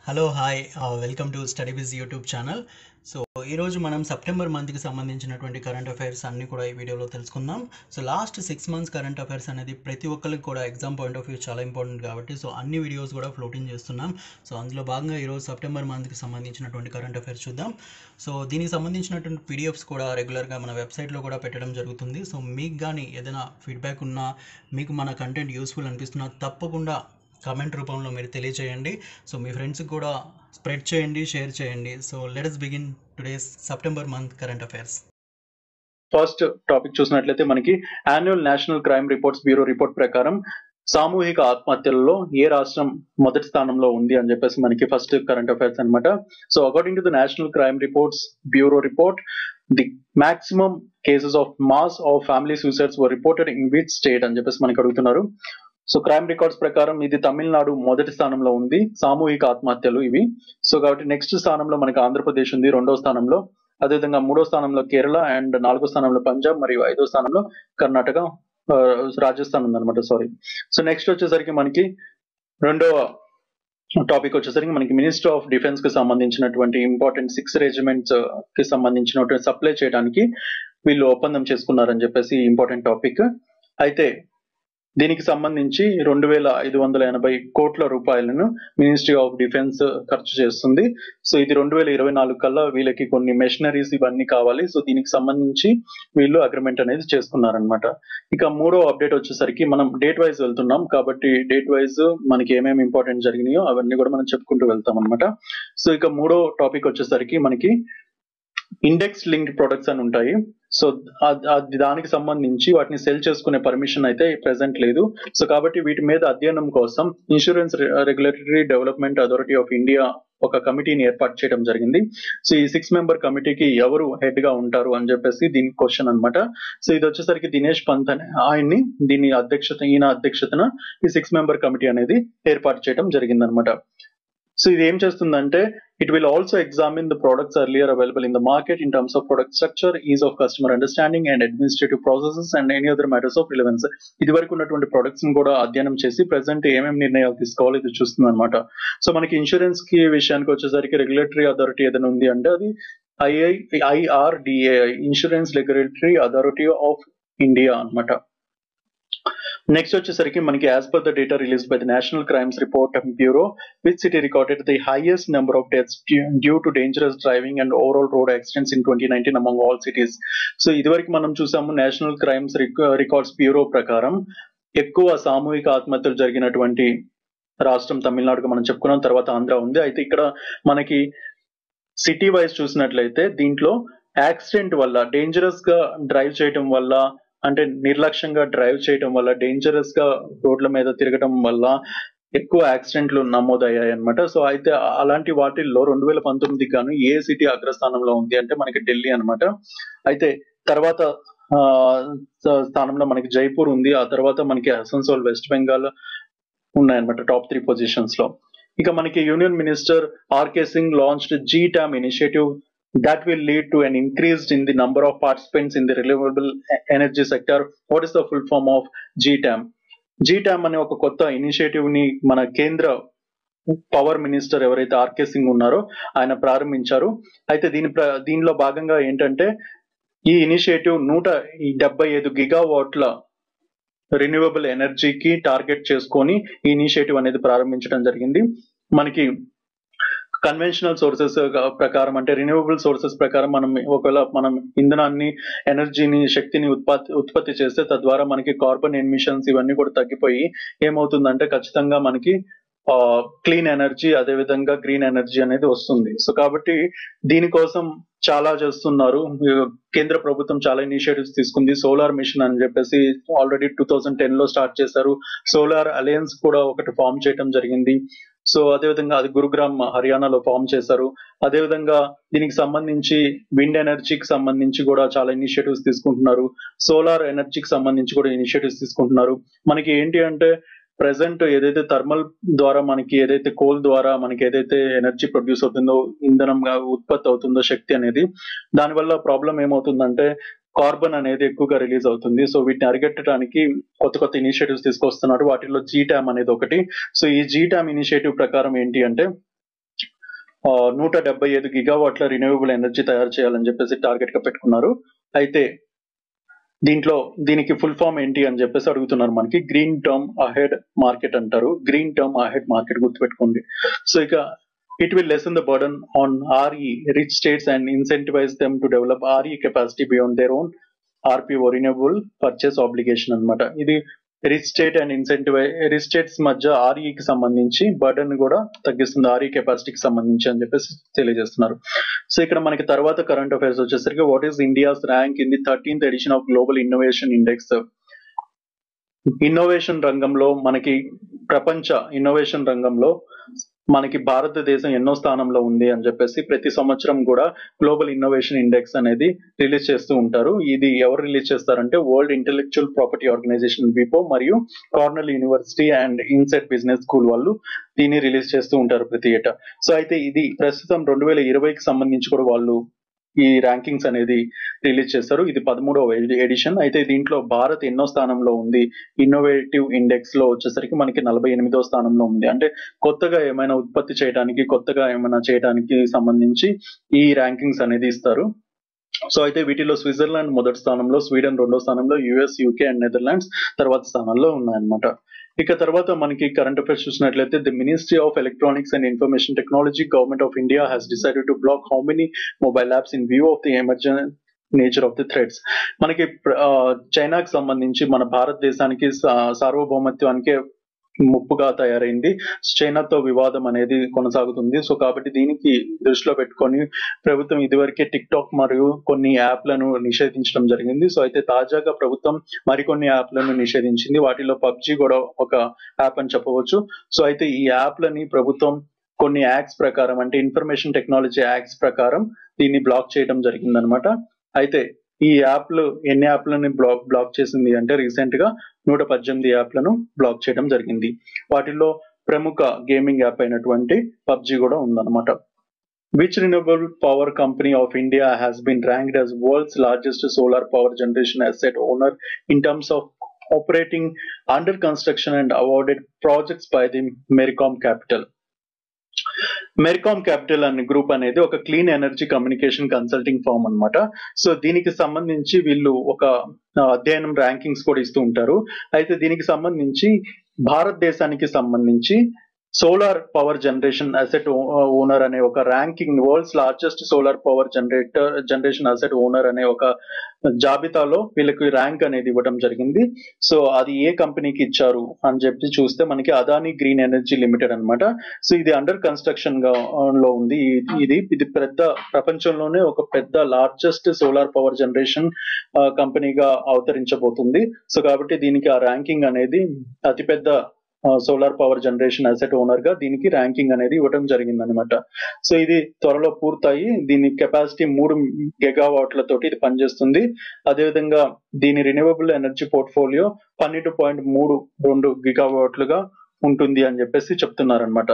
Hello hi welcome to study biz YouTube channel so ఈరోజు మనం September మంత్కి సంబంధించినటువంటి కరెంట్ అఫైర్స్ అన్నీ కూడా ఈ వీడియోలో తెలుసుకుందాం so last six months current affairs అనేది ప్రతి ఒక్కరికి కూడా ఎగ్జామ్ పాయింట్ ఆఫ్ వ్యూ చాలా ఇంపార్టెంట్ కాబట్టి సో అన్ని వీడియోస్ కూడా ఫ్లోటింగ్ చేస్తున్నాం సో అందులో భాగంగా ఈరోజు సెప్టెంబర్ మంత్కి సంబంధించినటువంటి కరెంట్ అఫైర్స్ చూద్దాం సో దీనికి సంబంధించినటువంటి పీడిఎఫ్స్ కూడా రెగ్యులర్గా మన వెబ్సైట్లో కూడా పెట్టడం జరుగుతుంది సో మీకు కానీ ఏదైనా ఫీడ్బ్యాక్ ఉన్నా మీకు మన కంటెంట్ యూస్ఫుల్ అనిపిస్తున్నా తప్పకుండా కామెంట్ రూపంలో మీరు తెలియచేయండి సో మీ ఫ్రెండ్స్కి కూడా స్ప్రెడ్ చేయండి షేర్ చేయండి so let's begin today's September month current affairs first topic చూసినట్లయితే మనకి annual national crime reports bureau report ప్రకారం సామూహిక ఆత్మహత్యలలో ఏ రాష్ట్రం మొదటి స్థానంలో ఉంది అని చెప్పేసి మనకి ఫస్ట్ కరెంట్ అఫైర్స్ అనమాట so according to the national crime reports bureau report the maximum cases of mass of family suicides were reported in which state అని చెప్పేసి మనకి అడుగుతున్నారు సో క్రైమ్ రికార్డ్స్ ప్రకారం ఇది తమిళనాడు మొదటి స్థానంలో ఉంది సామూహిక ఆత్మహత్యలు ఇవి సో కాబట్టి నెక్స్ట్ స్థానంలో మనకి ఆంధ్రప్రదేశ్ ఉంది రెండో స్థానంలో అదేవిధంగా మూడో స్థానంలో కేరళ అండ్ నాలుగో స్థానంలో పంజాబ్ మరియు ఐదో స్థానంలో కర్ణాటక ఆ, రాజస్థాన్ ఉందన్నమాట సారీ సో నెక్స్ట్ వచ్చేసరికి మనకి రెండవ టాపిక్ వచ్చేసరికి మనకి మినిస్టర్ ఆఫ్ డిఫెన్స్ కి సంబంధించినటువంటి ఇంపార్టెంట్ సిక్స్ రెజిమెంట్స్ కి సంబంధించినటువంటి సప్లై చేయడానికి వీళ్ళు ఒప్పందం చేసుకున్నారని చెప్పేసి ఇంపార్టెంట్ టాపిక్ అయితే దీనికి సంబంధించి రెండు వేల ఐదు వందల ఎనభై కోట్ల రూపాయలను మినిస్ట్రీ ఆఫ్ డిఫెన్స్ ఖర్చు చేస్తుంది సో ఇది రెండు వేల ఇరవై నాలుగు కల్లా వీళ్ళకి కొన్ని మెషినరీస్ ఇవన్నీ కావాలి సో దీనికి సంబంధించి వీళ్ళు అగ్రిమెంట్ అనేది చేసుకున్నారనమాట ఇక మూడో అప్డేట్ వచ్చేసరికి మనం డేట్ వైజ్ వెళ్తున్నాం కాబట్టి డేట్ వైజ్ మనకి ఏమేమి ఇంపార్టెంట్ జరిగినాయో అవన్నీ కూడా మనం చెప్పుకుంటూ వెళ్తాం అనమాట సో ఇక మూడో టాపిక్ వచ్చేసరికి మనకి ఇండెక్స్ లింక్డ్ ప్రొడక్ట్స్ అని ఉంటాయి సో అద్- అది దానికి సంబంధించి వాటిని సెల్ చేసుకునే పర్మిషన్ అయితే ప్రెసెంట్ లేదు సో కాబట్టి వీటి మీద అధ్యయనం కోసం insurance regulatory development authority of India ఒక కమిటీని ఏర్పాటు చేయడం జరిగింది సో ఈ సిక్స్ మెంబర్ కమిటీకి ఎవరు హెడ్ గా ఉంటారు అని చెప్పేసి దీని క్వశ్చన్ అన్నమాట సో ఇది వచ్చేసరికి దినేష్ పంత్ అనే ఆయన్ని దీని అధ్యక్షత ఈయన అధ్యక్షతన ఈ సిక్స్ మెంబర్ కమిటీ అనేది ఏర్పాటు చేయడం జరిగిందనమాట సో ఇది ఏం చేస్తుందంటే it will also examine the products earlier available in the market in terms of product structure ease of customer understanding and administrative processes and any other matters of relevance ఇది వరకు ఉన్నటువంటి ప్రొడక్ట్స్ ని కూడా అధ్యయనం చేసి ప్రెసెంట్ ఏమేమి నిర్ణయాలు తీసుకోవాలి ఇది చూస్తుంది అనమాట సో మనకి ఇన్సూరెన్స్ కి విషయానికి వచ్చేసరికి రెగ్యులేటరీ అథారిటీ ఏదైనా ఉంది అంటే అది II IRDAI insurance regulatory authority of India అన్నమాట నెక్స్ట్ వచ్చేసరికి మనకి as per the data release by the national crimes report bureau which city recorded the highest number of deaths due to dangerous driving and overall road accidents in twenty nineteen among all cities so ఇదివరకు మనం చూసాము national crimes records bureau ప్రకారం ఎక్కువ సామూహిక ఆత్మహత్యలు జరిగినటువంటి రాష్ట్రం తమిళనాడుగా మనం చెప్పుకున్నాం తర్వాత ఆంధ్ర ఉంది అయితే ఇక్కడ మనకి సిటీ వైజ్ చూసినట్లయితే దీంట్లో యాక్సిడెంట్ వల్ల డేంజరస్ గా డ్రైవ్ చేయటం వల్ల అంటే నిర్లక్ష్యంగా డ్రైవ్ చేయటం వల్ల డేంజరస్ గా రోడ్ల మీద తిరగటం వల్ల ఎక్కువ యాక్సిడెంట్లు నమోదయ్యాయి అనమాట సో అయితే అలాంటి వాటిల్లో రెండు వేల పంతొమ్మిది గాను ఏ సిటీ అగ్రస్థానంలో ఉంది అంటే మనకి ఢిల్లీ అన్నమాట అయితే తర్వాత ఆ, స్థానంలో మనకి జైపూర్ ఉంది ఆ తర్వాత మనకి అసన్సోల్ వెస్ట్ బెంగాల్ ఉన్నాయన్నమాట టాప్ త్రీ పొజిషన్స్ లో ఇక మనకి union minister RK Singh launched G TAM initiative that will lead to an increase in the number of participants in the renewable e- energy sector. What is the full form of GTAM? GTAM అనే ఒక కొత్త initiative ని మన కేంద్ర power minister ఎవరైతే RK Singh ఉన్నారో ఆయన ప్రారంభించారు అయితే దీని ప్ర- దీనిలో భాగంగా ఏంటంటే ఈ ఇనిషియేటివ్ నూట డెబ్బై ఐదు గిగావాట్ల రెన్యూవబుల్ ఎనర్జీకి టార్గెట్ చేసుకొని ఈ ఇనిషియేటివ్ అనేది ప్రారంభించడం జరిగింది మనకి కన్వెన్షనల్ సోర్సెస్ ప్రకారం అంటే రిన్యూవబుల్ సోర్సెస్ ప్రకారం మనం ఒకవేళ మనం ఇంధనాన్ని ఎనర్జీని శక్తిని ఉత్పత్తి ఉత్పత్తి చేస్తే తద్వారా మనకి కార్బన్ ఎమిషన్స్ ఇవన్నీ కూడా తగ్గిపోయి ఏమవుతుందంటే ఖచ్చితంగా మనకి క్లీన్ ఎనర్జీ అదే విధంగా గ్రీన్ ఎనర్జీ అనేది వస్తుంది సో కాబట్టి దీనికోసం చాలా చేస్తున్నారు కేంద్ర ప్రభుత్వం చాలా ఇనిషియేటివ్స్ తీసుకుంది సోలార్ మిషన్ అని చెప్పేసి ఆల్రెడీ టూ థౌజండ్ టెన్ లో స్టార్ట్ చేశారు సోలార్ అలయన్స్ కూడా ఒకటి ఫామ్ చేయడం జరిగింది సో అదేవిధంగా అది గురుగ్రామ్ హర్యానాలో ఫామ్ చేశారు అదేవిధంగా దీనికి సంబంధించి విండ్ ఎనర్జీకి సంబంధించి కూడా చాలా ఇనిషియేటివ్స్ తీసుకుంటున్నారు సోలార్ ఎనర్జీకి సంబంధించి కూడా ఇనిషియేటివ్స్ తీసుకుంటున్నారు మనకి ఏంటి అంటే ప్రెసెంట్ ఏదైతే థర్మల్ ద్వారా మనకి ఏదైతే కోల్ ద్వారా మనకి ఏదైతే ఎనర్జీ ప్రొడ్యూస్ అవుతుందో ఇంధనంగా ఉత్పత్తి అవుతుందో శక్తి అనేది దానివల్ల ప్రాబ్లం ఏమవుతుందంటే కార్బన్ అనేది ఎక్కువగా రిలీజ్ అవుతుంది సో వీటిని అరికట్టడానికి కొత్త కొత్త ఇనిషియేటివ్స్ తీసుకొస్తున్నారు వాటిలో జీ ట్యామ్ అనేది ఒకటి సో ఈ జీ ట్యామ్ ఇనిషియేటివ్ ప్రకారం ఏంటి అంటే ఆ, నూట డెబ్బై ఐదు గిగావాట్ల రిన్యూవబుల్ ఎనర్జీ తయారు చేయాలని చెప్పేసి టార్గెట్ గా పెట్టుకున్నారు అయితే దీంట్లో దీనికి ఫుల్ ఫామ్ ఏంటి అని చెప్పేసి అడుగుతున్నారు మనకి గ్రీన్ టర్మ్ అహెడ్ మార్కెట్ అంటారు గ్రీన్ టర్మ్ అహెడ్ మార్కెట్ గుర్తుపెట్టుకోండి సో ఇక it will lessen the burden on RE rich states and incentivize them to develop RE capacity beyond their own RPO renewable purchase obligation అన్నమాట ఇది rich state and incentivize rich states మధ్య ఆర్ఈకి సంబంధించి burden కూడా తగ్గిస్తుంది RE కెపాసిటీకి సంబంధించి అని చెప్పేసి తెలియజేస్తున్నారు సో ఇక్కడ మనకి తర్వాత కరెంట్ అఫైర్స్ వచ్చేసరికి what is India's rank in the thirteenth edition of global innovation index innovation రంగంలో మనకి ప్రపంచ ఇన్నోవేషన్ రంగంలో మనకి భారతదేశం ఎన్నో స్థానంలో ఉంది అని చెప్పేసి ప్రతి సంవత్సరం కూడా గ్లోబల్ ఇన్నోవేషన్ ఇండెక్స్ అనేది రిలీజ్ చేస్తూ ఉంటారు ఇది ఎవరు రిలీజ్ చేస్తారంటే వరల్డ్ ఇంటెలెక్చువల్ ప్రాపర్టీ ఆర్గనైజేషన్ విపో మరియు Cornell university and INSEAD business school వాళ్ళు దీన్ని రిలీజ్ చేస్తూ ఉంటారు ప్రతి ఏటా సో అయితే ఇది ప్రస్తుతం రెండు వేల ఇరవైకి సంబంధించి కూడా వాళ్ళు ఈ ర్యాంకింగ్స్ అనేది రిలీజ్ చేస్తారు ఇది పదమూడవ ఎడిషన్ అయితే దీంట్లో భారత్ ఎన్నో స్థానంలో ఉంది ఇన్నోవేటివ్ ఇండెక్స్ లో వచ్చేసరికి మనకి నలభై ఎనిమిదో స్థానంలో ఉంది అంటే కొత్తగా ఏమైనా ఉత్పత్తి చేయడానికి కొత్తగా ఏమైనా చేయడానికి సంబంధించి ఈ ర్యాంకింగ్స్ అనేది ఇస్తారు సో అయితే వీటిలో స్విట్జర్లాండ్ మొదటి స్థానంలో స్వీడన్ రెండో స్థానంలో యుఎస్ యూకే అండ్ నెదర్లాండ్స్ తర్వాత స్థానాల్లో ఉన్నాయన్నమాట ఇక తర్వాత మనకి కరెంట్ అఫైర్స్ చూసినట్లయితే the ministry of electronics and information technology government of India has decided to block how many mobile apps in view of the emergent nature of the threats మనకి ప్ర- ఆ, చైనాకి సంబంధించి మన భారతదేశానికి సా- సార్వభౌమత్వానికి ముప్పుగా తయారైంది చైనాతో వివాదం అనేది కొనసాగుతుంది సో కాబట్టి దీనికి దృష్టిలో పెట్టుకొని ప్రభుత్వం ఇదివరకే టిక్ టాక్ మరియు కొన్ని యాప్లను నిషేధించడం జరిగింది సో అయితే తాజాగా ప్రభుత్వం మరికొన్ని యాప్లను నిషేధించింది వాటిలో పబ్జి కూడా ఒక యాప్ అని చెప్పవచ్చు సో అయితే ఈ యాప్లని ప్రభుత్వం కొన్ని యాక్ట్స్ ప్రకారం అంటే ఇన్ఫర్మేషన్ టెక్నాలజీ యాక్ట్స్ ప్రకారం దీన్ని బ్లాక్ చేయడం జరిగిందనమాట అయితే ఈ యాప్లు ఎన్ని యాప్లను బ్లాక్ బ్లాక్ చేసింది అంటే రీసెంట్ గా నూట పద్దెనిమిది యాప్లను బ్లాక్ చేయడం జరిగింది వాటిల్లో ప్రముఖ గేమింగ్ యాప్ అయినటువంటి పబ్జి కూడా ఉందన్నమాట Which renewable power company of India has been ranked as world's largest solar power generation asset owner in terms of operating under construction and awarded projects by the Mercom Capital? Mercom capital అనే group అనేది ఒక clean energy communication consulting firm అన్నమాట so దీనికి సంబంధించి వీళ్ళు ఒక ఆ, అధ్యయనం ర్యాంకింగ్స్ కూడా ఇస్తూ ఉంటారు అయితే దీనికి సంబంధించి భారతదేశానికి సంబంధించి solar power generation asset owner అనే ఒక ranking world's largest solar power generator generation asset owner అనే ఒక జాబితాలో వీళ్ళకి ర్యాంక్ అనేది ఇవ్వడం జరిగింది సో అది ఏ కంపెనీకి ఇచ్చారు అని చెప్పి చూస్తే మనకి అదాని గ్రీన్ ఎనర్జీ లిమిటెడ్ అన్నమాట సో ఇది అండర్ కన్స్ట్రక్షన్ గా లో ఉంది ఇది- ఇది ఇది పెద్ద ప్రపంచంలోనే ఒక పెద్ద లార్జెస్ట్ సోలార్ పవర్ జనరేషన్ కంపెనీగా అవతరించబోతుంది సో కాబట్టి దీనికి ఆ ర్యాంకింగ్ అనేది అతిపెద్ద solar power generation asset owner గా దీనికి ర్యాంకింగ్ అనేది ఇవ్వడం జరిగింది అనమాట సో ఇది త్వరలో పూర్తయి దీని కెపాసిటీ మూడు గెగావాట్ల తోటి ఇది పనిచేస్తుంది అదేవిధంగా దీని రిన్యూవబుల్ ఎనర్జీ పోర్ట్ఫోలియో పన్నెండు పాయింట్ మూడు రెండు గిగావాట్లుగా ఉంటుంది అని చెప్పేసి చెప్తున్నారనమాట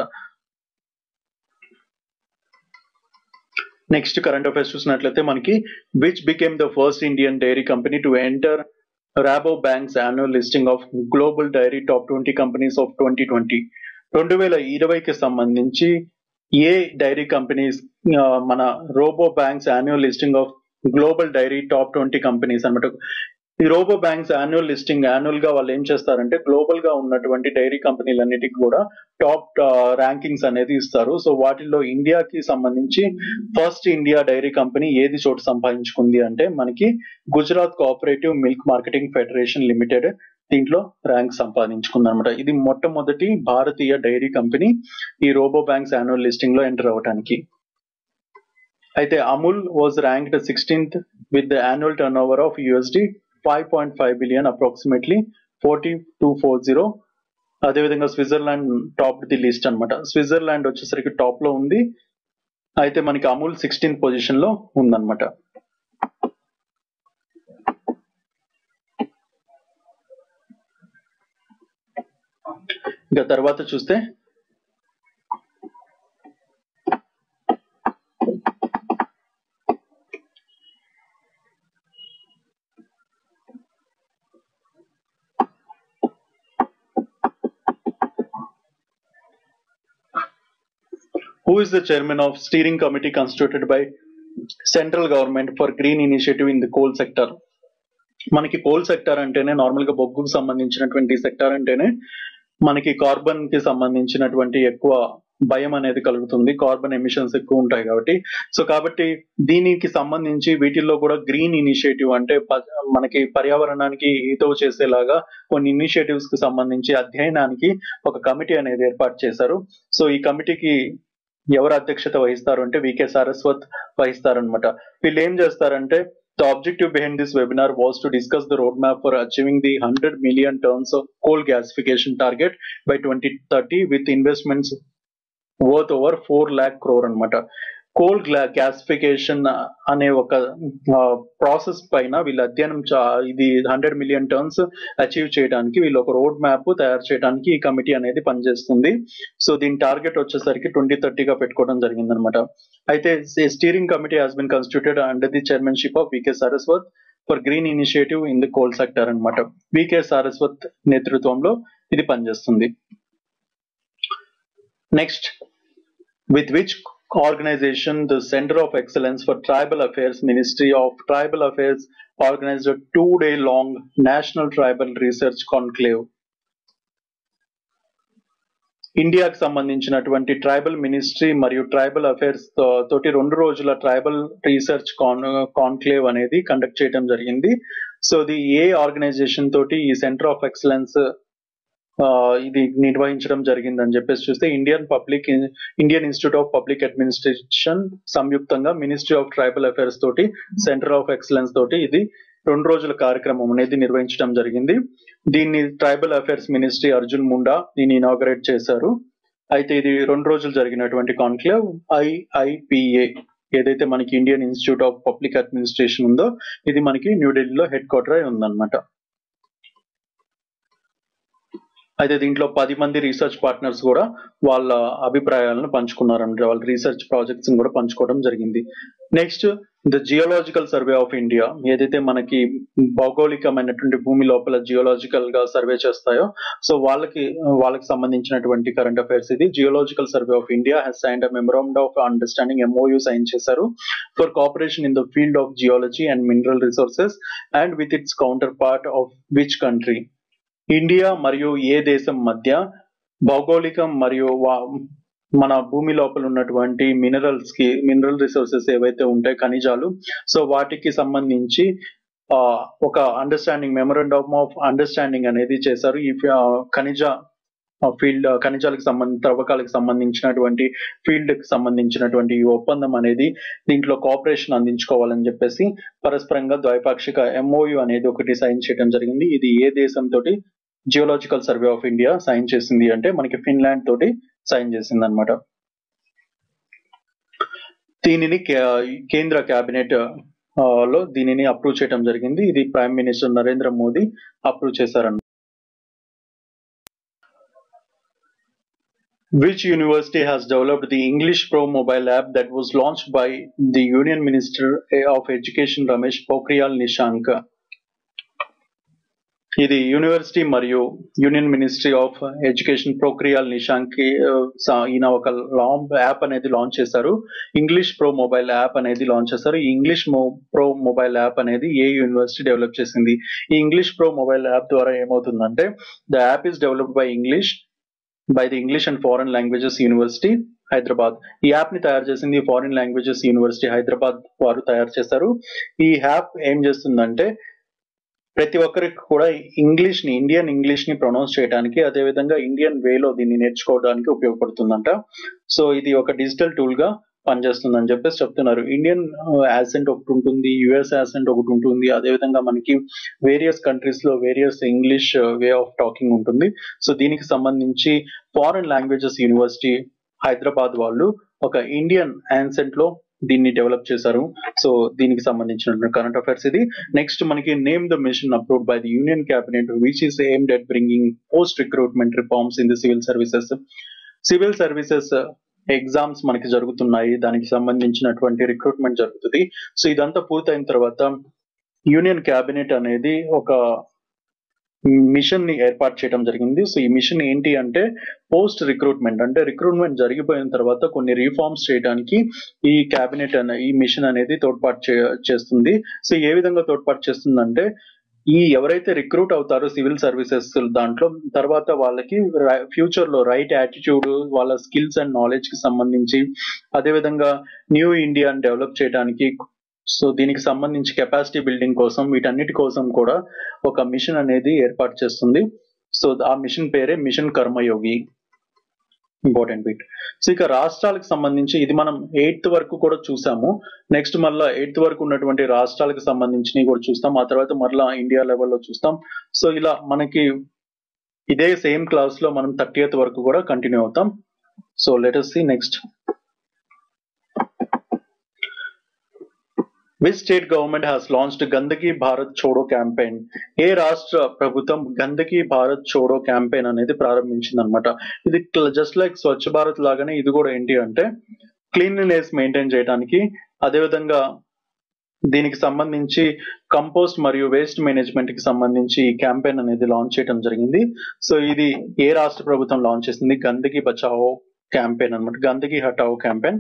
నెక్స్ట్ కరెంట్ అఫైర్స్ చూసినట్లయితే మనకి which became the first Indian dairy company to enter Rabobank's annual listing of global dairy top twenty companies of twenty twenty రెండు వేల ఇరవైకి సంబంధించి ఏ డైరీ కంపెనీస్ మన Rabobank's annual listing of global dairy top twenty companies అన్నమాట ఈ Rabobank's annual listing annual గా వాళ్ళు ఏం చేస్తారంటే గ్లోబల్ గా ఉన్నటువంటి డైరీ కంపెనీలన్నిటికి కూడా టాప్ ర్యాంకింగ్స్ అనేది ఇస్తారు సో వాటిల్లో ఇండియాకి సంబంధించి ఫస్ట్ ఇండియా డైరీ కంపెనీ ఏది చోటు సంపాదించుకుంది అంటే మనకి Gujarat cooperative milk marketing federation limited దీంట్లో ర్యాంక్ సంపాదించుకుంది అనమాట ఇది మొట్టమొదటి భారతీయ డైరీ కంపెనీ ఈ రోబో బ్యాంక్స్ యాన్యువల్ లిస్టింగ్ లో ఎంటర్ అవ్వడానికి అయితే Amul was ranked sixteenth with the annual turnover of USD five point five billion approximately forty two four zero అదేవిధంగా స్విట్జర్లాండ్ టాప్ ది లిస్ట్ అన్నమాట స్విట్జర్లాండ్ వచ్చేసరికి top లో ఉంది అయితే మనకి అమూల్ సిక్స్టీన్త్ పొజిషన్ లో ఉందన్నమాట ఇంకా తర్వాత చూస్తే who is the chairman of steering committee constituted by central government for green initiative in the coal sector మనకి కోల్ సెక్టర్ అంటేనే నార్మల్ గా బొగ్గుకు సంబంధించినటువంటి సెక్టర్ అంటేనే మనకి కార్బన్ కి సంబంధించినటువంటి ఎక్కువ భయం అనేది కలుగుతుంది కార్బన్ ఎమిషన్స్ ఎక్కువ ఉంటాయి కాబట్టి సో కాబట్టి దీనికి సంబంధించి వీటిల్లో కూడా గ్రీన్ ఇనిషియేటివ్ అంటే ప- మనకి పర్యావరణానికి హితవు చేసేలాగా కొన్ని ఇనిషియేటివ్స్ కి సంబంధించి అధ్యయనానికి ఒక కమిటీ అనేది ఏర్పాటు చేశారు సో ఈ కమిటీకి ఎవరు అధ్యక్షత వహిస్తారు అంటే వికే సారస్వత్ వహిస్తారనమాట వీళ్ళు ఏం చేస్తారంటే The objective behind this webinar was to discuss the roadmap for achieving the 100 million tons of coal gasification target by 2030 with investments worth over 4 lakh crore అన్నమాట కోల్ గ్యాసిఫికేషన్ అనే ఒక ప్రాసెస్ పైన వీళ్ళ అధ్యయనం చా- ఇది హండ్రెడ్ మిలియన్ టర్న్స్ అచీవ్ చేయడానికి వీళ్ళు ఒక రోడ్ మ్యాప్ తయారు చేయడానికి ఈ కమిటీ అనేది పనిచేస్తుంది సో దీని టార్గెట్ వచ్చేసరికి ట్వంటీ థర్టీగా పెట్టుకోవడం జరిగింది అనమాట అయితే steering committee has been constituted under the chairmanship of VK Saraswat for green initiative in the coal sector అన్నమాట వికే సారస్వత్ నేతృత్వంలో ఇది పనిచేస్తుంది next with which organization the Center of Excellence for Tribal Affairs Ministry of Tribal Affairs organized a two-day long National Tribal Research Conclave. ఇండియాకి సంబంధించినటువంటి tribal ministry మరియు tribal affairs తోటి రెండు రోజుల ట్రైబల్ రీసెర్చ్ కాన్ కాన్క్లేవ్ అనేది conduct చేయడం జరిగింది so ఇది ఏ ఆర్గనైజేషన్ తోటి ఈ సెంటర్ ఆఫ్ ఎక్సలెన్స్ ఆ, ఇది నిర్వహించడం జరిగిందని చెప్పేసి చూస్తే Indian public Indian institute of public administration సంయుక్తంగా మినిస్ట్రీ ఆఫ్ ట్రైబల్ అఫైర్స్ తోటి సెంటర్ ఆఫ్ ఎక్సలెన్స్ తోటి ఇది రెండు రోజుల కార్యక్రమం అనేది నిర్వహించడం జరిగింది దీన్ని tribal affairs ministry Arjun Munda దీన్ని ఇనాగరేట్ చేశారు అయితే ఇది రెండు రోజులు జరిగినటువంటి కాన్క్లేవ్ ఐఐపిఏ ఏదైతే మనకి Indian institute of public administration ఉందో ఇది మనకి న్యూఢిల్లీలో హెడ్ క్వార్టర్ అయి ఉందన్నమాట అయితే దీంట్లో పది మంది రీసెర్చ్ పార్ట్నర్స్ కూడా వాళ్ళ అభిప్రాయాలను పంచుకున్నారంటే వాళ్ళ రీసెర్చ్ ప్రాజెక్ట్స్ కూడా పంచుకోవడం జరిగింది next the geological survey of India ఏదైతే మనకి భౌగోళికమైనటువంటి భూమి లోపల జియోలాజికల్ గా సర్వే చేస్తాయో సో వాళ్ళకి వాళ్ళకి సంబంధించినటువంటి కరెంట్ అఫైర్స్ ఇది geological survey of India has signed a memorandum of understanding MOU sign చేశారు for cooperation in the field of geology and mineral resources and with its counterpart of which country India మరియు ఏ దేశం మధ్య భౌగోళికం మరియు వా- మన భూమి లోపల ఉన్నటువంటి మినరల్స్ కి మినరల్ రిసోర్సెస్ ఏవైతే ఉంటాయి ఖనిజాలు సో వాటికి సంబంధించి ఆ, ఒక అండర్స్టాండింగ్ మెమోరండమ్ ఆఫ్ అండర్స్టాండింగ్ అనేది చేశారు ఈ ఆ, ఖనిజ ఫీల్డ్ ఖనిజాలకు సంబంధించి త్రవ్వకాలకు సంబంధించినటువంటి ఫీల్డ్ కి సంబంధించినటువంటి ఈ ఒప్పందం అనేది దీంట్లో కోఆపరేషన్ అందించుకోవాలని చెప్పేసి పరస్పరంగా ద్వైపాక్షిక ఎంఓయు అనేది ఒకటి సైన్ చేయడం జరిగింది ఇది ఏ దేశంతో geological survey of India sign చేసింది అంటే మనకి ఫిన్లాండ్ తోటి సైన్ చేసింది అనమాట దీనిని కే- కేంద్ర కేబినెట్ ఆ, లో దీనిని అప్రూవ్ చేయడం జరిగింది ఇది prime minister Narendra Modi approve చేశారన్నమాట Which university has developed the English Pro mobile app that was launched by the Union Minister of Education Ramesh Pokhriyal Nishank? ఇది యూనివర్సిటీ మరియు union ministry of education Pokhriyal Nishank కి, ఆ, స- ఈయన ఒక లాంగ్ యాప్ అనేది launch చేశారు ఇంగ్లీష్ ప్రో మొబైల్ యాప్ అనేది లాంచ్ చేశారు ఈ ఇంగ్లీష్ ప్రో మొబైల్ యాప్ అనేది ఏ యూనివర్సిటీ డెవలప్ చేసింది ఈ ఇంగ్లీష్ ప్రో మొబైల్ యాప్ ద్వారా ఏమవుతుందంటే the app is developed by English by the English and foreign languages university Hyderabad ఈ యాప్ ని తయారు చేసింది ఫారిన్ లాంగ్వేజెస్ యూనివర్సిటీ హైదరాబాద్ వారు తయారు చేశారు ఈ యాప్ ఏం చేస్తుందంటే ప్రతి ఒక్కరికి కూడా ఇంగ్లీష్ ని ఇండియన్ ఇంగ్లీష్ ని ప్రొనౌన్స్ చేయడానికి అదే విధంగా ఇండియన్ వేలో దీన్ని నేర్చుకోవడానికి ఉపయోగపడుతుందంట సో ఇది ఒక డిజిటల్ టూల్ గా పనిచేస్తుందని చెప్పేసి చెప్తున్నారు ఇండియన్ యాసెంట్ ఒకటి ఉంటుంది యుఎస్ యాసెంట్ ఒకటి ఉంటుంది అదే విధంగా మనకి వేరియస్ కంట్రీస్ లో various English way of talking ఉంటుంది సో దీనికి సంబంధించి ఫారెన్ లాంగ్వేజెస్ యూనివర్సిటీ హైదరాబాద్ వాళ్ళు ఒక ఇండియన్ యాన్సెంట్ లో దీన్ని డెవలప్ చేశారు సో దీనికి సంబంధించిన కరెంట్ అఫైర్స్ ఇది నెక్స్ట్ మనకి name the mission approved by the union cabinet which is aimed at bringing post recruitment reforms in the civil services civil services exams మనకి జరుగుతున్నాయి దానికి సంబంధించినటువంటి రిక్రూట్మెంట్ జరుగుతుంది సో ఇదంతా పూర్తయిన తర్వాత యూనియన్ క్యాబినెట్ అనేది ఒక మిషన్ ని ఏర్పాటు చేయడం జరిగింది సో ఈ మిషన్ ఏంటి అంటే పోస్ట్ రిక్రూట్మెంట్ అంటే రిక్రూట్మెంట్ జరిగిపోయిన తర్వాత కొన్ని రీఫార్మ్స్ చేయడానికి ఈ క్యాబినెట్ అనే ఈ మిషన్ అనేది తోడ్పాటు చే- చేస్తుంది సో ఏ విధంగా తోడ్పాటు చేస్తుందంటే ఈ ఎవరైతే రిక్రూట్ అవుతారో సివిల్ సర్వీసెస్ దాంట్లో తర్వాత వాళ్ళకి ఫ్యూచర్ లో రైట్ యాటిట్యూడ్ వాళ్ళ స్కిల్స్ అండ్ నాలెడ్జ్ కి సంబంధించి అదేవిధంగా న్యూ ఇండియాని డెవలప్ చేయడానికి సో దీనికి సంబంధించి కెపాసిటీ బిల్డింగ్ కోసం వీటన్నిటి కోసం కూడా ఒక మిషన్ అనేది ఏర్పాటు చేస్తుంది సో ఆ మిషన్ పేరే mission Karmayogi important bit so ఇక రాష్ట్రాలకు సంబంధించి ఇది మనం ఎయిత్ వరకు కూడా చూసాము నెక్స్ట్ మళ్ళా ఎయిత్ వరకు ఉన్నటువంటి రాష్ట్రాలకు సంబంధించినవి కూడా చూస్తాం ఆ తర్వాత మరలా ఇండియా లెవెల్లో చూస్తాం సో ఇలా మనకి ఇదే సేమ్ క్లాస్ లో మనం థర్టీ వరకు కూడా కంటిన్యూ అవుతాం so let see next which state government has launched Gandagi Bharat Chhodo campaign ఏ రాష్ట్ర ప్రభుత్వం గందకి భారత్ చోడో క్యాంపెయిన్ అనేది ప్రారంభించింది అనమాట ఇది జస్ట్ లైక్ స్వచ్ఛ భారత్ లాగానే ఇది కూడా ఏంటి అంటే క్లీన్లీనెస్ మెయింటైన్ చేయడానికి అదేవిధంగా దీనికి సంబంధించి కంపోస్ట్ మరియు వేస్ట్ మేనేజ్మెంట్ కి సంబంధించి ఈ క్యాంపెయిన్ అనేది లాంచ్ చేయడం జరిగింది సో ఇది ఏ రాష్ట్ర ప్రభుత్వం లాంచ్ చేసింది గందకి బచావో క్యాంపెయిన్ అన్నమాట గందకి హటావో క్యాంపెయిన్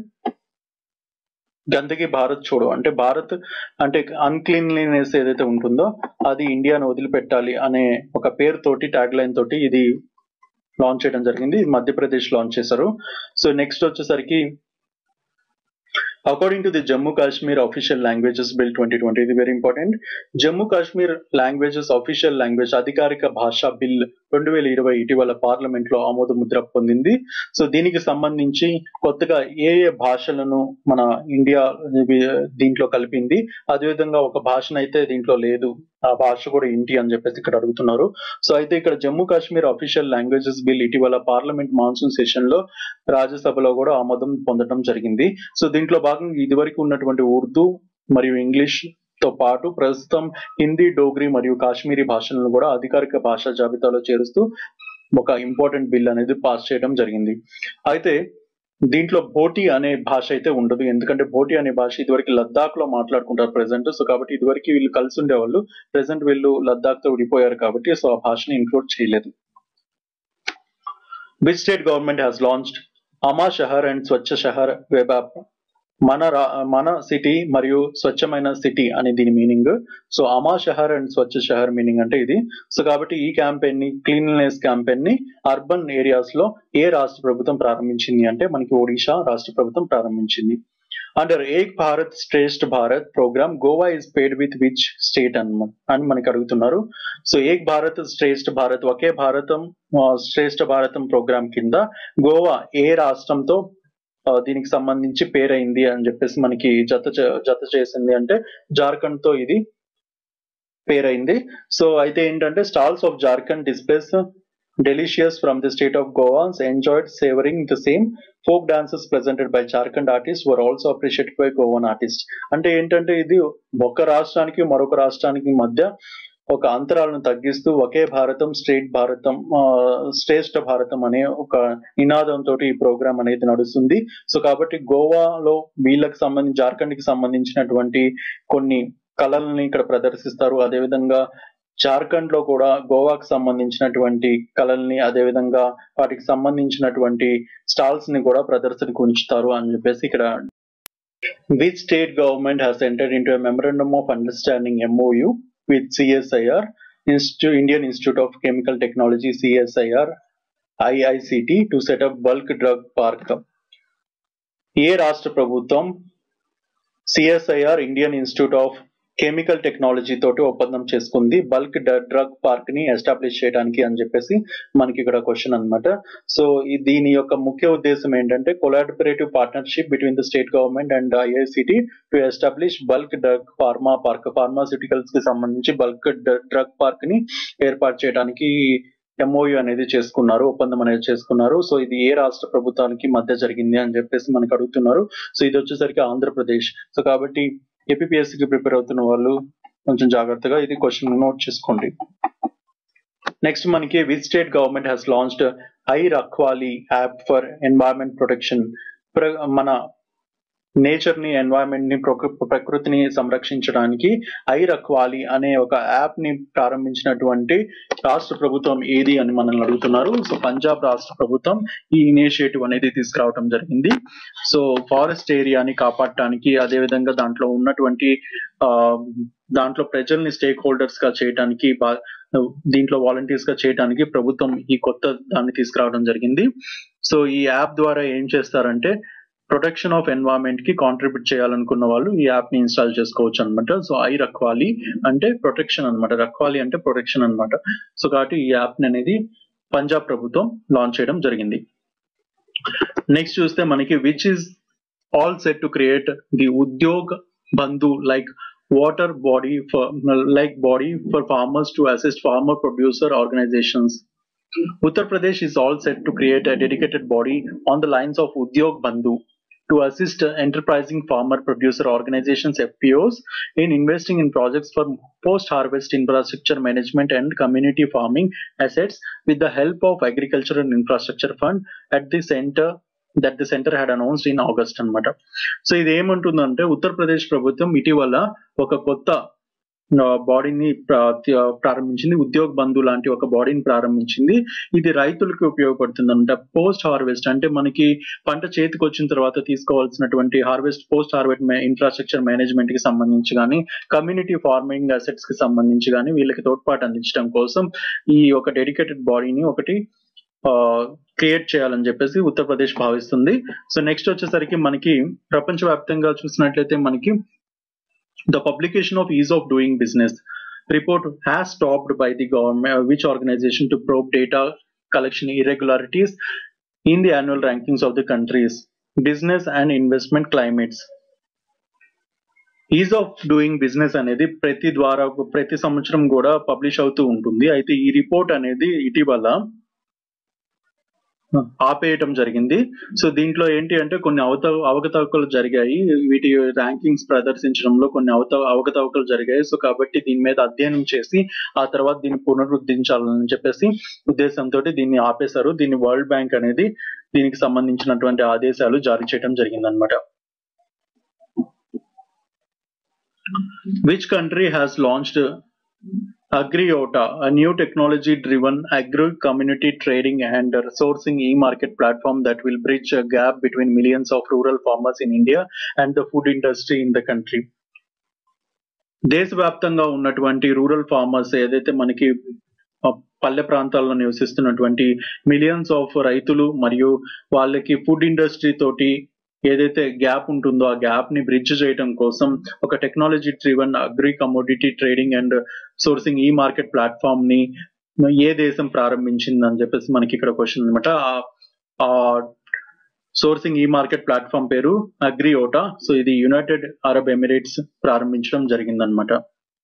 గందకి భారత్ చూడు అంటే భారత్ అంటే అన్క్లీన్లీనెస్ ఏదైతే ఉంటుందో అది ఇండియాను వదిలిపెట్టాలి అనే ఒక పేరు తోటి ట్యాగ్ లైన్ తోటి ఇది లాంచ్ చేయడం జరిగింది ఇది మధ్యప్రదేశ్ లాంచ్ చేశారు సో నెక్స్ట్ వచ్చేసరికి according to the Jammu Kashmir official languages bill twenty twenty ఇది very important Jammu Kashmir languages official language అధికారిక భాషా బిల్ రెండు వేల ఇరవై ఇటీవల పార్లమెంట్ లో ఆమోద ముద్ర పొందింది సో దీనికి సంబంధించి కొత్తగా ఏ ఏ భాషలను మన ఇండియా దీంట్లో కలిపింది అదేవిధంగా ఒక భాషనైతే దీంట్లో లేదు ఆ భాష కూడా ఏంటి అని చెప్పేసి ఇక్కడ అడుగుతున్నారు సో అయితే ఇక్కడ Jammu Kashmir official languages bill ఇటీవల పార్లమెంట్ మాన్సూన్ సెషన్ లో రాజ్యసభలో కూడా ఆమోదం పొందడం జరిగింది సో దీంట్లో భాగంగా ఇదివరకు ఉన్నటువంటి ఉర్దూ మరియు ఇంగ్లీష్ తో పాటు ప్రస్తుతం హిందీ డోగ్రీ మరియు కాశ్మీరీ భాషలను కూడా అధికారిక భాషా జాబితాలో చేరుస్తూ ఒక ఇంపార్టెంట్ బిల్ అనేది పాస్ చేయడం జరిగింది అయితే దీంట్లో భోటి అనే భాష అయితే ఉండదు ఎందుకంటే భోటి అనే భాష ఇదివరకు లద్దాఖ్ లో మాట్లాడుకుంటారు ప్రెసెంట్ సో కాబట్టి ఇదివరకు వీళ్ళు కలిసి ఉండేవాళ్ళు ప్రెసెంట్ వీళ్ళు లద్దాఖ్ తో విడిపోయారు కాబట్టి సో ఆ భాషని ఇంక్లూడ్ చేయలేదు which state government has launched Ama Sahar and Swachh Sahar web app మన రా మన సిటీ మరియు స్వచ్ఛమైన సిటీ అని దీని మీనింగ్ సో అమా షహర్ అండ్ స్వచ్ఛ షహర్ మీనింగ్ అంటే ఇది సో కాబట్టి ఈ క్యాంపెయిన్ ని క్లీన్లీనెస్ క్యాంపెయిన్ ని అర్బన్ ఏరియాస్ లో ఏ రాష్ట్ర ప్రభుత్వం ప్రారంభించింది అంటే మనకి ఒడిషా రాష్ట్ర ప్రభుత్వం ప్రారంభించింది under Ek Bharat Shreshtha Bharat programme Goa is paired with which state అని అని మనకి అడుగుతున్నారు సో ఏక్ భారత్ శ్రేష్ఠ భారత్ ఒకే భారతం ఆ, శ్రేష్ఠ భారతం ప్రోగ్రామ్ కింద గోవా ఏ రాష్ట్రంతో ఆ, దీనికి సంబంధించి పేరైంది అని చెప్పేసి మనకి జత చే- జత చేసింది అంటే జార్ఖండ్ తో ఇది పేరైంది సో అయితే ఏంటంటే stalls of Jharkhand displays delicious from the state of Goans enjoyed savouring the same folk dances presented by Jharkhand artist were also appreciated by Goan artist అంటే ఏంటంటే ఇది ఒక రాష్ట్రానికి మరొక రాష్ట్రానికి మధ్య ఒక అంతరాలను తగ్గిస్తూ ఒకే భారతం స్టేట్ భారతం ఆ, శ్రేష్ఠ భారతం అనే ఒక నినాదంతో ఈ ప్రోగ్రామ్ అనేది నడుస్తుంది సో కాబట్టి గోవాలో వీళ్ళకి సంబంధించి జార్ఖండ్ కి సంబంధించినటువంటి కొన్ని కళల్ని ఇక్కడ ప్రదర్శిస్తారు అదేవిధంగా జార్ఖండ్ లో కూడా గోవాకు సంబంధించినటువంటి కళల్ని అదేవిధంగా వాటికి సంబంధించినటువంటి స్టాల్స్ ని కూడా ప్రదర్శనకు ఉంచుతారు అని చెప్పేసి ఇక్కడ which state government has entered into memorandum of understanding MOU with CSIR institute Indian institute of chemical technology CSIR IICT to set up bulk drug park ఏ రాష్ట్ర ప్రభుత్వం CSIR Indian institute of chemical technology తోటి ఒప్పందం చేసుకుంది bulk drug park ని establish చేయడానికి అని చెప్పేసి మనకి ఇక్కడ క్వశ్చన్ అన్నమాట సో ఈ దీని యొక్క ముఖ్య ఉద్దేశం ఏంటంటే collaborative partnership between the state government and IICT to establish bulk drug pharma park pharmaceuticals కి సంబంధించి బల్క్ డ్రగ్ పార్క్ ని ఏర్పాటు చేయడానికి ఎంఓయు అనేది చేసుకున్నారు ఒప్పందం అనేది చేసుకున్నారు సో ఇది ఏ రాష్ట్ర ప్రభుత్వానికి మధ్య జరిగింది అని చెప్పేసి మనకు అడుగుతున్నారు సో ఇది వచ్చేసరికి ఆంధ్రప్రదేశ్ సో కాబట్టి ఏపీఎస్సి కి ప్రిపేర్ అవుతున్న వాళ్ళు కొంచెం జాగ్రత్తగా ఇది క్వశ్చన్ నోట్ చేసుకోండి నెక్స్ట్ మనకి which state government has launched I Rakhwali app for environment protection మన నేచర్ ని ఎన్వైరన్మెంట్ ని ప్రకృ- ప్రకృతిని సంరక్షించడానికి ఐ రఖ్వాలి అనే ఒక యాప్ ని ప్రారంభించినటువంటి రాష్ట్ర ప్రభుత్వం ఏది అని మనల్ని అడుగుతున్నారు సో పంజాబ్ రాష్ట్ర ప్రభుత్వం ఈ ఇనిషియేటివ్ అనేది తీసుకురావడం జరిగింది సో ఫారెస్ట్ ఏరియాని కాపాడటానికి అదే విధంగా దాంట్లో ఉన్నటువంటి ఆ, దాంట్లో ప్రజల్ని స్టేక్ హోల్డర్స్ గా చేయడానికి బా- దీంట్లో వాలంటీర్స్ గా చేయడానికి ప్రభుత్వం ఈ కొత్త దాన్ని తీసుకురావడం జరిగింది సో ఈ యాప్ ద్వారా ఏం చేస్తారంటే ప్రొటెక్షన్ ఆఫ్ ఎన్వైరన్మెంట్ కి కాంట్రిబ్యూట్ చేయాలనుకున్న వాళ్ళు ఈ యాప్ ని ఇన్స్టాల్ చేసుకోవచ్చు అనమాట సో ఐ రఖ్వాలి అంటే ప్రొటెక్షన్ అన్నమాట రఖ్వాలి అంటే ప్రొటెక్షన్ అన్నమాట సో కాబట్టి ఈ యాప్ అనేది పంజాబ్ ప్రభుత్వం లాంచ్ చేయడం జరిగింది నెక్స్ట్ చూస్తే మనకి which is all set to create the Udyog Bandhu like water body for like body for farmers to assist farmer producer organisations Uttar Pradesh is all set to create a dedicated body on the lines of Udyog Bandhu to assist enterprising farmer producer organizations FPOs in investing in projects for post harvest infrastructure management and community farming assets with the help of agriculture and infrastructure fund at the center that the centre had announced in August అన్నమాట so ఇది ఏమంటుందంటే ఉత్తరప్రదేశ్ ప్రభుత్వం ఇటీవల ఒక కొత్త బాడీని ప్రారంభించింది ఉద్యోగ్ బంధు లాంటి ఒక బాడీని ప్రారంభించింది ఇది రైతులకు ఉపయోగపడుతుంది అనమాట పోస్ట్ హార్వెస్ట్ అంటే మనకి పంట చేతికి వచ్చిన తర్వాత తీసుకోవాల్సినటువంటి harvest post harvest infrastructure management కి సంబంధించి కానీ కమ్యూనిటీ ఫార్మింగ్ అసెట్స్ కి సంబంధించి కానీ వీళ్ళకి తోడ్పాటు అందించడం కోసం ఈ ఒక డెడికేటెడ్ బాడీని ఒకటి క్రియేట్ చేయాలని చెప్పేసి ఉత్తరప్రదేశ్ భావిస్తుంది సో నెక్స్ట్ వచ్చేసరికి మనకి ప్రపంచవ్యాప్తంగా చూసినట్లయితే మనకి the publication of ease of doing business report has stopped by the government which organization to probe data collection irregularities in the annual rankings of the countries business and investment climates ease of doing business అనేది ప్రతి ద్వారా ప్రతి సంవత్సరం కూడా publish అవుతూ ఉంటుంది అయితే ఈ రిపోర్ట్ అనేది ఇటీవల ఆపేయటం జరిగింది సో దీంట్లో ఏంటి అంటే కొన్ని అవత అవకతవకలు జరిగాయి వీటి ర్యాంకింగ్స్ ప్రదర్శించడంలో కొన్ని అవత అవకతవకలు జరిగాయి సో కాబట్టి దీని మీద అధ్యయనం చేసి ఆ తర్వాత దీన్ని పునరుద్ధరించాలని చెప్పేసి ఉద్దేశంతో దీన్ని ఆపేశారు దీన్ని వరల్డ్ బ్యాంక్ అనేది దీనికి సంబంధించినటువంటి ఆదేశాలు జారీ చేయడం జరిగిందనమాట Which country has launched Agriota, a new technology-driven agri-community trading and sourcing e-market platform that will bridge a gap between millions of rural farmers in India and the food industry in the country. దేశవ్యాప్తంగా ఉన్నటువంటి rural farmers ఏదైతే మనకి ఆ, పల్లె ప్రాంతాల్లో నివసిస్తున్నటువంటి millions of రైతులు మరియు వాళ్ళకి ఫుడ్ ఇండస్ట్రీ తోటి ఏదైతే గ్యాప్ ఉంటుందో ఆ గ్యాప్ ని బ్రిడ్జ్ చేయడం కోసం ఒక technology driven agri commodity trading and sourcing ఈ మార్కెట్ ప్లాట్ఫామ్ ని ఏ దేశం ప్రారంభించింది అని చెప్పేసి మనకి ఇక్కడ క్వశ్చన్ అనమాట ఆ సోర్సింగ్ ఈ మార్కెట్ ప్లాట్ఫామ్ పేరు అగ్రియోటా సో ఇది యునైటెడ్ అరబ్ ఎమిరేట్స్ ప్రారంభించడం జరిగిందనమాట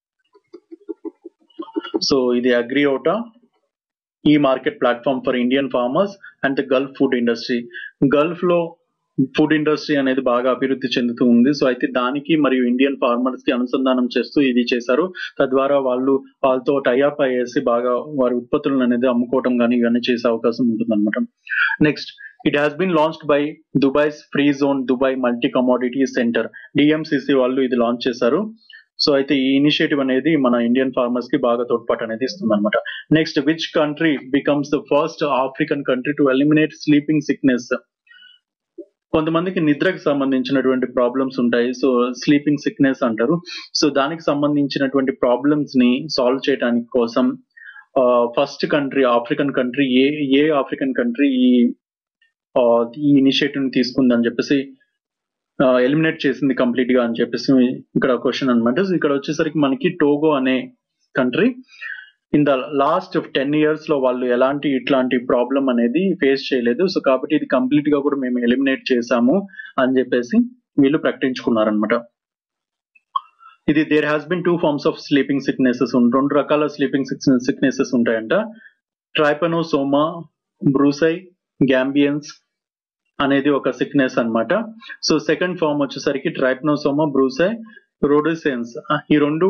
సో ఇది అగ్రియోటా ఈ market platform for Indian farmers and the Gulf food industry Gulf లో ఫుడ్ ఇండస్ట్రీ అనేది బాగా అభివృద్ధి చెందుతూ ఉంది సో అయితే దానికి మరియు ఇండియన్ ఫార్మర్స్ కి అనుసంధానం చేస్తూ ఇది చేశారు తద్వారా వాళ్ళు వాళ్ళతో టైఅప్ అయ్యేసి బాగా వారి ఉత్పత్తులను అనేది అమ్ముకోవటం కానీ ఇవన్నీ చేసే అవకాశం ఉంటుంది next it has been launched by Dubai's free zone Dubai multi commodity centre DMCC వాళ్ళు ఇది లాంచ్ చేశారు సో అయితే ఈ ఇనిషియేటివ్ అనేది మన ఇండియన్ ఫార్మర్స్ కి బాగా తోడ్పాటు అనేది ఇస్తుంది అనమాట next which country becomes the first African country to eliminate sleeping sickness కొంతమందికి నిద్రకు సంబంధించినటువంటి ప్రాబ్లమ్స్ ఉంటాయి సో స్లీపింగ్ సిక్నెస్ అంటారు సో దానికి సంబంధించినటువంటి ప్రాబ్లమ్స్ ని సాల్వ్ చేయడానికి కోసం ఫస్ట్ కంట్రీ ఆఫ్రికన్ కంట్రీ ఏ ఏ ఆఫ్రికన్ కంట్రీ ఈ ఆ, ఈ ఇనిషియేటివ్ ని తీసుకుందని చెప్పేసి ఎలిమినేట్ చేసింది కంప్లీట్ గా అని చెప్పేసి ఇక్కడ క్వశ్చన్ అనమాట సో ఇక్కడ వచ్చేసరికి మనకి టోగో అనే country in the last ten years లో వాళ్ళు ఎలాంటి ఇట్లాంటి ప్రాబ్లం అనేది ఫేస్ చేయలేదు సో కాబట్టి ఇది కంప్లీట్ గా కూడా మేము ఎలిమినేట్ చేసాము అని చెప్పేసి వీళ్ళు ప్రకటించుకున్నారనమాట ఇది there has been two forms of sleeping sicknesses రెండు రకాల స్లీపింగ్ సిక్నెసెస్ ఉంటాయంట ట్రైపనోసోమా బ్రూసై గ్యాంబియన్స్ అనేది ఒక సిక్నెస్ అన్నమాట సో సెకండ్ ఫామ్ వచ్చేసరికి ట్రైప్నోసోమా బ్రూసై రోడోసెన్స్ ఈ రెండు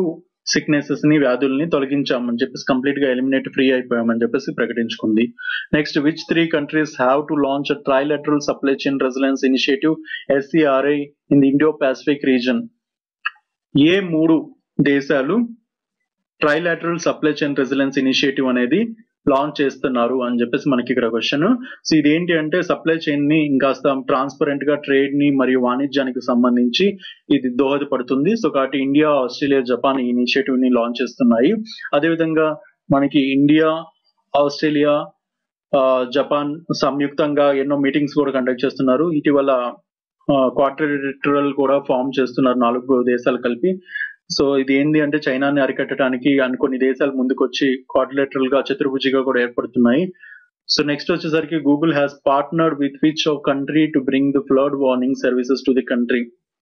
సిక్నెసెస్ ని వ్యాధుల్ని తొలగించామని చెప్పేసి కంప్లీట్ గా ఎలిమినేట్ ఫ్రీ అయిపోయామని చెప్పేసి ప్రకటించుకుంది next which three countries have to launch trilateral supply chain resilience initiative SCRI in the Indo Pacific region ఏ మూడు దేశాలు trilateral supply chain resilience initiative అనేది లాంచ్ చేస్తున్నారు అని చెప్పేసి మనకి ఇక్కడ క్వశ్చన్ సో ఇది ఏంటి అంటే సప్లై చైన్ ని ఇంకాస్త ట్రాన్స్పరెంట్ గా ట్రేడ్ ని మరియు వాణిజ్యానికి సంబంధించి ఇది దోహదపడుతుంది సో కాబట్టి ఇండియా ఆస్ట్రేలియా జపాన్ ఈ ఇనిషియేటివ్ ని లాంచ్ చేస్తున్నాయి అదేవిధంగా మనకి ఇండియా ఆస్ట్రేలియా ఆ, జపాన్ సంయుక్తంగా ఎన్నో మీటింగ్స్ కూడా కండక్ట్ చేస్తున్నారు ఇటీవల క్వార్టరల్ కూడా ఫామ్ చేస్తున్నారు నాలుగు దేశాలు కలిపి సో ఇది ఏంది అంటే చైనాని అరికట్టడానికి అన్ని కొన్ని దేశాలు ముందుకొచ్చి క్వాడ్రిలేటరల్ గా చతుర్భుజిగా కూడా ఏర్పడుతున్నాయి సో నెక్స్ట్ వచ్చేసరికి Google has partnered with which of country to bring the flood warning services to the country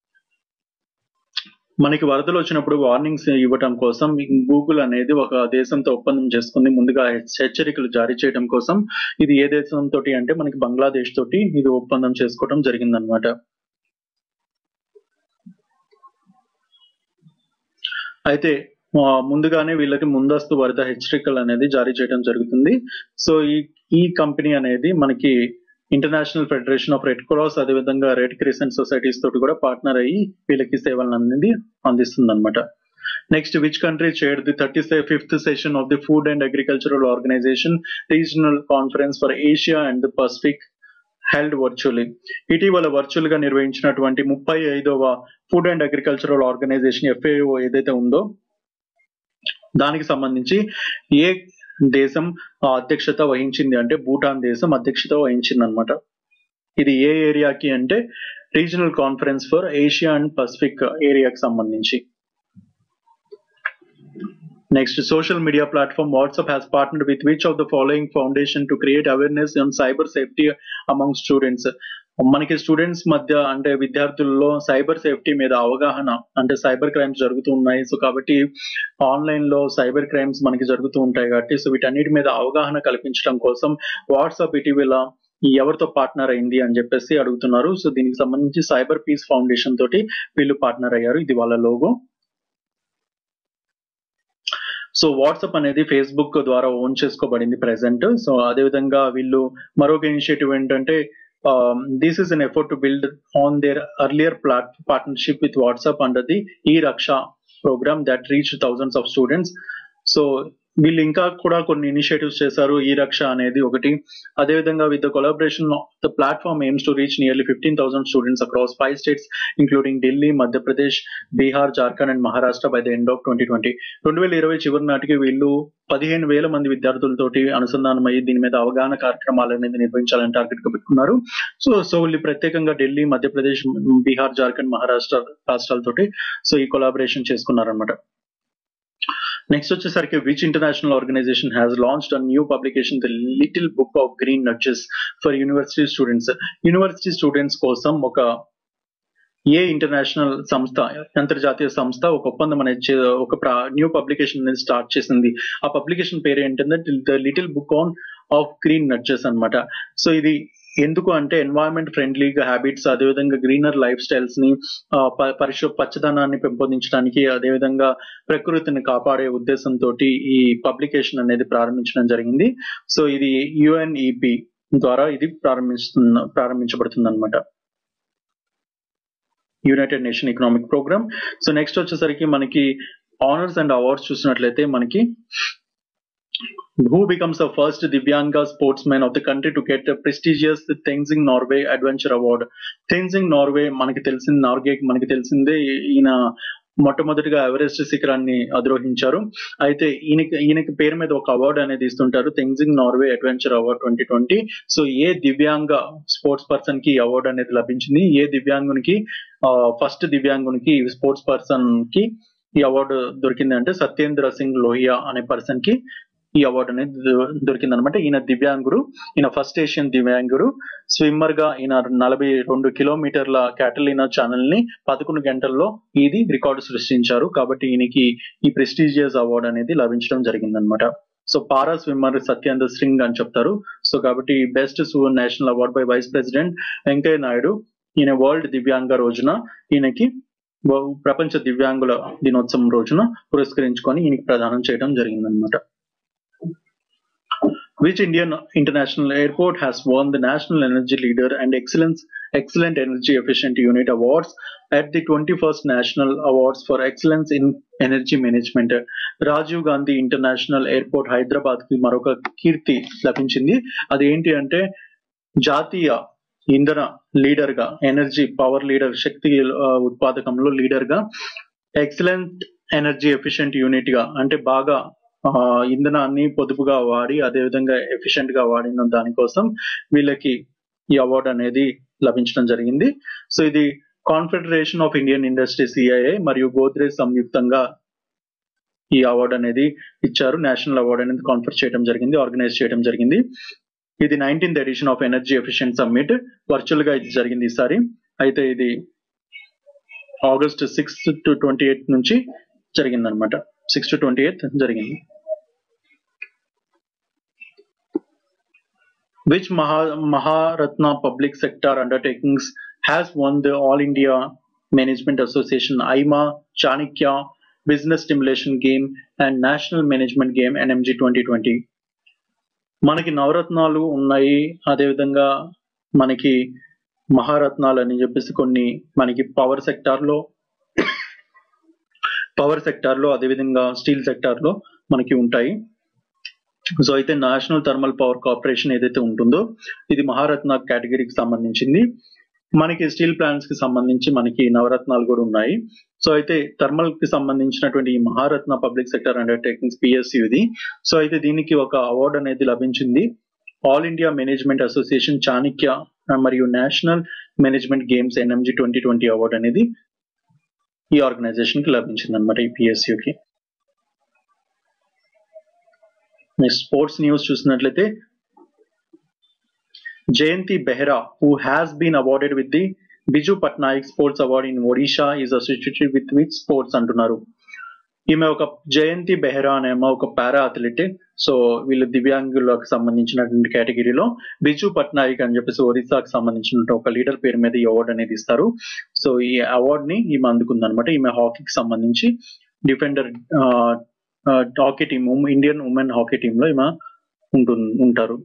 మనకి వరదలు వచ్చినప్పుడు వార్నింగ్స్ ఇవ్వటం కోసం గూగుల్ అనేది ఒక దేశంతో ఒప్పందం చేసుకుంది ముందుగా హెచ్చరికలు జారీ చేయడం కోసం ఇది ఏ దేశం తోటి అంటే మనకి బంగ్లాదేశ్ తోటి ఇది ఒప్పందం చేసుకోవడం జరిగిందనమాట అయితే ఆ, ముందుగానే వీళ్ళకి ముందస్తు వరద హెచ్చరికలు అనేది జారీ చేయడం జరుగుతుంది సో ఈ ఈ కంపెనీ అనేది మనకి International Federation of Red Cross అదేవిధంగా రెడ్ క్రిసెంట్ సొసైటీస్ తోటి కూడా పార్ట్నర్ అయ్యి వీళ్ళకి సేవలను అనేది అందిస్తుంది అనమాట next which country chair the thirty fifth session of the Food and Agricultural Organisation Regional conference for Asia and the Pacific held virtually ఇటీవల వర్చువల్ గా నిర్వహించినటువంటి ముప్పై ఐదవ Food and Agricultural Organisation FAO ఏదైతే ఉందో దానికి సంబంధించి ఏ దేశం ఆ అధ్యక్షత వహించింది అంటే భూటాన్ దేశం అధ్యక్షత వహించింది అనమాట ఇది ఏ ఏరియాకి అంటే regional conference for Asia and Pacific ఏరియాకి సంబంధించి Next, social media platform WhatsApp has partnered with which of the following foundation to create awareness on cyber safety among students? మనకి స్టూడెంట్స్ మధ్య అంటే విద్యార్థుల్లో సైబర్ సేఫ్టీ మీద అవగాహన అంటే సైబర్ క్రైమ్స్ జరుగుతూ ఉన్నాయి సో కాబట్టి ఆన్లైన్ లో సైబర్ క్రైమ్స్ మనకి జరుగుతూ ఉంటాయి కాబట్టి సో వీటన్నిటి మీద అవగాహన కల్పించడం కోసం వాట్సాప్ ఇటీవల ఎవరితో పార్ట్నర్ అయింది అని చెప్పేసి అడుగుతున్నారు సో దీనికి సంబంధించి సైబర్ పీస్ ఫౌండేషన్ తోటి వీళ్ళు పార్ట్నర్ అయ్యారు ఇది వాళ్ళ లోగో సో వాట్సాప్ అనేది ఫేస్బుక్ ద్వారా ఓన్ చేసుకోబడింది ప్రెసెంట్ సో అదేవిధంగా వీళ్ళు మరొక ఇనిషియేటివ్ ఏంటంటే this is an effort to build on their earlier plat partnership with WhatsApp under the e Raksha programme that reach thousands of students so వీళ్ళు ఇంకా కూడా కొన్ని ఇనిషియేటివ్స్ చేశారు ఈ రక్ష అనేది ఒకటి అదేవిధంగా with the collaboration the platform aims to reach nearly fifteen thousand students across five states including Delhi Madhya Pradesh Bihar Jharkhand and Maharashtra by the end of twenty twenty రెండు వేల ఇరవై చివరి నాటికి వీళ్ళు పదిహేను వేల మంది విద్యార్థులతోటి అనుసంధానమయ్యి దీని మీద అవగాహన కార్యక్రమాలు అనేది నిర్వహించాలని టార్గెట్ గా పెట్టుకున్నారు సో సో వీళ్ళు ప్రత్యేకంగా ఢిల్లీ మధ్యప్రదేశ్ బీహార్ జార్ఖండ్ మహారాష్ట్ర రాష్ట్రాలతోటి సో ఈ కొలాబరేషన్ చేసుకున్నారనమాట నెక్స్ట్ వచ్చేసరికి which international organisation has launched a new publication the little book of green nudges for university students university students కోసం ఒక ఏ ఇంటర్నేషనల్ సంస్థ అంతర్జాతీయ సంస్థ ఒక ఒప్పందం అనేది చే- ఒక న్యూ పబ్లికేషన్ అనేది స్టార్ట్ చేసింది ఆ పబ్లికేషన్ పేరు ఏంటంటే the little book on of green nudges అన్నమాట సో ఇది ఎందుకు అంటే ఎన్వైరన్మెంట్ ఫ్రెండ్లీగా హ్యాబిట్స్ అదేవిధంగా గ్రీనర్ లైఫ్ స్టైల్స్ ని ఆ, ప- పరిశు పచ్చదనాన్ని పెంపొందించడానికి అదేవిధంగా ప్రకృతిని కాపాడే ఉద్దేశంతో ఈ పబ్లికేషన్ అనేది ప్రారంభించడం జరిగింది సో ఇది యుఎన్ఈపి ద్వారా ఇది ప్రారంభిస్తున్న ప్రారంభించబడుతుంది అనమాట United Nation economic programme so next వచ్చేసరికి మనకి ఆనర్స్ అండ్ అవార్డ్స్ చూసినట్లయితే మనకి Who becomes the first Divyanga sportsman of the country to get a prestigious Tenzing Norway Adventure Award? Tenzing Norway మనకి తెలిసింది నార్గే మనకి తెలిసిందే ఈయన మొట్టమొదటిగా ఎవరెస్ట్ శిఖరాన్ని అధిరోహించారు అయితే ఈయనకి ఈయనకి పేరు మీద ఒక అవార్డు అనేది ఇస్తుంటారు Tenzing Norgay adventure award twenty twenty so ఏ దివ్యాంగ స్పోర్ట్స్ పర్సన్ కి ఈ అవార్డు అనేది లభించింది ఏ దివ్యాంగునికి ఫస్ట్ దివ్యాంగునికి స్పోర్ట్స్ పర్సన్ కి ఈ అవార్డు దొరికింది అంటే సత్యేంద్ర సింగ్ లోహియా అనే పర్సన్ కి ఈ అవార్డు అనేది దొరికింది అనమాట ఈయన దివ్యాంగుడు ఈయన ఫస్ట్ ఏషియన్ దివ్యాంగుడు స్విమ్మర్ గా ఈయన నలభై రెండు కిలోమీటర్ల క్యాటలినా ఛానల్ ని పదకొండు గంటల్లో ఇది రికార్డు సృష్టించారు కాబట్టి ఈయనకి ఈ ప్రెస్టీజియస్ అవార్డు అనేది లభించడం జరిగింది అనమాట so para swimmer Satyendra Singh అని చెప్తారు సో కాబట్టి best national award by vice president Venkaiah Naidu ఈయన వరల్డ్ దివ్యాంగ రోజున ఈయనకి ప్రపంచ దివ్యాంగుల దినోత్సవం రోజున పురస్కరించుకొని ఈయనకి ప్రదానం చేయడం జరిగిందనమాట Which Indian international airport has won the National Energy Leader and Excellence Excellent Energy Efficient Unit Awards at the 21st National Awards for Excellence in Energy Management? Rajiv Gandhi international airport Hyderabad కి మరొక కీర్తి లభించింది అదేంటి అంటే జాతీయ ఇంధన లీడర్ గా ఎనర్జీ పవర్ లీడర్ శక్తి ఆ, ఉత్పాదకంలో లీడర్ గా ఎక్సలెంట్ ఎనర్జీ ఎఫిషియెంట్ యూనిట్ గా అంటే బాగా ఆ, ఇంధనాన్ని పొదుపుగా వాడి అదేవిధంగా ఎఫిషియెంట్ గా వాడిన దానికోసం వీళ్ళకి ఈ అవార్డు అనేది లభించడం జరిగింది సో ఇది Confederation of Indian Industry CIA మరియు గోద్రేజ్ సంయుక్తంగా ఈ అవార్డు అనేది ఇచ్చారు నేషనల్ అవార్డు అనేది కాన్ఫర్ చేయడం జరిగింది ఆర్గనైజ్ చేయడం జరిగింది ఇది nineteenth edition of energy efficient summit virtual గా ఇది జరిగింది ఈసారి అయితే ఇది August six to twenty eighth నుంచి జరిగింది అనమాట సిక్స్ టు ట్వంటీ ఎయిత్ జరిగింది which Maha, Maharatna public sector undertakings has won the All India Management Association IMA, Chanakya, Business Stimulation Game, and National Management Game NMG 2020. మనకి నవరత్నాలు ఉన్నాయి అదేవిధంగా మనకి మహారత్నాలు అని చెప్పేసి కొన్ని మనకి పవర్ సెక్టార్లో పవర్ సెక్టార్లో అదేవిధంగా స్టీల్ సెక్టార్లో మనకి ఉంటాయి సో అయితే నేషనల్ థర్మల్ పవర్ కార్పొరేషన్ ఏదైతే ఉంటుందో ఇది మహారత్న కేటగిరీకి సంబంధించింది మనకి స్టీల్ ప్లాంట్స్ కి సంబంధించి మనకి నవరత్నాలు కూడా ఉన్నాయి సో అయితే థర్మల్ కి సంబంధించినటువంటి ఈ Maharatna public sector undertakings PSU ఇది సో అయితే దీనికి ఒక అవార్డు అనేది లభించింది All India Management Association Chanakya మరియు National Management Games NMG twenty twenty award అనేది ఈ ఆర్గనైజేషన్ కి లభించింది అనమాట ఈ పిఎస్యుకి నెక్స్ట్ స్పోర్ట్స్ న్యూస్ చూసినట్లయితే Jayanti Behera who has been awarded with the Biju Patnaik sports award in Odisha is associated with with sports అంటున్నారు ఈమె ఒక జయంతి బెహ్రా అనే ఆమె ఒక పారా అథ్లెట్ సో వీళ్ళు దివ్యాంగులకు సంబంధించినటువంటి కేటగిరీలో బిజు పట్నాయక్ అని చెప్పేసి ఒరిస్సాకు సంబంధించిన ఒక లీడర్ పేరు మీద ఈ అవార్డు అనేది ఇస్తారు సో ఈ అవార్డ్ ని ఈమె అందుకుందనమాట ఈమె హాకీకి సంబంధించి defender hockey team Indian women hockey team లో ఈమె ఉంటు ఉంటారు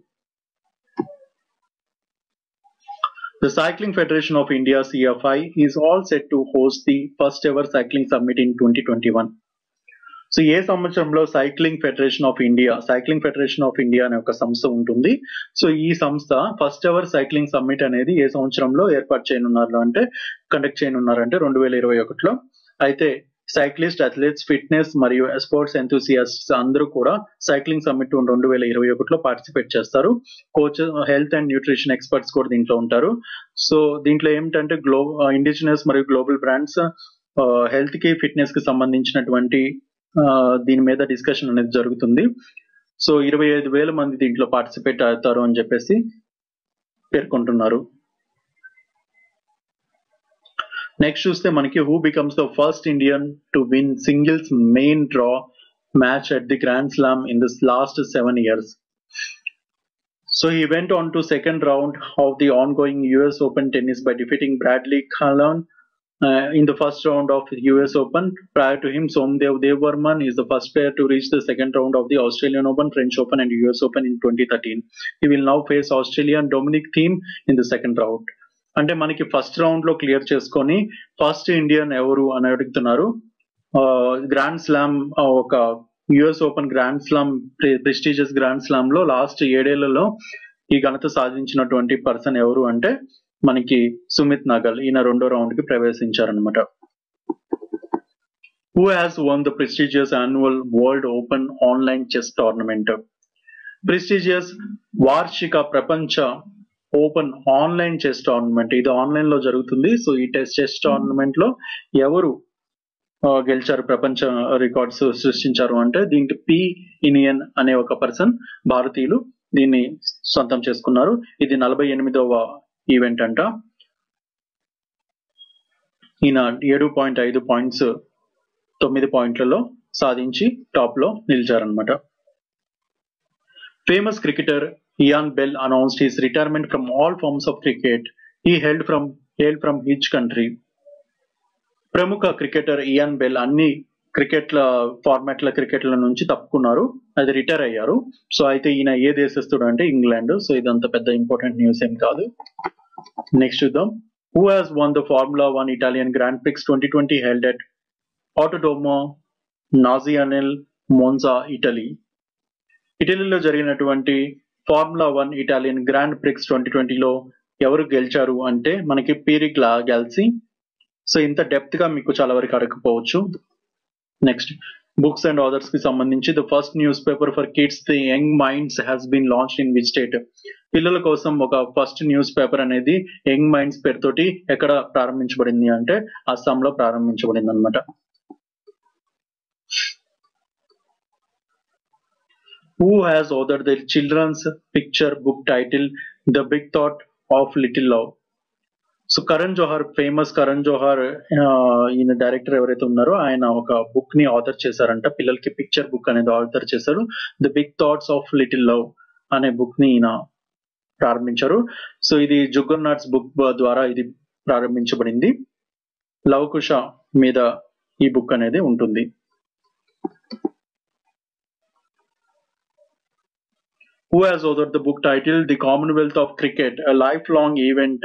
The Cycling Federation of India CFI is all set to host the first ever cycling summit in 2021. So ఏ సంవత్సరంలో cycling federation of India cycling federation of India అనే ఒక సంస్థ ఉంటుంది సో ఈ సంస్థ ఫస్ట్ ఎవర్ సైక్లింగ్ సమ్మిట్ అనేది ఏ సంవత్సరంలో ఏర్పాటు చేయనున్నారు అంటే కండక్ట్ చేయనున్నారు అంటే రెండు వేల ఇరవై ఒకటిలో అయితే సైక్లిస్ట్ అథ్లెట్స్ ఫిట్నెస్ మరియు స్పోర్ట్స్ ఎంతూసియాస్ట్స్ అందరూ కూడా సైక్లింగ్ సమ్మిట్ రెండు వేల ఇరవై ఒకటిలో పార్టిసిపేట్ చేస్తారు coach health and nutrition experts కూడా దీంట్లో ఉంటారు సో దీంట్లో ఏమిటంటే గ్లో ఇండిజినస్ మరియు గ్లోబల్ బ్రాండ్స్ హెల్త్ కి ఫిట్నెస్ కి సంబంధించినటువంటి దీని మీద డిస్కషన్ అనేది జరుగుతుంది సో ఇరవై ఐదు వేల మంది దీంట్లో పార్టిసిపేట్ అవుతారు అని చెప్పేసి పేర్కొంటున్నారు నెక్స్ట్ చూస్తే మనకి who becomes the first Indian to win singles main draw match at the grand slam in this last seven years So he went on to second round of the ongoing US Open tennis by defeating Bradley Calhoun uh, in the first round of US Open. Prior to him, Somdev Devvarman is the first player to reach the second round of the Australian Open, French Open, and US Open in 2013. He will now face Australian Dominic Thiem in the second round. అంటే మనకి first round లో clear చేసుకొని first Indian ఎవరు అని అడుగుతున్నారు grand slam ఒక US Open grand slam prestigious grand slam లో last ఏడేళ్లలో ఈ ఘనత సాధించినటువంటి పర్సన్ ఎవరు అంటే మనకి సుమిత్ నగల్ ఈయన రెండో రౌండ్ కి ప్రవేశించారనమాట who has won the prestigious annual world open online chess tournament prestigious వార్షిక ప్రపంచ ఓపెన్ ఆన్లైన్ చెస్ టోర్నమెంట్ ఇది ఆన్లైన్ లో జరుగుతుంది సో ఈ టెస్ట్ చెస్ టోర్నమెంట్ లో ఎవరు గెలిచారు ప్రపంచ రికార్డ్స్ సృష్టించారు అంటే దీంట్లో పి ఇనియన్ అనే ఒక పర్సన్ భారతీయులు దీన్ని సొంతం చేసుకున్నారు ఇది నలభై ఎనిమిదవ ఈవెంట్ అంట ఈయన ఏడు పాయింట్ ఐదు పాయింట్స్ తొమ్మిది పాయింట్లలో సాధించి టాప్ లో నిలిచారనమాట famous cricketer Ian Bell announced his retirement from all forms of cricket he held from held from which country ప్రముఖ క్రికెటర్ ఇయాన్ బెల్ అన్ని క్రికెట్ల ఫార్మాట్ల క్రికెట్ల నుంచి తప్పుకున్నారు అది రిటైర్ అయ్యారు సో అయితే ఈయన ఏ దేశస్తుడు అంటే ఇంగ్లాండ్ సో ఇదంత పెద్ద ఇంపార్టెంట్ న్యూస్ ఏం కాదు నెక్స్ట్ చూద్దాం who has won the formula One Italian Grand Prix twenty twenty held at Autodromo Nazionale Monza Italy ఇటలీలో జరిగినటువంటి Formula One Italian Grand Prix twenty ట్వంటీలో ఎవరు గెలిచారు అంటే మనకి పీరిగ్లా గెలిచి సో ఇంత డెప్త్ గా మీకు చాలా వరకు అడగకపోవచ్చు నెక్స్ట్ బుక్స్ అండ్ ఆథర్స్ కి సంబంధించి the first newspaper for kids the young minds has been launch in which state పిల్లల కోసం ఒక ఫస్ట్ న్యూస్ పేపర్ అనేది యంగ్ మైండ్స్ పేరుతోటి ఎక్కడ ప్రారంభించబడింది అంటే అస్సాంలో ప్రారంభించబడింది అనమాట who has authored the children's picture book titled The Big Thought of Little Love. So Karan Johar famous Karan Johar ఈయన డైరెక్టర్ ఎవరైతే ఉన్నారో ఆయన ఒక బుక్ ని ఆథర్ చేశారంట పిల్లలకి పిక్చర్ బుక్ అనేది ఆథర్ చేశారు the big thoughts of little love అనే బుక్ ని ఈయన ప్రారంభించారు సో ఇది జుగర్ నాట్స్ బుక్ ద్వారా ఇది ప్రారంభించబడింది లవ్ కుష మీద ఈ బుక్ అనేది ఉంటుంది who has authored the book titled The Commonwealth of Cricket, a lifelong event,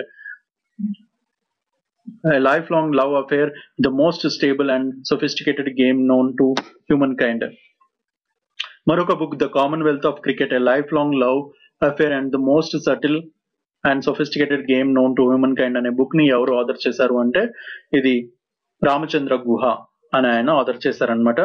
a lifelong love affair, the most stable and sophisticated game known to humankind. మరొక book the Commonwealth of cricket a life long love affair and the most subtle and sophisticated game known to human kind అనే book ని ఎవరు order చేశారు అంటే ఇది రామచంద్ర గుహ అని ఆయన ఆర్డర్ చేశారనమాట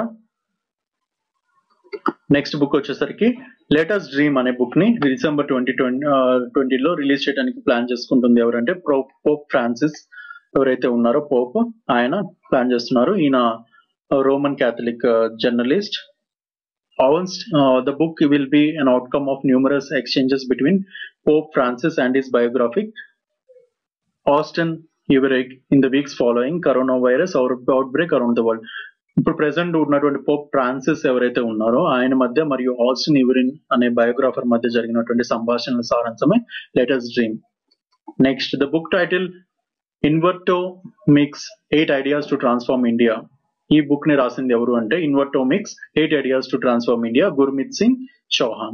నెక్స్ట్ బుక్ వచ్చేసరికి లేటెస్ట్ డ్రీమ్ అనే బుక్ ని డిసెంబర్ ట్వంటీ ట్వంటీ ట్వంటీలో రిలీజ్ చేయడానికి ప్లాన్ చేసుకుంటుంది ఎవరంటే ప్రో పోప్ ఫ్రాన్సిస్ ఎవరైతే ఉన్నారో పోప్ ఆయన ప్లాన్ చేస్తున్నారు ఈయన Roman Catholic journalist the book will be an outcome of numerous exchanges between Pope Francis and his biographic Austin Everett in the weeks following coronavirus outbreak around the world. ఇప్పుడు present ఉన్నటువంటి Pope Francis ఎవరైతే ఉన్నారో ఆయన మధ్య మరియు Austin ఇవరిన్ అనే biographer మధ్య జరిగినటువంటి సంభాషణల సారాంశమే letters dream next the book title Invertomics eight ideas to transform India ఈ బుక్ ని రాసింది ఎవరు అంటే Invertomics eight ideas to transform India Gurmeet Singh Chauhan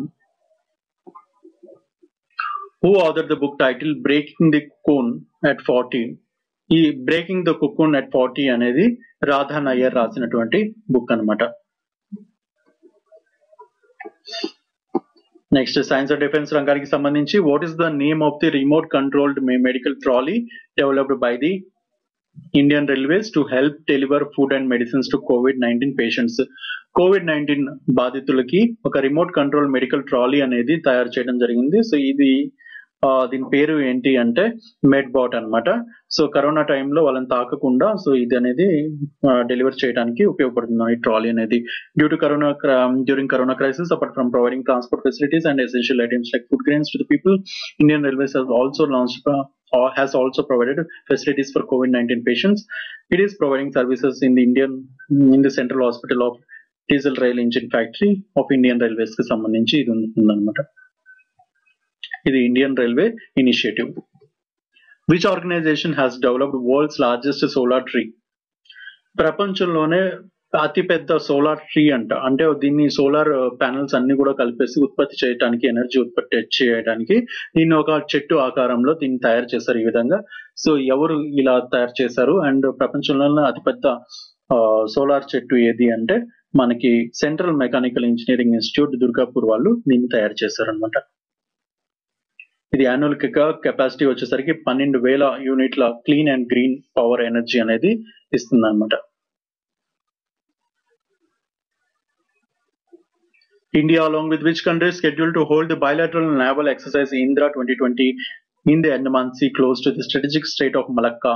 who author the book title breaking the cocoon at forty ఈ breaking the cocoon at forty అనేది రాధా నయ్యర్ రాసినటువంటి book అనమాట next science and defence రంగానికి సంబంధించి what is the name of the remote controlled medical trolley developed by the Indian Railways to help deliver food and medicines to covid nineteen patients covid nineteen బాధితులకి ఒక remote control medical trolley అనేది తయారు చేయడం జరిగింది so ఇది దీని పేరు ఏంటి అంటే మెడ్బాట్ అనమాట సో కరోనా టైంలో వాళ్ళని తాకకుండా సో ఇది అనేది డెలివర్ చేయడానికి ఉపయోగపడుతుంది ఈ ట్రాలీ అనేది due to corona during corona crisis apart from providing transport facilities and essential items like food grains to the people Indian Railways also launch or has also provided facilities for COVID-19 patients. It is providing services in the Indian in the Central Hospital of Diesel Rail Engine Factory of Indian Railways కి సంబంధించి ఇది ఉందన్నమాట ఇది Indian railway initiative which organisation has developed world's largest solar tree ప్రపంచంలోనే అతి పెద్ద solar tree అంట అంటే దీన్ని సోలార్ ప్యానల్స్ అన్ని కూడా కలిపేసి ఉత్పత్తి చేయడానికి ఎనర్జీ ఉత్పత్తి చేయడానికి దీన్ని ఒక చెట్టు ఆకారంలో దీన్ని తయారు చేశారు ఈ విధంగా సో ఎవరు ఇలా తయారు చేశారు అండ్ ప్రపంచంలోనే అతిపెద్ద సోలార్ చెట్టు ఏది అంటే మనకి central mechanical engineering institute Durgapur వాళ్ళు దీన్ని తయారు చేశారు అనమాట ఇది యాన్యువల్ కెపాసిటీ వచ్చేసరికి పన్నెండు వేల యూనిట్ల clean and green power energy అనేది ఇస్తుంది అనమాట India, along with which country, is scheduled to hold the bilateral naval exercise Indra 2020 in the Andaman Sea close to the strategic strait of Malacca.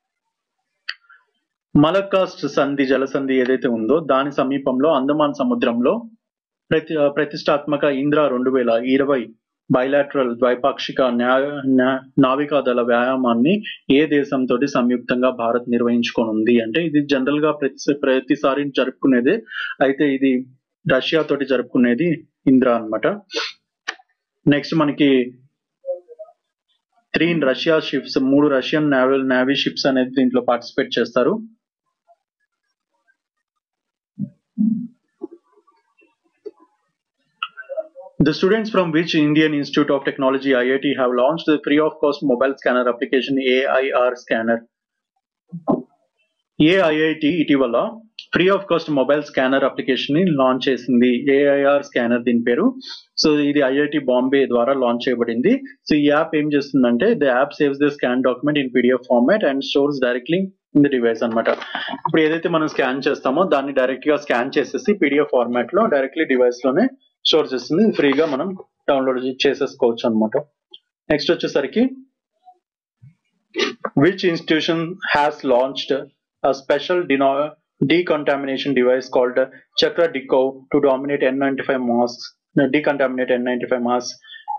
Malacca సంధి జలసంధి ఏదైతే ఉందో దాని సమీపంలో అండమాన్ సముద్రంలో ప్రతి ప్రతిష్టాత్మక ఇంద్ర రెండు వేల ఇరవై బైలాటరల్ ద్వైపాక్షిక నావికాదళ వ్యాయామాన్ని ఏ దేశంతో సంయుక్తంగా భారత్ నిర్వహించుకోనుంది అంటే ఇది జనరల్ గా ప్రతి ప్రతిసారి జరుపుకునేదే అయితే ఇది రష్యా తోటి జరుపుకునేది ఇంద్ర అనమాట నెక్స్ట్ మనకి త్రీ రష్యా షిప్స్ మూడు రష్యన్ నావల్ నావీ షిప్స్ అనేది దీంట్లో పార్టిసిపేట్ చేస్తారు The students from which Indian Institute of Technology IIT have launched the free of cost mobile scanner application AIR scanner. AIIT ఇటీవల free of cost mobile scanner application ని launch చేసింది AIR scanner దీని పేరు so ఇది IIT Bombay ద్వారా launch చేయబడింది so ఈ app ఏం చేస్తుందంటే the app saves the scan document in PDF format and stores directly in the device అనమాట ఇప్పుడు ఏదైతే మనం స్కాన్ చేస్తామో దాన్ని డైరెక్ట్ గా స్కాన్ చేసేసి పీడిఎఫ్ ఫార్మాట్ లో డైరెక్ట్లీ డివైస్ లోనే స్టోర్ చేస్తుంది ఫ్రీగా మనం డౌన్లోడ్ చేసేసుకోవచ్చు అనమాట నెక్స్ట్ వచ్చేసరికి which institution has launched a special deno- decontamination device called Chakra Deco to dominate N95 masks, uh, decontaminate N95 masks.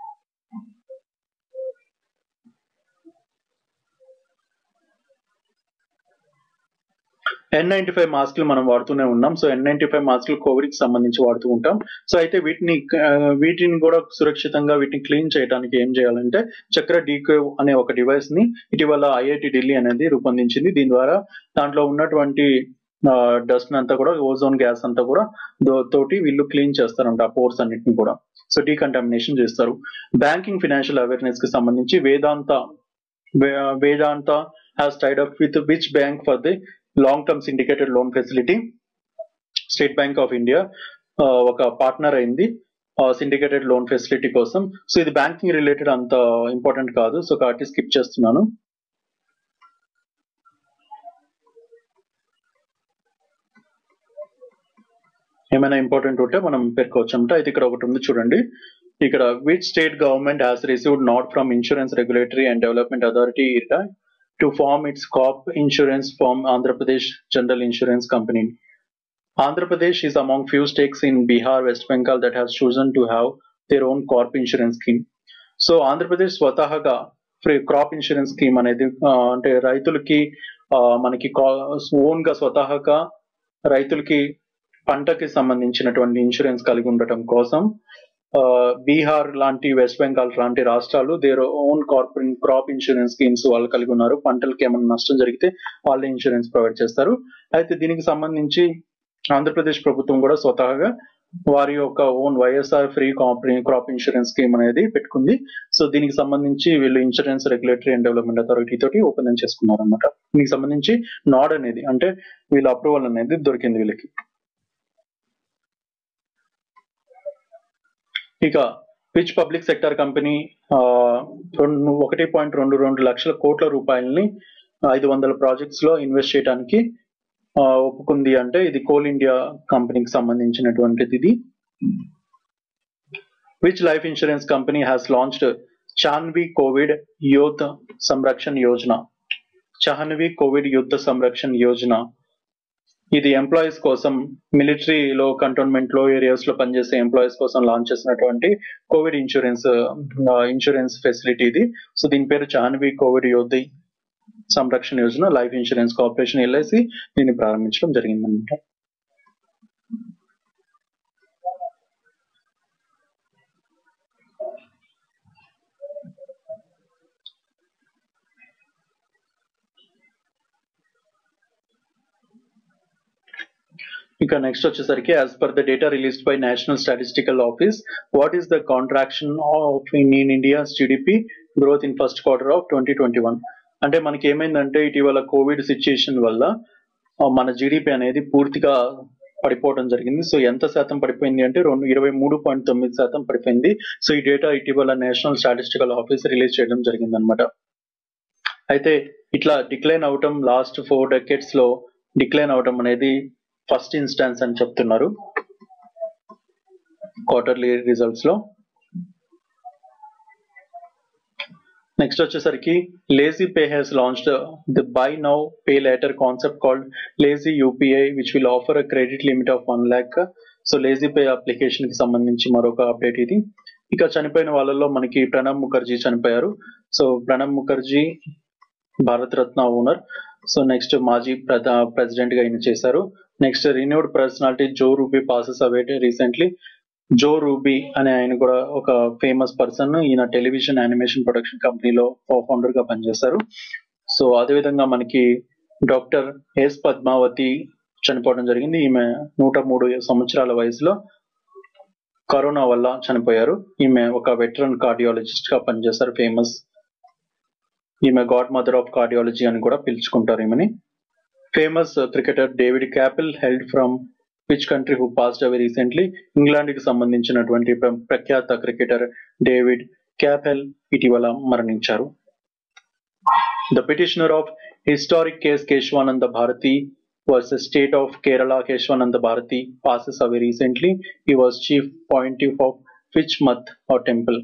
N ninety five మాస్క్లు మనం వాడుతూనే ఉన్నాం సో ఎన్ నైన్టీ ఫైవ్ మాస్క్లు కోవిడ్ కి సంబంధించి వాడుతూ ఉంటాం సో అయితే వీటిని ఆ, వీటిని కూడా సురక్షితంగా వీటిని క్లీన్ చేయడానికి ఏం చేయాలంటే చక్ర డీకో అనే ఒక డివైస్ ని ఇటీవల ఐఐటి ఢిల్లీ అనేది రూపొందించింది దీని ద్వారా దాంట్లో ఉన్నటువంటి డస్ట్ అంతా కూడా ఓజోన్ గ్యాస్ అంతా కూడా దో- తోటి వీళ్ళు క్లీన్ చేస్తారంట ఆ పోర్స్ అన్నిటిని కూడా సో డీకంటామినేషన్ చేస్తారు బ్యాంకింగ్ ఫినాన్షియల్ అవేర్నెస్ కి సంబంధించి వేదాంత వే- Vedanta has tied up with which bank for the long term syndicated loan facility State Bank of India ఒక పార్ట్నర్ అయింది సిండికేటెడ్ లోన్ ఫెసిలిటీ కోసం సో ఇది బ్యాంకింగ్ రిలేటెడ్ అంత ఇంపార్టెంట్ కాదు సో కాబట్టి స్కిప్ చేస్తున్నాను ఏమైనా ఇంపార్టెంట్ ఉంటే మనం పేర్కోవచ్చు అంటే అయితే ఇక్కడ ఒకటి ఉంది చూడండి ఇక్కడ which state government has received nod from insurance regulatory and development authority to form its crop insurance firm Andhra Pradesh general insurance company Andhra Pradesh is among few states in Bihar, West Bengal that has chosen to have their own crop insurance scheme. So Andhra Pradesh స్వతహాగా free crop insurance scheme అనేది ఆ, అంటే రైతులకి ఆ, మనకి own గా స్వతహాగా రైతులకి పంటకి సంబంధించినటువంటి ఇన్సూరెన్స్ కలిగి ఉండటం కోసం ఆ, బీహార్ లాంటి వెస్ట్ బెంగాల్ లాంటి రాష్ట్రాలు their own corporate crop insurance schemes వాళ్ళు కలిగి ఉన్నారు పంటలకి ఏమైనా నష్టం జరిగితే వాళ్ళే ఇన్సూరెన్స్ ప్రొవైడ్ చేస్తారు అయితే దీనికి సంబంధించి ఆంధ్రప్రదేశ్ ప్రభుత్వం కూడా స్వతహాగా వారి యొక్క own YSR free crop insurance scheme అనేది పెట్టుకుంది సో దీనికి సంబంధించి వీళ్ళు insurance regulatory and development authority తోటి ఒప్పందం చేసుకున్నారు అనమాట దీనికి సంబంధించి నాడ్ అనేది అంటే వీళ్ళ అప్రూవల్ అనేది దొరికింది వీళ్ళకి ఇక పిచ్ పబ్లిక్ సెక్టర్ కంపెనీ రెండు ఒకటి పాయింట్ రెండు రెండు లక్షల కోట్ల రూపాయలని ఐదు వందల ప్రాజెక్ట్స్ లో ఇన్వెస్ట్ చేయడానికి ఆ, ఒప్పుకుంది అంటే ఇది కోల్ ఇండియా కంపెనీకి సంబంధించినటువంటిది ఇది which life insurance company has launched Chanvi covid Yuddha Sanrakshan Yojana చాహ్నవి Covid Yuddha Sanrakshan Yojana ఇది ఎంప్లాయీస్ కోసం మిలిటరీలో కంటోన్మెంట్ లో ఏరియాస్ లో పనిచేసే ఎంప్లాయీస్ కోసం లాంచ్ చేసినటువంటి కోవిడ్ ఇన్సూరెన్స్ ఇన్సూరెన్స్ ఫెసిలిటీ ఇది సో దీని పేరు Chahnavi covid Yodhi Sanrakshana Yojana life insurance corporation LIC దీన్ని ప్రారంభించడం జరిగిందన్నమాట ఇక నెక్స్ట్ వచ్చేసరికి as per the data released by national statistical office what is the contraction of in in India's GDP growth in first quarter of twenty twenty one అంటే మనకి ఏమైందంటే ఇటీవల Covid situation వల్ల ఆ, మన జిడిపి అనేది పూర్తిగా పడిపోవడం జరిగింది సో ఎంత శాతం పడిపోయింది అంటే రెండు ఇరవై మూడు పాయింట్ తొమ్మిది శాతం పడిపోయింది సో ఈ డేటా ఇటీవల నేషనల్ స్టాటిస్టికల్ ఆఫీస్ రిలీజ్ చేయడం జరిగింది అనమాట అయితే ఇట్లా డిక్లైన్ అవటం లాస్ట్ ఫోర్ డెకెట్స్ లో డిక్లైన్ అవటం అనేది ఫస్ట్ ఇన్స్టాన్స్ అని చెప్తున్నారు క్వార్టర్లీ రిజల్ట్స్ లో నెక్స్ట్ వచ్చేసరికి LazyPay has launched the buy now pay later concept called Lazy UPI which will offer a credit limit of one lakh so LazyPay application కి సంబంధించి మరొక update ఇది ఇక చనిపోయిన వాళ్ళలో మనకి ప్రణబ్ ముఖర్జీ చనిపోయారు సో ప్రణబ్ ముఖర్జీ భారత రత్న ఓనర్ సో నెక్స్ట్ మాజీ ప్రధా ప్రెసిడెంట్ గా ఈయన చేశారు next renowned personality Joe Ruby passes away recently Joe Ruby అనే ఆయన కూడా ఒక ఫేమస్ పర్సన్ ఈయన టెలివిజన్ యానిమేషన్ ప్రొడక్షన్ కంపెనీలో ఫౌండర్ గా పనిచేశారు సో అదేవిధంగా మనకి డాక్టర్ ఎస్ పద్మావతి చనిపోవడం జరిగింది ఈమె నూట మూడు సంవత్సరాల వయసులో కరోనా వల్ల చనిపోయారు ఈమె ఒక వెటరన్ కార్డియాలజిస్ట్ గా పనిచేస్తారు ఫేమస్ ఈమె గాడ్ మదర్ ఆఫ్ కార్డియాలజీ అని కూడా పిలుచుకుంటారు ఈమెని famous cricketer David Capel held from which country who passed away recently England కి సంబంధించినటువంటి ప్ర- ప్రఖ్యాత క్రికెటర్ డేవిడ్ క్యాపెల్ ఇటీవల మరణించారు the petitioner of historic case Kesavananda Bharati versus state of Kerala Kesavananda Bharati passes away recently he was chief pontiff of which math or temple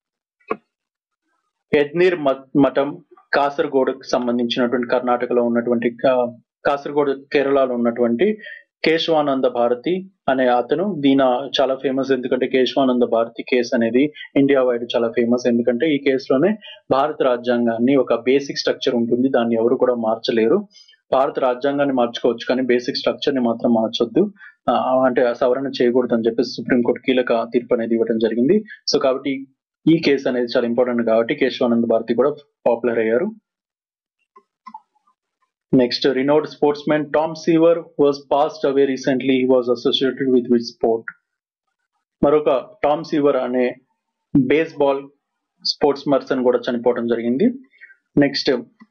Edneer math మఠం కాసర్గోడ్కు సంబంధించినటువంటి కర్ణాటకలో ఉన్నటువంటి కా- కాసర్గోడ్ కేరళలో ఉన్నటువంటి కేశవానంద భారతి అనే అతను దీన చాలా ఫేమస్ ఎందుకంటే కేశవానంద భారతి కేసు అనేది ఇండియా వైడ్ చాలా ఫేమస్ ఎందుకంటే ఈ కేసులోనే భారత రాజ్యాంగాన్ని ఒక బేసిక్ స్ట్రక్చర్ ఉంటుంది దాన్ని ఎవరు కూడా మార్చలేరు భారత రాజ్యాంగాన్ని మార్చుకోవచ్చు కానీ బేసిక్ స్ట్రక్చర్ ని మాత్రం మార్చొద్దు ఆ, అంటే ఆ సవరణ చేయకూడదు అని చెప్పేసి సుప్రీంకోర్టు కీలక తీర్పు అనేది ఇవ్వడం జరిగింది సో కాబట్టి ఈ కేసు అనేది చాలా ఇంపార్టెంట్ కాబట్టి కేశవానంద భారతి కూడా పాపులర్ అయ్యారు next renowned sports man Tom Seaver was passed away recently was associated with which sport మరొక టామ్ సీవర్ అనే బేస్బాల్ స్పోర్ట్స్ పర్సన్ కూడా చనిపోవడం జరిగింది నెక్స్ట్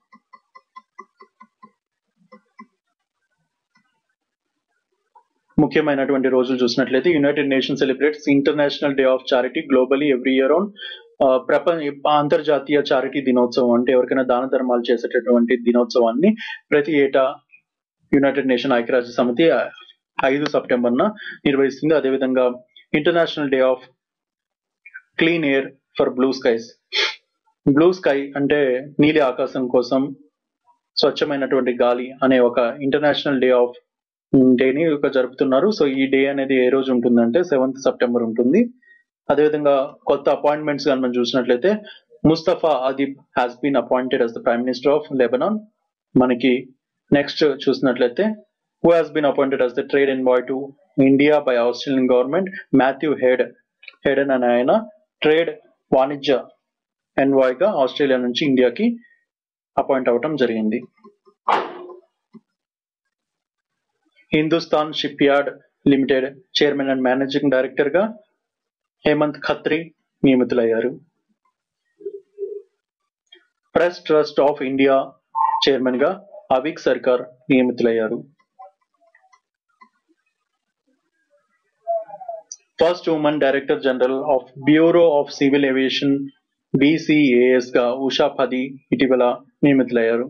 ముఖ్యమైనటువంటి రోజులు చూసినట్లయితే United Nation celebrates international day of charity globally every year on ప్రపంచ అంతర్జాతీయ చారిటీ దినోత్సవం అంటే ఎవరికైనా దాన ధర్మాలు చేసేటటువంటి దినోత్సవాన్ని ప్రతి ఏటా యునైటెడ్ నేషన్ ఐక్యరాజ్య సమితి ఐదు సెప్టెంబర్ న నిర్వహిస్తుంది అదేవిధంగా international day of clean air for blue skies blue sky అంటే నీలి ఆకాశం కోసం స్వచ్ఛమైనటువంటి గాలి అనే ఒక ఇంటర్నేషనల్ డే ఆఫ్ డేని ఒక జరుపుతున్నారు సో ఈ డే అనేది ఏ రోజు ఉంటుందంటే సెవెంత్ సెప్టెంబర్ ఉంటుంది అదేవిధంగా కొత్త అపాయింట్మెంట్స్ కానీ మనం చూసినట్లయితే Mustafa Adib has been appointed as the prime minister of Lebanon మనకి నెక్స్ట్ చూసినట్లయితే who has been appointed as the trade envoy to India by Australian government Matthew హెడ్ హెడెన్ అనే ఆయన ట్రేడ్ వాణిజ్య ఎన్వాయ్ గా ఆస్ట్రేలియా నుంచి ఇండియాకి అపాయింట్ అవ్వటం జరిగింది Hindustan ship yard limited chairman and managing director గా హేమంత్ ఖత్రి నియమితులయ్యారు press trust of India chairman గా అవిక్ సర్కార్ నియమితులయ్యారు first women director general of bureau of civil aviation BCAS గా ఉషా పది ఇటీవల నియమితులయ్యారు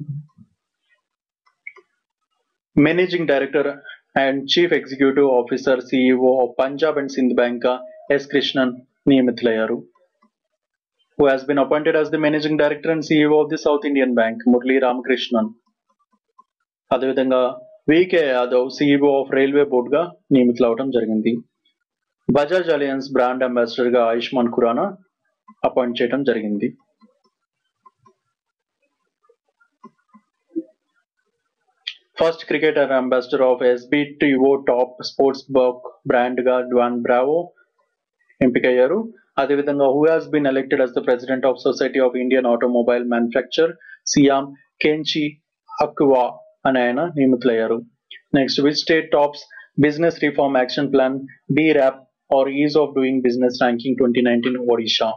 managing director and chief executive officer CEO of Punjab and Sindh bank గా ఎస్ కృష్ణన్ నియమితులయ్యారు who has been appointed as the managing director and CEO of the South Indian bank Murali Ramakrishnan అదేవిధంగా VK Yadav CEO of railway board గా నియమితులవడం జరిగింది Bajaj alliance brand ambassador గా Ayushman Khurana appoint చేయడం జరిగింది first cricketer ambassador of SBTO top sports బక్ బ్రాండ్ గా Dwayne Bravo ఎంపికయ్యారు అదేవిధంగా who has been elected as the president of society of Indian automobile manufacture SIAM Kenichi Ayukawa అనే ఆయన నియమితులయ్యారు next which state tops business reform action plan BRAP or ease of doing business ranking twenty nineteen Odisha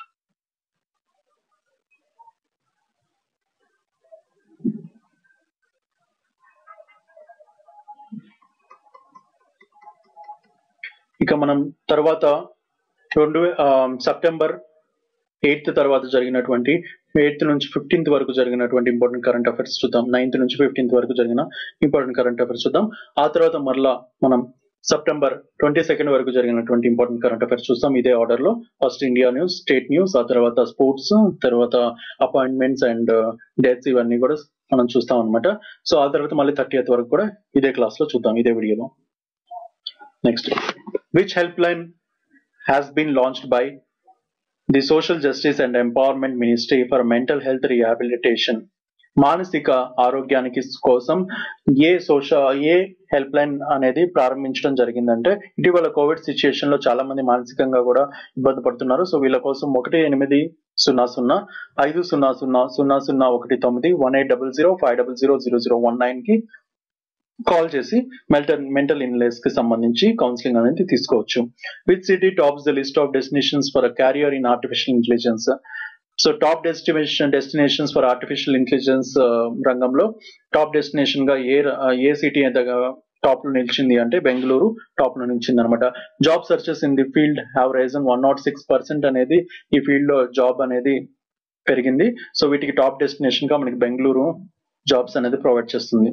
ఇక మనం తర్వాత రెండు ఆ, September eighth తర్వాత జరిగినటువంటి ఎయిత్ నుంచి ఫిఫ్టీన్త్ వరకు జరిగినటువంటి ఇంపార్టెంట్ కరెంట్ అఫైర్స్ చూద్దాం నైన్త్ నుంచి ఫిఫ్టీన్త్ వరకు జరిగిన ఇంపార్టెంట్ కరెంట్ అఫైర్స్ చూద్దాం ఆ తర్వాత మరలా మనం సెప్టెంబర్ ట్వంటీ సెకండ్ వరకు జరిగినటువంటి ఇంపార్టెంట్ కరెంట్ అఫైర్స్ చూస్తాం ఇదే ఆర్డర్ లో first India news state news ఆ తర్వాత స్పోర్ట్స్ తర్వాత అపాయింట్మెంట్స్ అండ్ డేట్స్ ఇవన్నీ కూడా మనం చూస్తాం అనమాట సో ఆ తర్వాత మళ్ళీ థర్టీ వరకు కూడా ఇదే క్లాస్ లో చూద్దాం ఇదే వీడియోలో next which help line has been launched by the social justice and empowerment ministry for mental health rehabilitation మానసిక ఆరోగ్యానికి కోసం a social a help line అనేది ప్రారంభించడం జరిగిందంటే ఇటీవల కోవిడ్ సిచ్యుయేషన్ లో చాలా మంది మానసికంగా కూడా ఇబ్బంది పడుతున్నారు సో వీళ్ళ కోసం ఒకటి ఎనిమిది సున్నా సున్నా ఐదు సున్నా సున్నా సున్నా సున్నా ఒకటి తొమ్మిది one eight double zero five double zero zero zero one nine కి కాల్ చేసి మెంటల్ మెంటల్ ఇన్లెస్ కి సంబంధించి కౌన్సిలింగ్ అనేది తీసుకోవచ్చు which city tops the list of destinations for career in artificial intelligence so top destination destinations for artificial intelligence రంగంలో top destination గా ఏ ఏ సిటీ టాప్ లో నిలిచింది అంటే బెంగళూరు టాప్ లో నిలిచింది అనమాట job searches in the field have risen one nought six percent అనేది ఈ ఫీల్డ్ లో జాబ్ అనేది పెరిగింది సో వీటికి టాప్ డెస్టినేషన్ గా మనకి బెంగళూరు జాబ్స్ అనేది ప్రొవైడ్ చేస్తుంది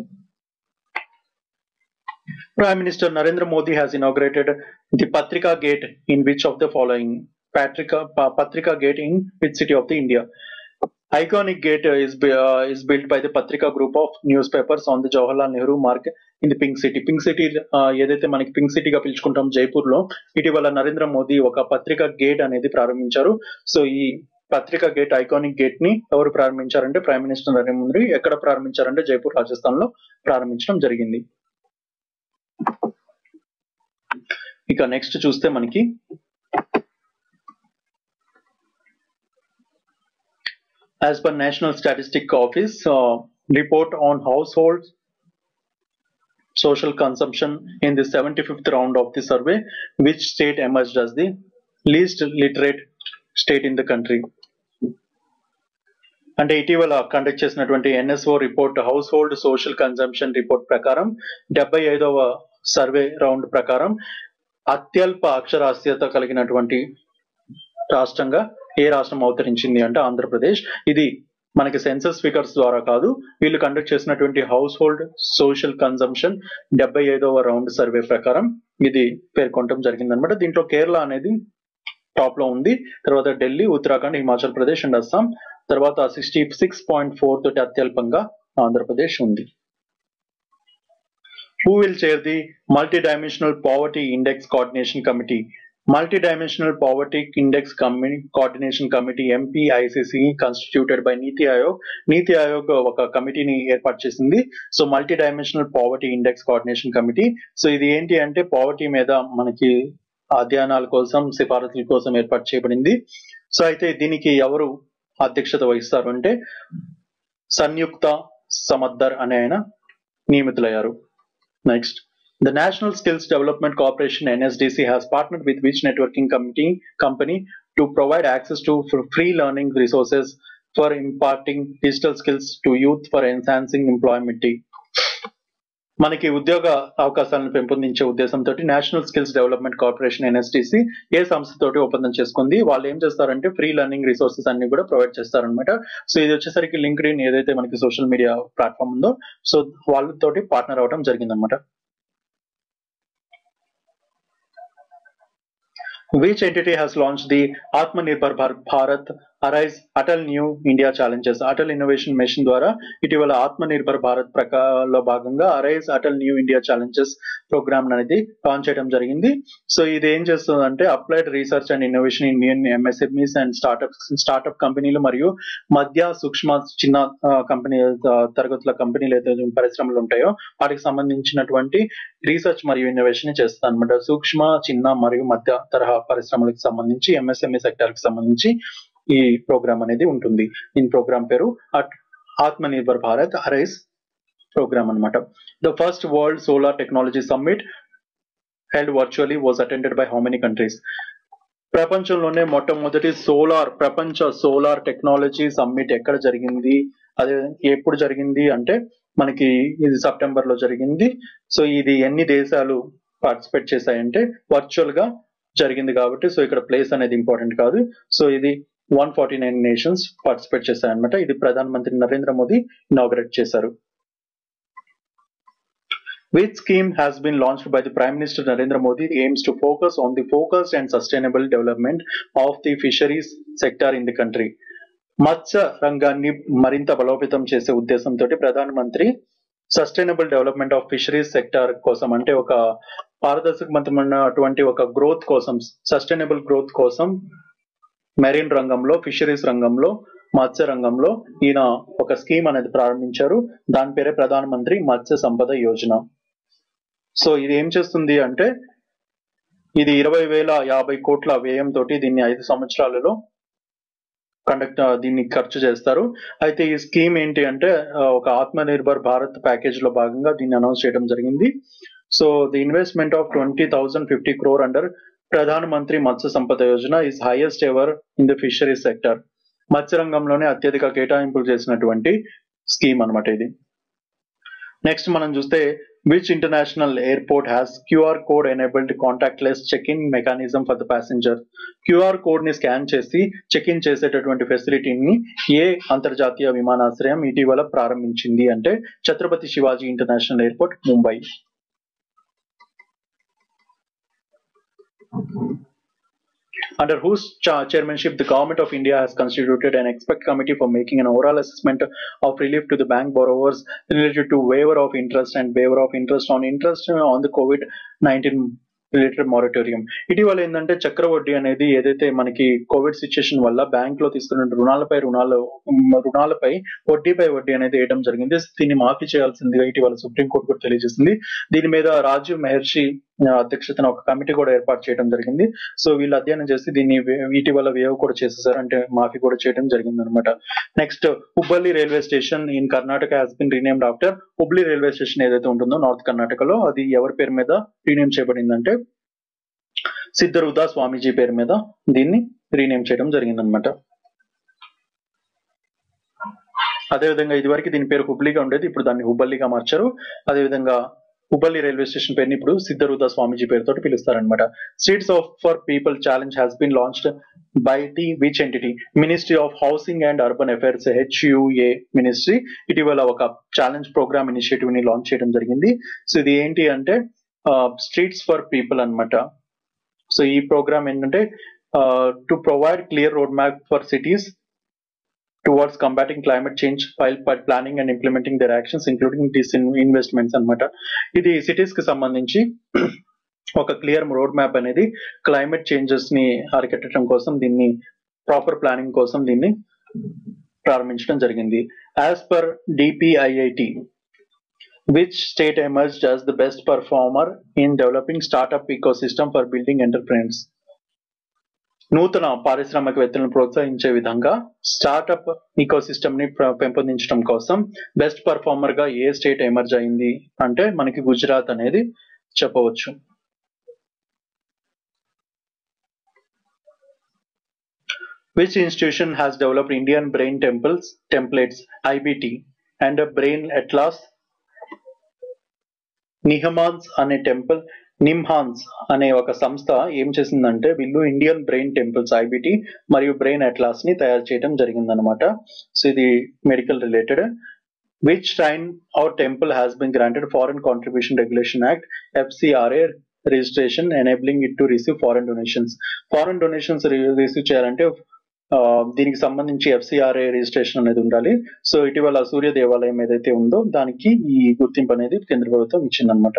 Prime Minister Narendra Modi has inaugurated the Patrika Gate in which of the following Patrika, Pa- Patrika Gate in which city of the India? Iconic gate uh, is, bu- uh, is built by the Patrika group of newspapers on the Jawaharlal Nehru Mark in the Pink City. Pink city ఏదైతే మనకి pink సిటీగా పిలుచుకుంటాం జైపూర్ లో ఇటీవల నరేంద్ర మోదీ ఒక పత్రిక gate అనేది ప్రారంభించారు so ఈ పత్రిక గేట్ ఐకానిక్ గేట్ ని ఎవరు ప్రారంభించారంటే ప్రైమ్ మినిస్టర్ నరేంద్ర మోదీ ఎక్కడ ప్రారంభించారంటే జైపూర్ రాజస్థాన్ లో ప్రారంభించడం జరిగింది ఇక నెక్స్ట్ చూస్తే మనకి as per National Statistic Office uh, report on households social consumption in the 75th round of the survey, which state emerged as the least literate state in the country. అంటే ఇటీవల కండక్ట్ చేసినటువంటి NSO report house hold social consumption report ప్రకారం డెబ్బై ఐదవ survey round ప్రకారం అత్యల్ప అక్షరాస్యత కలిగినటువంటి రాష్ట్రంగా ఏ రాష్ట్రం అవతరించింది అంటే ఆంధ్రప్రదేశ్ ఇది మనకి సెన్సస్ ఫిగర్స్ ద్వారా కాదు వీళ్ళు కండక్ట్ చేసినటువంటి హౌస్ హోల్డ్ సోషల్ కన్జంప్షన్ డెబ్బై ఐదవ రౌండ్ సర్వే ప్రకారం ఇది పేర్కొనడం జరిగింది అనమాట దీంట్లో కేరళ అనేది టాప్ లో ఉంది తర్వాత ఢిల్లీ ఉత్తరాఖండ్ హిమాచల్ ప్రదేశ్ అండ్ అస్సాం తర్వాత సిక్స్టీ సిక్స్ పాయింట్ ఫోర్ తోటి అత్యల్పంగా ఆంధ్రప్రదేశ్ ఉంది who will chair the multi dimensional poverty index coordination committee multi dimensional poverty index coordination committee MPICC constituted by NITI Aayog NITI Aayog ఒక కమిటీని ఏర్పాటు చేసింది so multi dimensional poverty index coordination committee so ఇది ఏంటి అంటే పావర్టీ మీద మనకి అధ్యయనాల కోసం సిఫారసుల కోసం ఏర్పాటు చేయబడింది సో అయితే దీనికి ఎవరు అధ్యక్షత వహిస్తారు అంటే సంయుక్త సమద్దర్ అనే ఆయన నియమితులయ్యారు next The National Skills Development Corporation NSDC has partnered with which networking committee company to provide access to f- free learning resources for imparting digital skills to youth for enhancing employability. మనకి ఉద్యోగ అవకాశాలను పెంపొందించే ఉద్దేశంతో national skills development corporation NSDC ఏ సంస్థతోటి ఒప్పందం చేసుకుంది వాళ్ళు ఏం చేస్తారంటే ఫ్రీ లెర్నింగ్ రిసోర్సెస్ అన్ని కూడా ప్రొవైడ్ చేస్తారనమాట సో ఇది వచ్చేసరికి లింక్డ్ ఇన్ ఏదైతే మనకి సోషల్ మీడియా ప్లాట్ఫామ్ ఉందో సో వాళ్ళతోటి పార్ట్నర్ అవడం జరిగిందనమాట which entity has launched the Atmanirbhar Bhar- Bharat Arise Atal New India Challenges Atal innovation mission ద్వారా ఇటీవల ఆత్మ నిర్భర్ భారత్ ప్రకారంలో భాగంగా ARISE Atal new India challenges programme అనేది లాంచ్ చేయడం జరిగింది సో ఇది ఏం చేస్తుందంటే applied research and innovation Indian MSMEs and startup startup కంపెనీలు మరియు మధ్య సూక్ష్మ చిన్న కంపెనీ తరగతుల కంపెనీలు అయితే పరిశ్రమలు ఉంటాయో వాటికి సంబంధించినటువంటి రీసెర్చ్ మరియు ఇన్నోవేషన్ చేస్తుంది అనమాట సూక్ష్మ చిన్న మరియు మధ్య తరహా పరిశ్రమలకు సంబంధించి ఎంఎస్ఎంఈ సెక్టర్ కి సంబంధించి ఈ ప్రోగ్రామ్ అనేది ఉంటుంది దీని ప్రోగ్రామ్ పేరు ఆత్మ నిర్భర్ భారత్ అరైస్ ప్రోగ్రామ్ అనమాట the first world solar technology summit held virtually was attended by how many countries ప్రపంచంలోనే మొట్టమొదటి సోలార్ ప్రపంచ సోలార్ టెక్నాలజీ సమ్మిట్ ఎక్కడ జరిగింది అదే ఎప్పుడు జరిగింది అంటే మనకి ఇది సెప్టెంబర్ లో జరిగింది సో ఇది ఎన్ని దేశాలు పార్టిసిపేట్ చేశాయంటే వర్చువల్ గా జరిగింది కాబట్టి సో ఇక్కడ ప్లేస్ అనేది ఇంపార్టెంట్ కాదు సో ఇది one forty nine nations participate చేశాయన్నమాట ఇది ప్రధానమంత్రి నరేంద్ర మోదీ ఇనాగ్రేట్ చేశారు Which scheme has been launched by the Prime Minister Narendra Modi aims to focus on the focused and sustainable development of the fisheries sector in the country. మత్స్య రంగాన్ని మరింత బలోపేతం చేసే ఉద్దేశంతో ప్రధానమంత్రి sustainable development of fisheries sector కోసం అంటే ఒక పారదర్శకమైనటువంటి ఒక గ్రోత్ కోసం సస్టైనబుల్ గ్రోత్ కోసం మెరీన్ రంగంలో ఫిషరీస్ రంగంలో మత్స్య రంగంలో ఈయన ఒక స్కీమ్ అనేది ప్రారంభించారు దాని పేరే ప్రధానమంత్రి మత్స్య సంపద యోజన సో ఇది ఏం చేస్తుంది అంటే ఇది ఇరవై వేల యాభై కోట్ల వ్యయం తోటి దీన్ని ఐదు సంవత్సరాలలో కండక్ట్ దీన్ని ఖర్చు చేస్తారు అయితే ఈ స్కీమ్ ఏంటి అంటే ఆ, ఒక ఆత్మ నిర్భర్ భారత్ ప్యాకేజ్ లో భాగంగా దీన్ని అనౌన్స్ చేయడం జరిగింది so the investment of twenty thousand fifty crore under Pradhan Mantri Matsya Sampada Yojana is highest ever in the fisheries sector మత్స్య రంగంలోనే అత్యధిక కేటాయింపులు చేసినటువంటి స్కీమ్ అన్నమాట ఇది నెక్స్ట్ మనం చూస్తే which international airport has QR code enabled contactless check in mechanism for the passenger QR code ని స్కాన్ చేసి చెక్ ఇన్ చేసేటటువంటి ఫెసిలిటీని ఏ అంతర్జాతీయ విమానాశ్రయం ఇటీవల ప్రారంభించింది అంటే Chhatrapati Shivaji international airport Mumbai under whose cha- chairmanship the government of India has constituted an expert committee for making an overall assessment of relief to the bank borrowers related to waiver of interest and waiver of interest on interest uh, on the COVID-19 related moratorium ఇటీవల ఏంటంటే చక్రవడ్డీ అనేది ఏదైతే మనకి Covid situation వల్ల bank లో తీసుకున్న రుణాలపై రుణాలు ఉమ్, రుణాలపై వడ్డీపై వడ్డీ అనేది వేయడం జరిగింది దీన్ని మాఫీ చేయాల్సిందిగా ఇటీవల సుప్రీంకోర్టు కూడా తెలియజేసింది దీని మీద రాజీవ్ మహర్షి ఆ, అధ్యక్షతన ఒక కమిటీ కూడా ఏర్పాటు చేయడం జరిగింది సో వీళ్ళు అధ్యయనం చేసి దీన్ని వే- ఇటీవల వేవ్ కూడా చేసేసారు అంటే మాఫీ కూడా చేయడం జరిగింది అనమాట next Hubballi railway station in Karnataka has been renamed after Hubli railway station ఏదైతే ఉంటుందో నార్త్ కర్ణాటకలో అది ఎవరి పేరు మీద రీనేమ్ చేయబడిందంటే సిద్ధరుదా స్వామీజీ పేరు మీద దీన్ని రీనేమ్ చేయడం జరిగిందనమాట అదేవిధంగా ఇదివరకు దీని పేరు హుబ్లీగా ఉండేది ఇప్పుడు దాన్ని హుబ్బల్లిగా మార్చారు అదేవిధంగా హుబ్బల్లి రైల్వే స్టేషన్ పేరుని ఇప్పుడు సిద్ధరుదా స్వామీజీ పేరుతో పిలుస్తారనమాట streets of for people challenge has been launched by the which entity ministry of housing and urban affairs HUA ministry ఇటీవల ఒక ఛాలెంజ్ ప్రోగ్రామ్ ఇనిషియేటివ్ ని లాంచ్ చేయడం జరిగింది సో ఇది ఏంటి అంటే స్ట్రీట్స్ ఫర్ పీపుల్ అన్నమాట సో ఈ ప్రోగ్రామ్ ఏంటంటే to provide clear road map for cities towards combating climate change while planning and implementing their actions including this investments అన్నమాట ఇది సిటీస్ కి సంబంధించి ఒక క్లియర్ రోడ్ మ్యాప్ అనేది క్లైమేట్ చేంజెస్ ని అరికట్టడం కోసం దీన్ని ప్రాపర్ ప్లానింగ్ కోసం దీన్ని ప్రారంభించడం జరిగింది as per DPIIT which state emerged as the best performer in developing startup ecosystem for building entrepreneurs నూతన పారిశ్రామికవేత్తలను ప్రోత్సహించే విధంగా స్టార్టప్ ఈకోసిస్టమ్ ని ప్ర- పెంపొందించడం కోసం బెస్ట్ పర్ఫార్మర్ గా ఏ స్టేట్ ఎమర్జ్ అయింది అంటే మనకి గుజరాత్ అనేది చెప్పవచ్చు Which institution has developed Indian brain temples templates IBT and a brain atlas నిహమాన్స్ అనే టెంపుల్ నిమ్హాన్స్ అనే ఒక సంస్థ ఏం చేసిందంటే వీళ్ళు ఇండియన్ బ్రెయిన్ టెంపుల్స్ ఐబిటి మరియు బ్రెయిన్ అట్లాస్ ని తయారు చేయడం జరిగిందనమాట సో ఇది medical related which tine our temple has been granted foreign contribution regulation act FCRA registration enabling it to receive foreign donations foreign donations receive చేయాలంటే ఆ, దీనికి సంబంధించి ఎఫ్సిఆర్ఏ రిజిస్ట్రేషన్ అనేది ఉండాలి సో ఇటీవల సూర్య దేవాలయం ఏదైతే ఉందో దానికి ఈ గుర్తింపు అనేది కేంద్ర ప్రభుత్వం ఇచ్చిందనమాట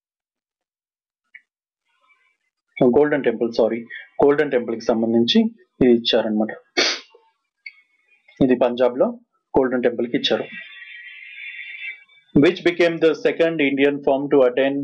golden temple sorry golden temple కి సంబంధించి ఇది ఇచ్చారనమాట ఇది పంజాబ్ లో గోల్డెన్ టెంపుల్ కి ఇచ్చారు which became the second Indian firm to attend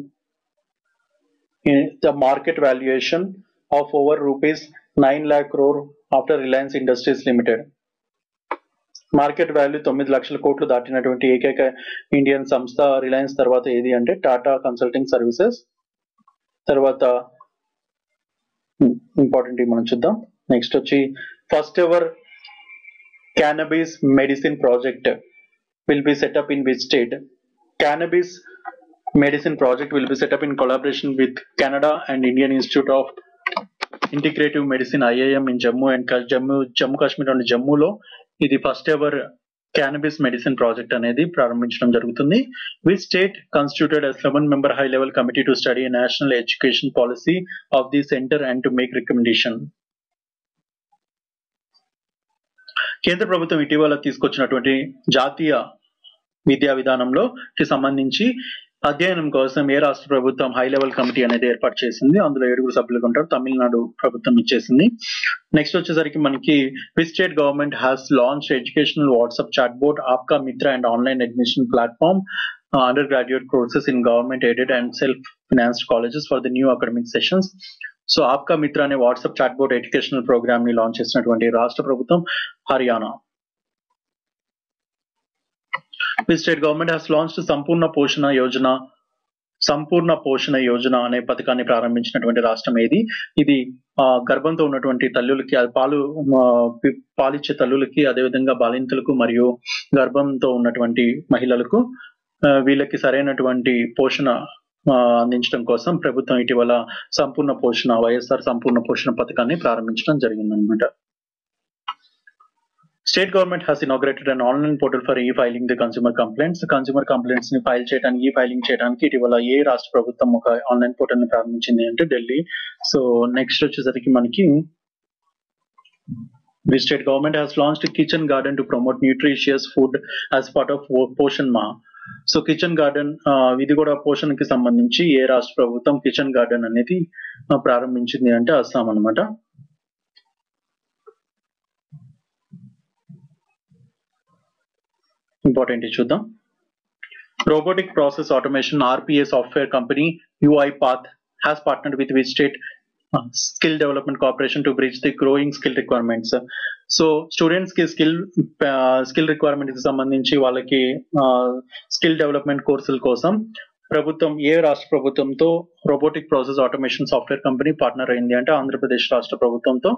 the market valuation of over rupees 9 lakh crore after Reliance Industries Limited. Market value తొమ్మిది లక్షల కోట్లు దాటినటువంటి ఏకైక ఇండియన్ సంస్థ రిలయన్స్ తర్వాత ఏది అంటే టాటా కన్సల్టింగ్ సర్వీసెస్ తర్వాత ఇంపార్టెంట్ మనం చూద్దాం నెక్స్ట్ వచ్చి first ever cannabis medicine project will be set up in which state cannabis medicine project will be set up in collaboration with Canada and Indian Institute of Integrative Medicine IIM in Jammu and Ka- Jammu Jammu Kashmir లోని జమ్మూలో ఇది first ever cannabis medicine project అనేది ప్రారంభించడం జరుగుతుంది which state constituted seven member high level committee to study national education policy of the centre and to make recommendation కేంద్ర ప్రభుత్వం ఇటీవల తీసుకొచ్చినటువంటి జాతీయ విద్యా విధానంలో కి సంబంధించి అధ్యయనం కోసం ఏ రాష్ట్ర ప్రభుత్వం హై లెవెల్ కమిటీ అనేది ఏర్పాటు చేసింది అందులో ఏడుగురు సభ్యులు ఉంటారు తమిళనాడు ప్రభుత్వం ఇచ్చేసింది నెక్స్ట్ వచ్చేసరికి మనకి which state government has launch educational WhatsApp chat board Aapka Mitra and online admission platform under graduate courses in government aided and self financed colleges for the new academic sessions so Aapka Mitra అనే వాట్సాప్ చాట్బోట్ ఎడ్యుకేషనల్ ప్రోగ్రామ్ ని launch చేసినటువంటి రాష్ట్ర ప్రభుత్వం Haryana The state government has launched సంపూర్ణ పోషణ యోజన సంపూర్ణ పోషణ యోజన అనే పథకాన్ని ప్రారంభించినటువంటి రాష్ట్రం ఏది ఇది ఆ, గర్భంతో ఉన్నటువంటి తల్లులకి అది పాలు ఆ, పి- పాలిచ్చే తల్లులకి అదేవిధంగా బాలింతలకు మరియు గర్భంతో ఉన్నటువంటి మహిళలకు ఆ, వీళ్ళకి సరైనటువంటి పోషణ ఆ, అందించడం కోసం ప్రభుత్వం ఇటీవల సంపూర్ణ పోషణ వైఎస్ఆర్ సంపూర్ణ పోషణ పథకాన్ని ప్రారంభించడం జరిగిందనమాట state government has inaugurated an online portal for e filing the consumer complaints consumer complaints ని ఫైల్ చేయడానికి ఈ ఫైలింగ్ చేయడానికి ఇటీవల ఏ రాష్ట్ర ప్రభుత్వం ఒక ఆన్లైన్ పోర్టల్ ని ప్రారంభించింది అంటే ఢిల్లీ సో నెక్స్ట్ వచ్చేసరికి మనకి the state government has launched kitchen garden to promote nutritious food as part of Poshan Maah so kitchen garden ఇది కూడా పోషణకి సంబంధించి ఏ రాష్ట్ర ప్రభుత్వం కిచెన్ గార్డెన్ అనేది ఆ, ప్రారంభించింది అంటే అస్సాం అన్నమాట ఇంపార్టెంట్ చూద్దాం robotic process automation RPA software company UiPath has partnered with which state skill development corporation to bridge the growing skill requirements so students కి స్కిల్ స్కిల్ రిక్వైర్మెంట్ కి సంబంధించి వాళ్ళకి స్కిల్ డెవలప్మెంట్ కోర్సుల కోసం ప్రభుత్వం ఏ రాష్ట్ర ప్రభుత్వంతో robotic process automation software company partner అయింది అంటే ఆంధ్రప్రదేశ్ రాష్ట్ర ప్రభుత్వంతో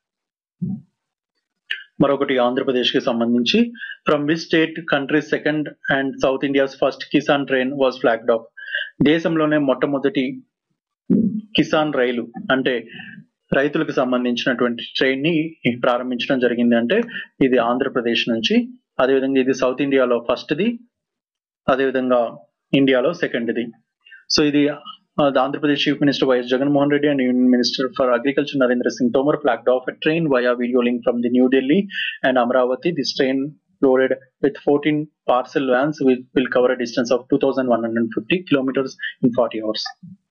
మరొకటి ఆంధ్రప్రదేశ్ కి సంబంధించి from which state country second and south India's first Kisan train was flagged off దేశంలోనే మొట్టమొదటి కిసాన్ రైలు అంటే రైతులకు సంబంధించినటువంటి ట్రైన్ ని ప్రారంభించడం జరిగింది అంటే ఇది ఆంధ్రప్రదేశ్ నుంచి అదేవిధంగా ఇది సౌత్ ఇండియాలో ఫస్ట్ది అదేవిధంగా ఇండియాలో సెకండ్ది సో ఇది uh, the Andhra Pradesh Chief Minister Y.S. Jagannath Reddy and Union Minister for Agriculture Narendra Singh Tomar flagged off a train via video link from the New Delhi and Amravati. This train loaded with 14 parcel vans will, will cover a distance of 2,150 kilometers in 40 hours.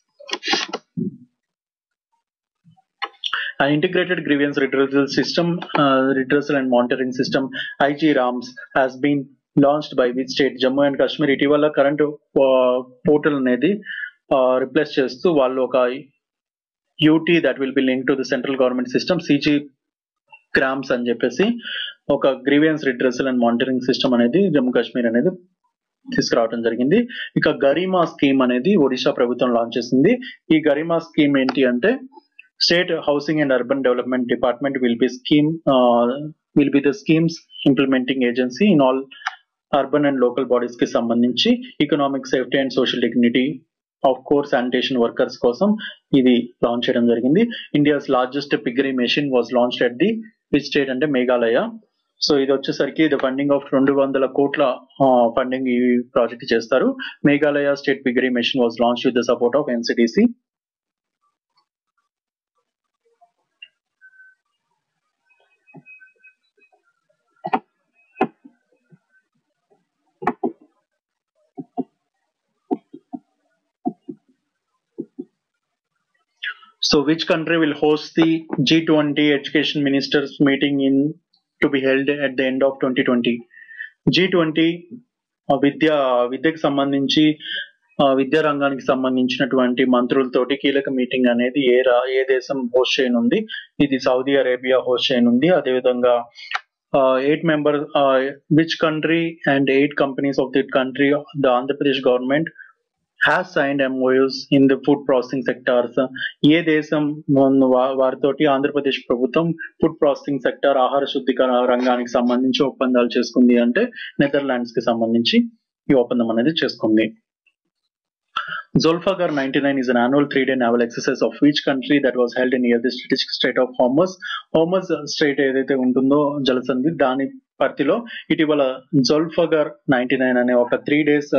An integrated grievance redressal system, uh, redressal and monitoring system, IG RAMS, has been launched by which state? Jammu and Kashmir ఇటీవల current portal అనేది replace చేస్తూ వాళ్ళు ఒక UT that will be link to the central government system CG grams అని చెప్పేసి ఒక grievance redressal and monitoring system అనేది జమ్మూ కాశ్మీర్ అనేది తీసుకురావడం జరిగింది ఇక గరిమా స్కీమ్ అనేది ఒడిశా ప్రభుత్వం లాంచ్ చేసింది ఈ గరిమా స్కీమ్ ఏంటి అంటే state housing and urban development department will be scheme will be the schemes implementing agency in all urban and local bodies కి సంబంధించి economic safety and social dignity of course sanitation workers కోసం ఇది launch చేయడం జరిగింది India's largest piggery machine was launch at the which state అంటే Meghalaya so ఇది వచ్చేసరికి the funding of రెండు వందల కోట్ల ఫండింగ్ ఈ ప్రాజెక్ట్ చేస్తారు Meghalaya state piggery machine was launch with the support of NCDC So, which country will host the G20 Education Ministers meeting in to be held at the end of 2020? G20 ఆ, విద్య విద్యకు సంబంధించి ఆ, విద్యా రంగానికి సంబంధించినటువంటి మంత్రులతోటి కీలక మీటింగ్ అనేది ఏ రా ఏ దేశం హోస్ట్ చేయనుంది ఇది సౌదీ అరేబియా హోస్ట్ చేయనుంది అదేవిధంగా eight member which country and eight companies of the country the Andhra Pradesh government has signed MoUs in the food processing sectors ఏ దేశం మొన్న వా- వారితోటి ఆంధ్రప్రదేశ్ ప్రభుత్వం ఫుడ్ ప్రాసెసింగ్ సెక్టార్ ఆహార శుద్ధీకరణ రంగానికి సంబంధించి ఒప్పందాలు చేసుకుంది అంటే నెదర్లాండ్స్ కి సంబంధించి ఈ ఒప్పందం అనేది చేసుకుంది Zolfagar 99 is an annual three-day naval exercise of which country that was held near the strategic strait of Hormuz. Hormuz strait ఏదైతే ఉంటుందో జలసంధి దాని పరిధిలో ఇటీవల జోల్ఫగర్ నైన్టీ నైన్ అనే ఒక త్రీ డేస్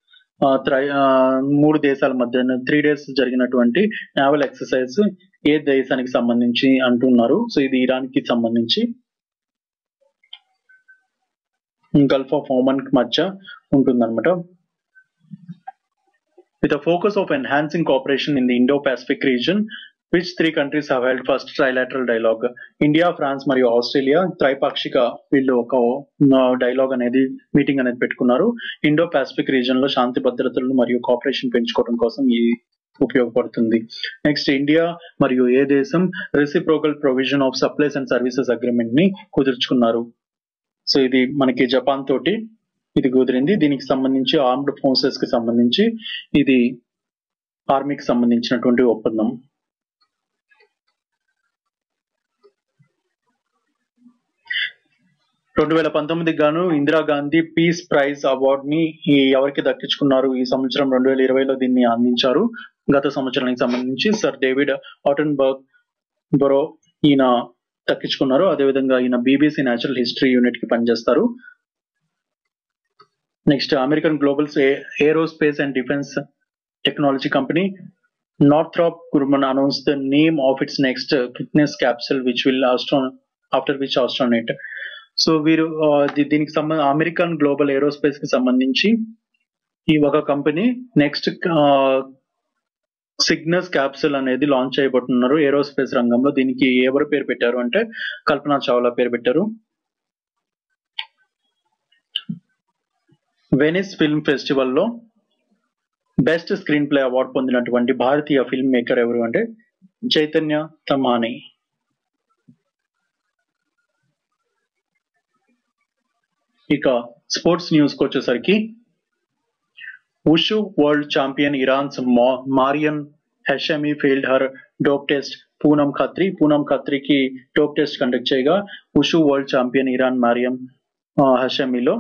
మూడు దేశాల మధ్య త్రీ డేస్ జరిగినటువంటి నావల్ ఎక్సర్సైజ్ ఏ దేశానికి సంబంధించి అంటున్నారు సో ఇది ఇరాన్ కి సంబంధించి గల్ఫ్ ఆఫ్ ఓమన్ కి మధ్య ఉంటుందన్నమాట with a focus of enhancing cooperation in the Indo-Pacific region, which three countries have held first trilateral dialogue. India France మరియు ఆస్ట్రేలియా త్రైపాక్షిక వీళ్ళు ఒక డైలాగ్ అనేది మీటింగ్ అనేది పెట్టుకున్నారు ఇండో పాసిఫిక్ రీజన్ లో శాంతి భద్రతలను మరియు కోఆపరేషన్ పెంచుకోవడం కోసం ఈ ఉపయోగపడుతుంది నెక్స్ట్ ఇండియా మరియు ఏ దేశం reciprocal provision of supplies and services agreement ని కుదుర్చుకున్నారు సో ఇది మనకి జపాన్ తోటి ఇది కుదిరింది దీనికి సంబంధించి ఆర్మ్డ్ ఫోర్సెస్ కి సంబంధించి ఇది ఆర్మీకి సంబంధించినటువంటి ఒప్పందం రెండు వేల పంతొమ్మిదికి గాను ఇందిరాగాంధీ పీస్ ప్రైజ్ అవార్డ్ ని ఈ ఎవరికి దక్కించుకున్నారు ఈ సంవత్సరం రెండు వేల ఇరవైలో దీన్ని అందించారు గత సంవత్సరానికి సంబంధించి సర్ డేవిడ్ ఆటన్బర్గ్ బొరో ఈయన దక్కించుకున్నారు అదేవిధంగా ఈయన బీబీసీ న్యాచురల్ హిస్టరీ యూనిట్ కి పనిచేస్తారు next American globals aerospace and defence technology company Northrop Grumman announce the name of its next fitness capsule which will astron after which astronaut so వీరు ఆ, దీ- దీనికి సంబంధ అమెరికన్ గ్లోబల్ ఏరోస్పేస్ కి సంబంధించి ఈ ఒక కంపెనీ నెక్స్ట్ సిగ్నస్ క్యాప్సూల్ అనేది లాంచ్ చేయబోతున్నారు ఏరోస్పేస్ రంగంలో దీనికి ఎవరు పేరు పెట్టారు అంటే కల్పనా చావ్లా పేరు పెట్టారు వెనిస్ ఫిల్మ్ ఫెస్టివల్లో బెస్ట్ స్క్రీన్ ప్లే అవార్డు పొందినటువంటి భారతీయ ఫిల్మ్ మేకర్ ఎవరు అంటే చైతన్య తమాని ఇక స్పోర్ట్స్ న్యూస్ కి వచ్చేసరికి ఉషు వరల్డ్ ఛాంపియన్ ఇరాన్స్ మా- Maryam Hashemi failed her dope test Poonam Khatri Poonam ఖత్రికి డోప్ టెస్ట్ కండక్ట్ చేయగా wushu world champion Iran Maryam హషమిలో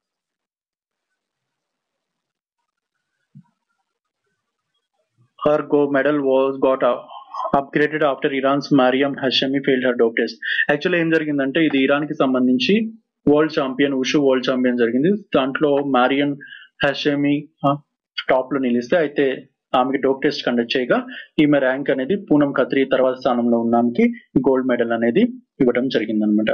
her gold medal was got up, upgraded after Iran's Mariam Hashemi failed her dope test. Actually ఏం జరిగిందంటే ఇది Iran కి సంబంధించి world champion wushu world champion జరిగింది దాంట్లో మారియన్ హషమి టాప్ లో నిలిస్తే అయితే ఆమెకి డోప్ టెస్ట్ కండక్ట్ చేయగా ఈమె ర్యాంక్ అనేది పూనం ఖత్రి తర్వాత స్థానంలో ఉన్న ఆమెకి గోల్డ్ మెడల్ అనేది ఇవ్వడం జరిగింది అనమాట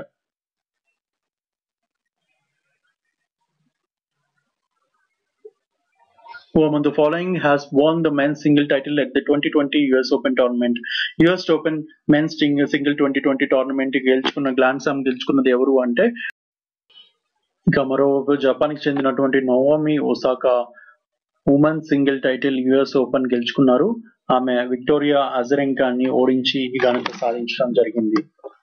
who among the following has won the men's single title at the 2020 US Open tournament. US Open men's single single 2020 tournament గెలుచుకున్న గ్లాండ్ సామ్ గెలుచుకున్నది ఎవరు అంటే ఇక మరోవైపు జపాన్ కి చెందినటువంటి Naomi Osaka women single title US open గెలుచుకున్నారు ఆమె విక్టోరియా అజరెంకాని ఓడించి ఈ ఘనత సాధించడం జరిగింది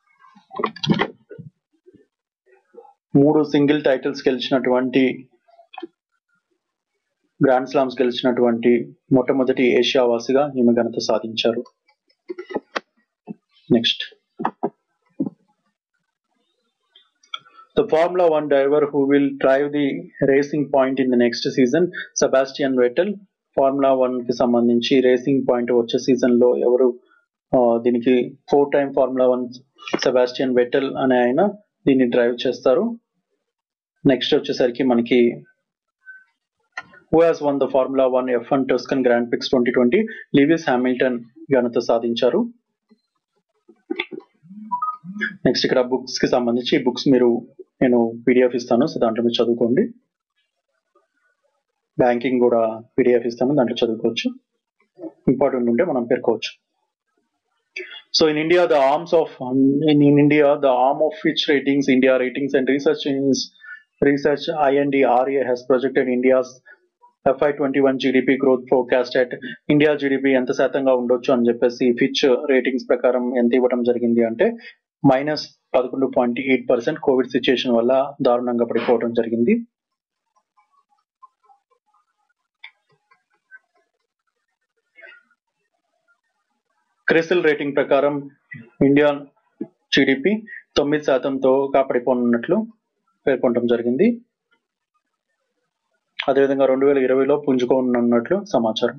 మూడు సింగిల్ టైటిల్స్ గెలిచినటువంటి గ్రాండ్ స్లామ్స్ గెలిచినటువంటి మొట్టమొదటి ఏషియా వాసిగా ఈమె ఘనత సాధించారు next The Formula One driver who will drive the racing point in the next season, Sebastian Vettel. Formula one కి సంబంధించి రేసింగ్ పాయింట్ వచ్చే సీజన్ లో ఎవరు ఆ, దీనికి four time formula one Sebastian Vettel అనే ఆయన దీన్ని డ్రైవ్ చేస్తారు నెక్స్ట్ వచ్చేసరికి మనకి who has won the formula one F one Tuscan grand prix twenty twenty Lewis Hamilton ఘనత సాధించారు నెక్స్ట్ ఇక్కడ బుక్స్ కి సంబంధించి ఈ బుక్స్ మీరు నేను పీడిఎఫ్ ఇస్తాను సో దాంట్లో మీరు చదువుకోండి బ్యాంకింగ్ కూడా పీడిఎఫ్ ఇస్తాను దాంట్లో చదువుకోవచ్చు ఇంపార్టెంట్ ఉంటే మనం పేర్కోవచ్చు so in India the arms of in in India the arm of Fitch ratings India ratings and research research INDRA has projected India's FY twenty one GDP growth forecast at India GDP ఎంత శాతంగా ఉండొచ్చు అని చెప్పేసి Fitch ratings ప్రకారం ఎంత ఇవ్వడం జరిగింది అంటే మైనస్ పదకొండు point eight percent COVID situation వల్ల దారుణంగా పడిపోవడం జరిగింది క్రిసిల్ రేటింగ్ ప్రకారం ఇండియా జీడిపి తొమ్మిది శాతంతో కాపాడిపోనున్నట్లు పేర్కొనడం జరిగింది అదేవిధంగా రెండు వేల ఇరవైలో పుంజుకోనున్నట్లు సమాచారం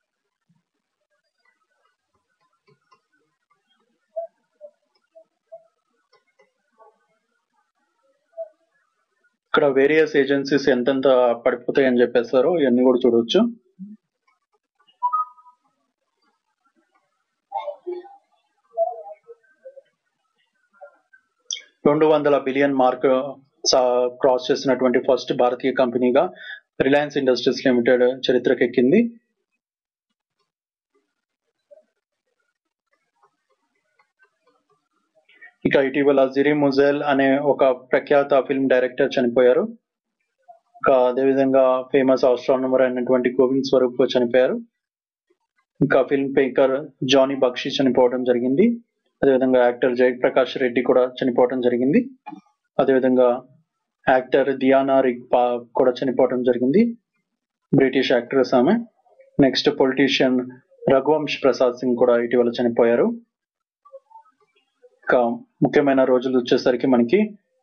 ఇక్కడ వేరియస్ ఏజెన్సీస్ ఎంతెంత పడిపోతాయి అని చెప్పేస్తారో ఇవన్నీ కూడా చూడవచ్చు రెండు వందల బిలియన్ మార్క్ క్రాస్ చేసినటువంటి ఫస్ట్ భారతీయ కంపెనీగా రిలయన్స్ ఇండస్ట్రీస్ లిమిటెడ్ చరిత్రకెక్కింది ఇక ఇటీవల జిరి ముజెల్ అనే ఒక ప్రఖ్యాత ఫిల్మ్ డైరెక్టర్ చనిపోయారు ఇంకా అదేవిధంగా ఫేమస్ ఆస్ట్రానమర్ అయినటువంటి గోవింద్ స్వరూప్ చనిపోయారు ఇంకా ఫిల్మ్ మేకర్ జానీ బక్షి చనిపోవడం జరిగింది అదేవిధంగా యాక్టర్ జయప్రకాష్ రెడ్డి కూడా చనిపోవడం జరిగింది అదేవిధంగా యాక్టర్ దియానా రిగ్పా కూడా చనిపోవడం జరిగింది బ్రిటిష్ యాక్ట్రెస్ ఆమె నెక్స్ట్ పొలిటీషియన్ రఘువంశ్ ప్రసాద్ సింగ్ కూడా ఇటీవల చనిపోయారు ఇంకా ముఖ్యమైన రోజులు వచ్చేసరికి మనకి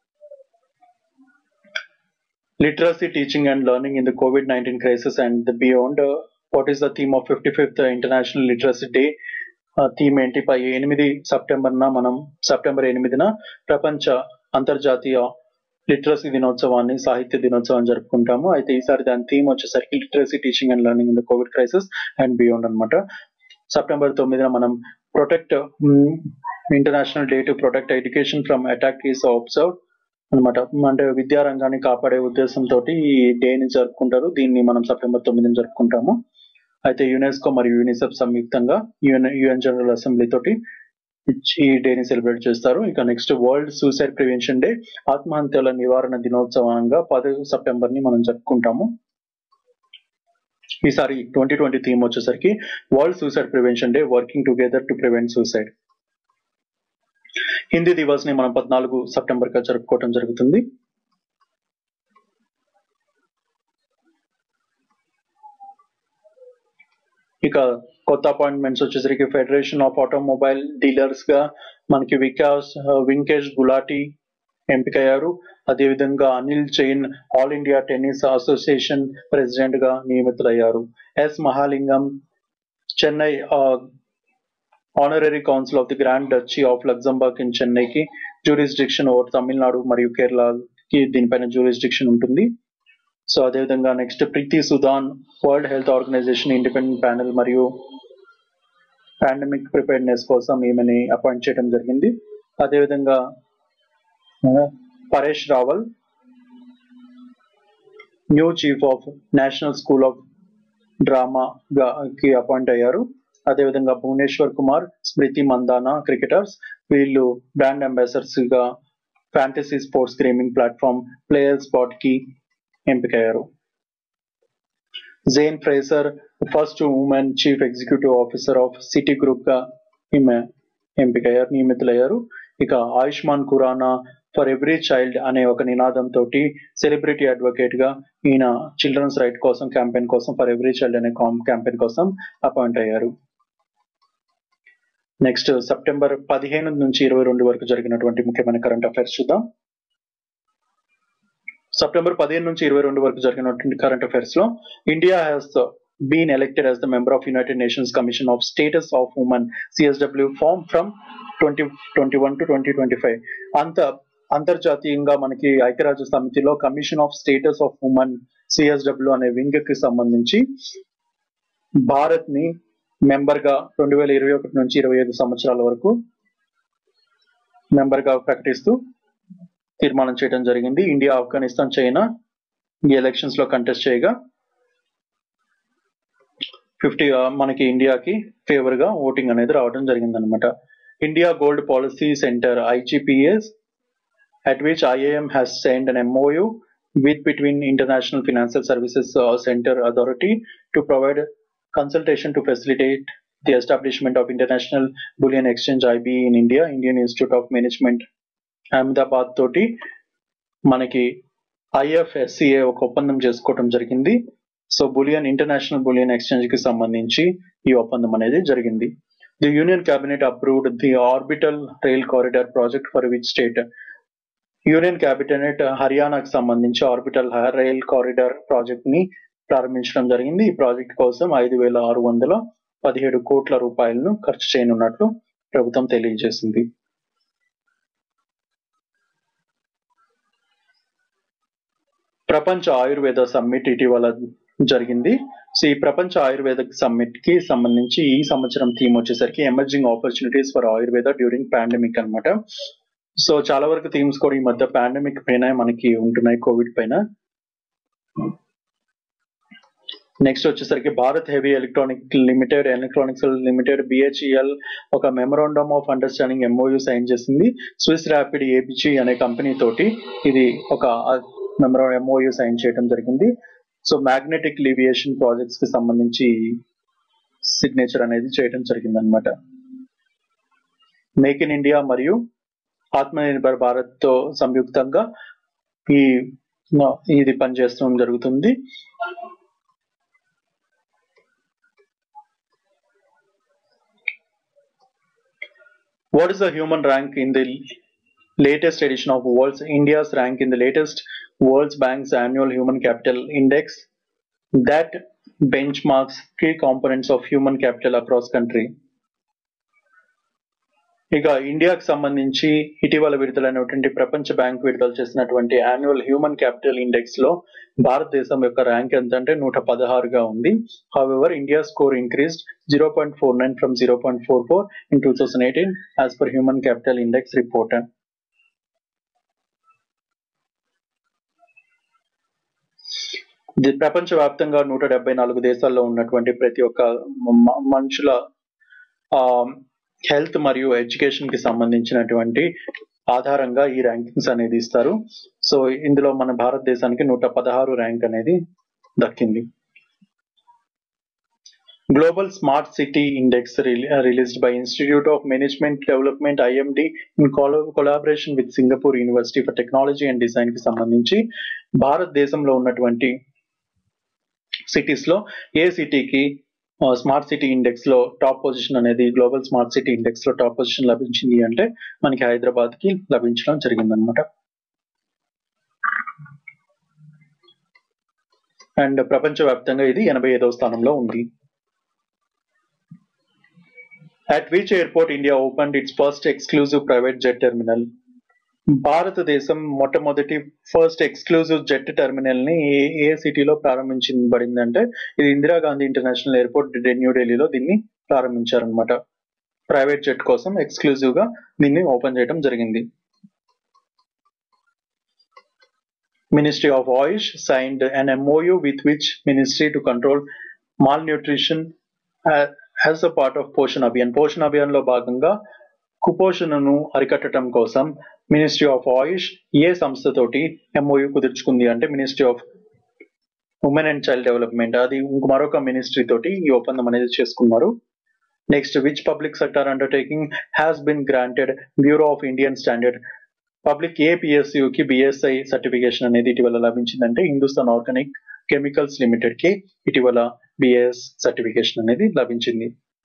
literacy teaching and learning in the COVID nineteen crisis and the beyond what is the theme of fifty fifth international literacy day theme ఏంటి పై ఎనిమిది సెప్టెంబర్న మనం సెప్టెంబర్ ఎనిమిదిన ప్రపంచ అంతర్జాతీయ లిటరసీ దినోత్సవాన్ని సాహిత్య దినోత్సవాన్ని జరుపుకుంటాము అయితే ఈసారి దాని థీమ్ వచ్చేసరికి literacy teaching and learning in the COVID crisis and beyond అనమాట సెప్టెంబర్ తొమ్మిదిన మనం protect international day to protect education from attack is observe అనమాట అంటే విద్యారంగాన్ని కాపాడే ఉద్దేశంతో ఈ డేని జరుపుకుంటారు దీన్ని మనం సెప్టెంబర్ తొమ్మిదిని జరుపుకుంటాము అయితే యునెస్కో మరియు యూనిసెఫ్ సంయుక్తంగా యుఎన్ యుఎన్ జనరల్ అసెంబ్లీ తోటి ఈ డేని సెలబ్రేట్ చేస్తారు ఇక next world suicide prevention day ఆత్మహత్యల నివారణ దినోత్సవంగా పది సెప్టెంబర్ ని మనం జరుపుకుంటాము ఈసారి ట్వంటీ ట్వంటీ థీమ్ వచ్చేసరికి world suicide prevention day working together to prevent suicide Hindi Divas ని మనం పద్నాలుగు సెప్టెంబర్ గా జరుపుకోవడం జరుగుతుంది ఇక కొత్త అపాయింట్మెంట్స్ వచ్చేసరికి ఫెడరేషన్ ఆఫ్ ఆటోమొబైల్ డీలర్స్ గా మనకి వికాస్ వింకేష్ గులాటి ఎంపికయ్యారు అదేవిధంగా Anil Jain all India tennis association president గా నియమితులయ్యారు S Mahalingam Chennai honorary council of the grand duchy of Luxembourg in చెన్నైకి జ్యూరిస్డిక్షన్ ఓవర్ తమిళనాడు మరియు కేరళకి దీనిపైన జ్యూరిస్డిక్షన్ ఉంటుంది సో అదేవిధంగా next Preeti Sudan world health organization independent panel మరియు పాండమిక్ ప్రిపేర్నెస్ కోసం ఈమెని అపాయింట్ చేయడం జరిగింది అదేవిధంగా Paresh Rawal new chief of national school of drama కి అపాయింట్ అయ్యారు అదేవిధంగా భువనేశ్వర్ కుమార్ స్మృతి మందానా క్రికెటర్స్ వీళ్ళు బ్రాండ్ అంబాసిడర్స్ గా fantasy sports gaming platform player spot కి ఎంపికయ్యారు Jane Fraser first women chief executive officer of Citigroup గా ఈమె ఎంపికయ్యారు నియమితులయ్యారు ఇక Ayushmann Khurrana for every child అనే ఒక నినాదంతో సెలబ్రిటీ అడ్వకేట్ గా ఈయన చిల్డ్రన్స్ రైట్ కోసం క్యాంపెయిన్ కోసం ఫర్ ఎవ్రీ చైల్డ్ అనే క్యాంపెయిన్ కోసం అపాయింట్ అయ్యారు నెక్స్ట్ సెప్టెంబర్ పదిహేను నుంచి ఇరవై రెండు వరకు జరిగినటువంటి ముఖ్యమైన కరెంట్ అఫైర్స్ చూద్దాం సెప్టెంబర్ పదిహేను నుంచి ఇరవై రెండు వరకు జరిగినటువంటి కరెంట్ అఫైర్స్ లో India has been elected as the member of United Nations Commission of Status of Women CSW from from twenty twenty one to twenty twenty five అంత అంతర్జాతీయంగా మనకి ఐక్యరాజ్య సమితిలో Commission of Status of Women CSW అనే wing కి సంబంధించి భారత్ ని member గా రెండు వేల ఇరవై ఒకటి నుంచి ఇరవై ఐదు సంవత్సరాల వరకు మెంబర్ గా ప్రకటిస్తూ తీర్మానం చేయడం జరిగింది ఇండియా ఆఫ్ఘనిస్తాన్ చైనా ఈ ఎలక్షన్స్ లో కంటెస్ట్ చేయగా ఫిఫ్టీ మనకి ఇండియాకి ఫేవర్ గా ఓటింగ్ అనేది రావడం జరిగింది అనమాట India gold policy centre IGPS at which IAM has signed an MOU with between International Financial Services uh, Center Authority to provide consultation to facilitate the establishment of International Bullion Exchange IB in India, Indian Institute of Management, Ahmedabad తోటి మనకి IFSCA ఒక ఒప్పందం చేసుకోవడం జరిగింది so bullion international bullion exchange కి సంబంధించి ఈ ఒప్పందం అనేది జరిగింది the union Cabinet approved the orbital rail corridor project for which state Union Cabinet హర్యానాకు సంబంధించి ఆర్బిటల్ రైల్ కారిడార్ ప్రాజెక్ట్ ని ప్రారంభించడం జరిగింది ఈ ప్రాజెక్ట్ కోసం ఐదు వేల ఆరు వందల పదిహేడు కోట్ల రూపాయలను ఖర్చు చేయనున్నట్లు ప్రభుత్వం తెలియజేసింది ప్రపంచ ఆయుర్వేద సమ్మిట్ ఇటీవల జరిగింది సో ఈ ప్రపంచ ఆయుర్వేద సమ్మిట్ కి సంబంధించి ఈ సంవత్సరం థీమ్ వచ్చేసరికి emerging opportunities for Ayurveda during pandemic అనమాట సో చాలా వరకు థీమ్స్ కూడా ఈ మధ్య పాండమిక్ పైన మనకి ఉంటున్నాయి కోవిడ్ పైన నెక్స్ట్ వచ్చేసరికి Bharat heavy electronic limited electronics limited BHEL ఒక memorandum of understanding MOU sign చేసింది స్విస్ ర్యాపిడ్ ఏబిజి అనే కంపెనీ తోటి ఇది ఒక మెమరా ఎంఓయూ సైన్ చేయడం జరిగింది సో మ్యాగ్నెటిక్ లివియేషన్ ప్రాజెక్ట్స్ కి సంబంధించి సిగ్నేచర్ అనేది చేయడం జరిగింది అనమాట మేక్ ఇన్ ఇండియా మరియు ఆత్మనిర్భర్ భారత్ తో సంయుక్తంగా ఈ ఇది పనిచేస్తూ జరుగుతుంది What is the human rank in the latest edition of World's India's rank in the latest World Bank's annual human capital index that benchmarks key components of human capital across country? ఇక ఇండియాకు సంబంధించి ఇటీవల విడుదలైనటువంటి ప్రపంచ bank విడుదల చేసినటువంటి annual human capital index లో భారతదేశం యొక్క ర్యాంక్ ఎంత అంటే నూట పదహారుగా ఉంది however India score increased zero point four nine from zero point four four in two thousand eighteen as per human capital index report ప్రపంచవ్యాప్తంగా నూట డెబ్బై నాలుగు దేశాల్లో ఉన్నటువంటి ప్రతి ఒక్క మనుషుల హెల్త్ మరియు ఎడ్యుకేషన్ కి సంబంధించినటువంటి ఆధారంగా ఈ ర్యాంకింగ్స్ అనేది ఇస్తారు సో ఇందులో మన భారతదేశానికి నూట పదహారు ర్యాంక్ అనేది దక్కింది global smart city index released by Institute of Management Development IMD in collaboration with Singapore University for Technology and Design కి సంబంధించి భారతదేశంలో ఉన్నటువంటి సిటీస్ లో ఏ సిటీకి స్మార్ట్ సిటీ ఇండెక్స్ లో టాప్ పొజిషన్ అనేది గ్లోబల్ స్మార్ట్ సిటీ ఇండెక్స్ లో టాప్ పొజిషన్ లభించింది అంటే మనకి హైదరాబాద్ కి లభించడం జరిగిందనమాట అండ్ ప్రపంచవ్యాప్తంగా ఇది ఎనభై ఐదవ స్థానంలో ఉంది at which airport India open its first exclusive private jet terminal భారతదేశం మొట్టమొదటి ఫస్ట్ ఎక్స్క్లూజివ్ జెట్ టెర్మినల్ ని ఏ ఏ సిటీలో ప్రారంభించబడిందంటే ఇది ఇందిరాగాంధీ ఇంటర్నేషనల్ ఎయిర్పోర్ట్ న్యూఢిల్లీలో దీన్ని ప్రారంభించారనమాట ప్రైవేట్ జెట్ కోసం ఎక్స్క్లూజివ్ గా దీన్ని ఓపెన్ చేయడం జరిగింది ministry of AYUSH signed an MOU with which ministry to control malnutrition as a part of Poshan Abhiyan Poshan Abhiyan లో భాగంగా కుపోషణను అరికట్టడం కోసం మినిస్ట్రీ ఆఫ్ ఆయుష్ ఏ సంస్థతోటి ఎంఓయూ కుదుర్చుకుంది అంటే ministry of women and child development అది ఇంక మరొక మినిస్ట్రీ తోటి ఈ ఒప్పందం అనేది చేసుకున్నారు next which public sector undertaking has been granted Bureau of Indian Standard public ఏ కి బిఎస్ఐ సర్టిఫికేషన్ అనేది ఇటీవల లభించిందంటే హిందుస్థాన్ ఆర్గానిక్ కెమికల్స్ లిమిటెడ్ కి ఇటీవల బిఎస్ సర్టిఫికేషన్ అనేది లభించింది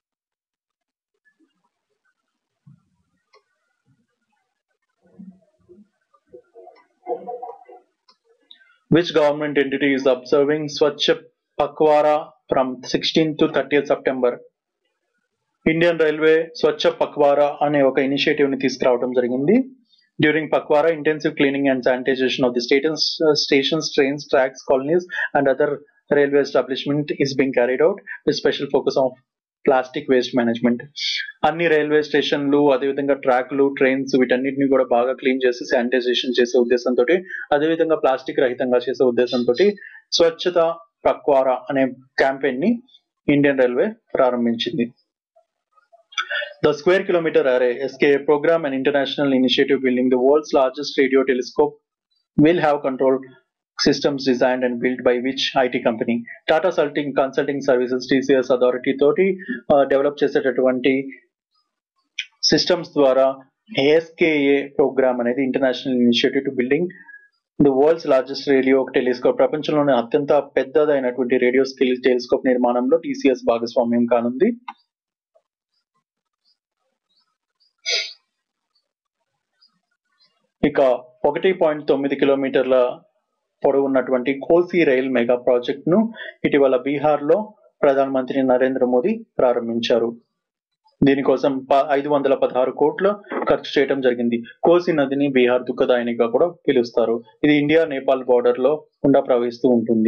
which government entity is observing Swachh Pakwara from 16th to 30th September. Indian railway Swachh Pakhwada అనే ఒక ఇనిషియేటివ్ ని తీసుకురావడం జరిగింది during Pakhwada intensive cleaning and sanitisation of the stations stations trains tracks colonies and other railway establishment is being carried out with special focus of plastic waste management అన్ని railway స్టేషన్లు అదేవిధంగా ట్రాక్లు trains వీటన్నిటిని కూడా బాగా క్లీన్ చేసి శానిటైజేషన్ చేసే ఉద్దేశంతో అదేవిధంగా ప్లాస్టిక్ రహితంగా చేసే ఉద్దేశంతో స్వచ్ఛత పక్వారా అనే క్యాంపెయిన్ ని ఇండియన్ రైల్వే ప్రారంభించింది The Square Kilometer Array SKA program, an international initiative building the world's largest radio telescope, will have control systems designed and built by which IT company? Tata Consulting Consulting Services TCS Authority తోటి develop చేసేటటువంటి systems ద్వారా ASKA programme అనేది international initiative to building the world's largest radio telescope ప్రపంచంలోనే అత్యంత పెద్దదైనటువంటి radio skill telescope నిర్మాణంలో TCS భాగస్వామ్యం కానుంది ఇక ఒకటి పాయింట్ తొమ్మిది కిలోమీటర్ల పొడవు ఉన్నటువంటి కోసి రైల్ మెగా ప్రాజెక్ట్ ను ఇటీవల బీహార్ లో ప్రధానమంత్రి నరేంద్ర మోదీ ప్రారంభించారు దీనికోసం ఐదు వందల పదహారు కోట్లు ఖర్చు చేయడం జరిగింది కోసి నదిని బీహార్ దుఃఖదాయనిగా కూడా పిలుస్తారు ఇది ఇండియా నేపాల్ బార్డర్ లో గుండా ప్రవహిస్తూ ఉంటుంది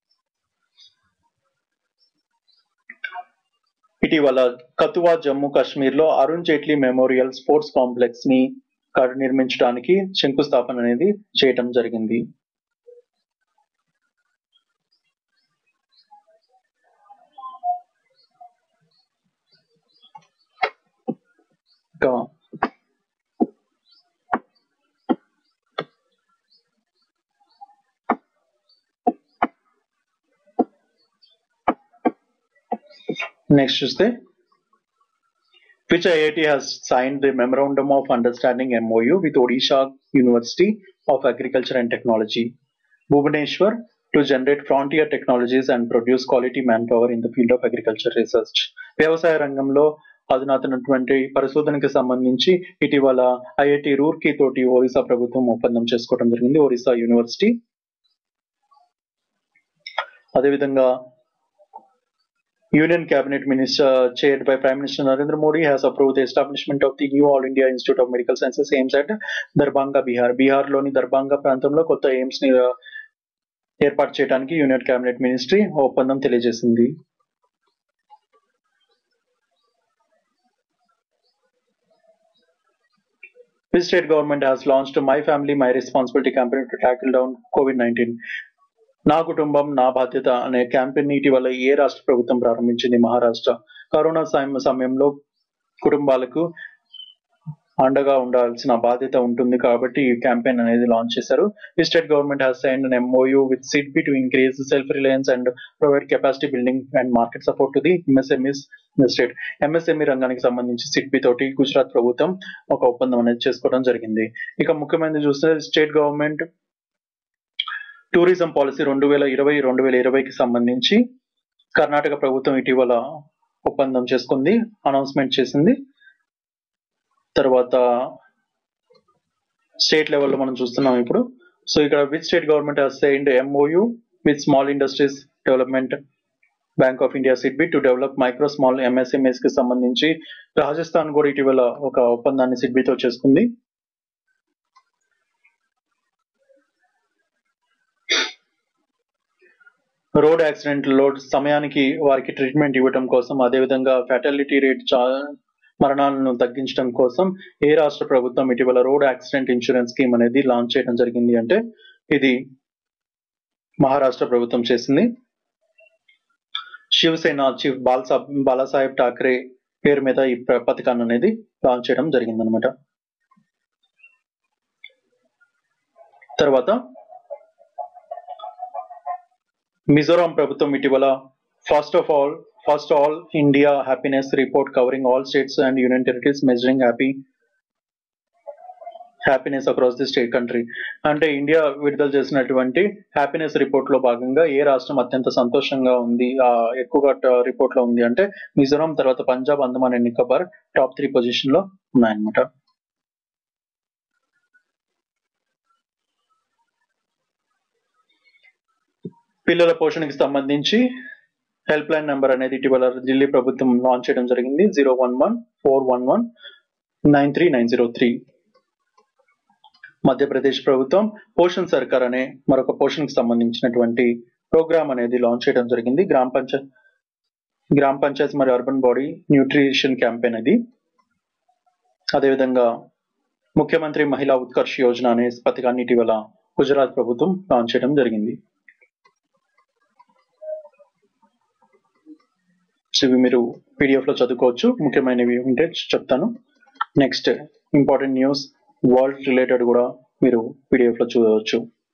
ఇటీవల కతువా జమ్మూ కాశ్మీర్ లో Arun Jaitley memorial sports complex ని నిర్మించడానికి శంకుస్థాపన అనేది చేయటం జరిగింది ఇంకా నెక్స్ట్ చూస్తే which IIT has signed the Memorandum of Understanding MOU with Odisha University of Agriculture and Technology, Bhubaneswar, to generate frontier technologies and produce quality manpower in the field of agriculture research. వ్యవసాయ రంగంలో అధునాతనటువంటి పరిశోధనకి సంబంధించి ఇటీవల IIT Roorkee తోటి ఒరిస్సా ప్రభుత్వం ఒప్పందం చేసుకోవడం జరిగింది Orissa university అదేవిధంగా Union Cabinet Minister chaired by Prime Minister Narendra Modi has approved the establishment of the new All India Institute of Medical Sciences aims at Darbhanga, Bihar. Bihar లోని దర్భంగా ప్రాంతంలో కొత్త ఎయిమ్స్ ని uh, ఏర్పాటు చేయడానికి యూనియన్ కేబినెట్ మినిస్ట్రీ ఒప్పందం తెలియజేసింది The state government has launched My Family, My Responsibility campaign to tackle down COVID-19. నా కుటుంబం నా బాధ్యత అనే క్యాంపెయిన్ ఇటీవల ఏ రాష్ట్ర ప్రభుత్వం ప్రారంభించింది మహారాష్ట్ర కరోనా సమ- సమయంలో కుటుంబాలకు అండగా ఉండాల్సిన బాధ్యత ఉంటుంది కాబట్టి ఈ క్యాంపెయిన్ అనేది లాంచ్ చేశారు ఈ state government has sign an MOU with SIDBI to increase self reliance and provide capacity building and market support to the MSMEs state MSME రంగానికి సంబంధించి సిడ్బి తోటి గుజరాత్ ప్రభుత్వం ఒక ఒప్పందం అనేది చేసుకోవడం జరిగింది ఇక ముఖ్యమైనది చూస్తే స్టేట్ గవర్నమెంట్ టూరిజం పాలసీ రెండు వేల ఇరవై రెండు వేల ఇరవైకి సంబంధించి కర్ణాటక ప్రభుత్వం ఇటీవల ఒప్పందం చేసుకుంది అనౌన్స్మెంట్ చేసింది తర్వాత స్టేట్ లెవెల్లో మనం చూస్తున్నాం ఇప్పుడు సో ఇక్కడ with state government has signed MOU with Small Industries Development Bank of India SIDBI to develop micro small MSMS కి సంబంధించి రాజస్థాన్ కూడా ఇటీవల ఒక ఒప్పందాన్ని సిడ్బితో చేసుకుంది రోడ్ యాక్సిడెంట్లో సమయానికి వారికి ట్రీట్మెంట్ ఇవ్వడం కోసం అదేవిధంగా ఫ్యాటాలిటీ రేట్ చా మరణాలను తగ్గించడం కోసం ఏ రాష్ట్ర ప్రభుత్వం ఇటీవల రోడ్ యాక్సిడెంట్ ఇన్సూరెన్స్ స్కీమ్ అనేది లాంచ్ చేయడం జరిగింది అంటే ఇది మహారాష్ట్ర ప్రభుత్వం చేసింది శివసేన చీఫ్ బాల్సా బాలాసాహెబ్ ఠాక్రే పేరు మీద ఈ ప్ర- పథకాన్ని అనేది లాంచ్ చేయడం జరిగింది అనమాట తర్వాత మిజోరాం ప్రభుత్వం ఇటీవల first of all first all India happiness report covering all states and union territories measuring happy happiness across the state country అంటే ఇండియా విడుదల చేసినటువంటి హ్యాపీనెస్ రిపోర్ట్ లో భాగంగా ఏ రాష్ట్రం అత్యంత సంతోషంగా ఉంది ఆ ఎక్కువగా రిపోర్ట్ లో ఉంది అంటే మిజోరాం తర్వాత Punjab Andaman and Nicobar top three position లో ఉన్నాయన్నమాట పిల్లల పోషణకి సంబంధించి హెల్ప్ లైన్ నెంబర్ అనేది ఇటీవల ఢిల్లీ ప్రభుత్వం లాంచ్ చేయడం జరిగింది zero one one four one one nine three nine zero three Madhya Pradesh ప్రభుత్వం పోషణ్ సర్కార్ అనే మరొక పోషణకి సంబంధించినటువంటి ప్రోగ్రామ్ అనేది లాంచ్ చేయడం జరిగింది గ్రామ పంచాయత్ గ్రామ పంచాయత్ మరియు అర్బన్ బాడీ న్యూట్రిషన్ క్యాంపెయిన్ అది అదేవిధంగా ముఖ్యమంత్రి మహిళా ఉత్కర్ష్ యోజన అనే పథకాన్ని ఇటీవల గుజరాత్ ప్రభుత్వం లాంచ్ చేయడం జరిగింది సో ఇవి మీరు పీడిఎఫ్ లో చదువుకోవచ్చు ముఖ్యమైనవి ఉంటే చెప్తాను next important news world related కూడా మీరు పీడిఎఫ్ లో చూడవచ్చు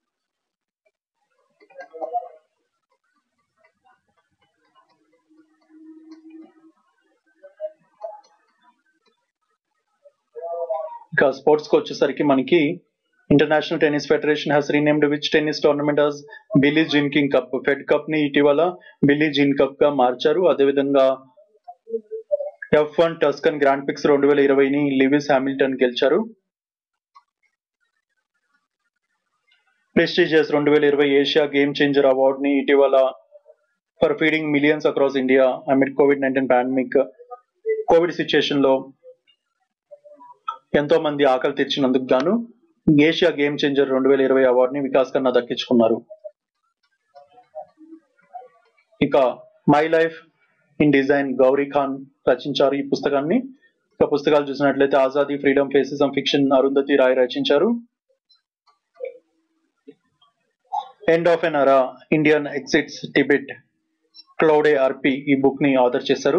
ఇక స్పోర్ట్స్ కి వచ్చేసరికి మనకి International Tennis Federation has renamed which tennis tournament has Billie Jean King cup Fed cup ని ఇటీవల బిల్లీ జిన్ కప్ గా మార్చారు అదేవిధంగా F one Tuscan grand pics రెండు వేల ఇరవైని లివిస్ హామిల్టన్ గెలిచారు ప్రెస్టీజియస్ రెండు వేల ఇరవై ఏషియా గేమ్ చేంజర్ అవార్డ్ ని ఇటీవల for feeding millions across India amid Covid nineteen pandemic Covid situation లో ఎంతో మంది ఆకలి తెచ్చినందుకు గాను ఏషియా గేమ్ చేంజర్ రెండు వేల ఇరవై అవార్డుని వికాస్ ఖన్నా దక్కించుకున్నారు ఇక my life in design Gauri Khan రచించారు ఈ పుస్తకాన్ని ఇక పుస్తకాలు చూసినట్లయితే Azadi freedom fascism fiction Arundhati Roy రచించారు end of an era Indian exits Tibet Claude Arpi ఈ బుక్ ని ఆర్డర్ చేశారు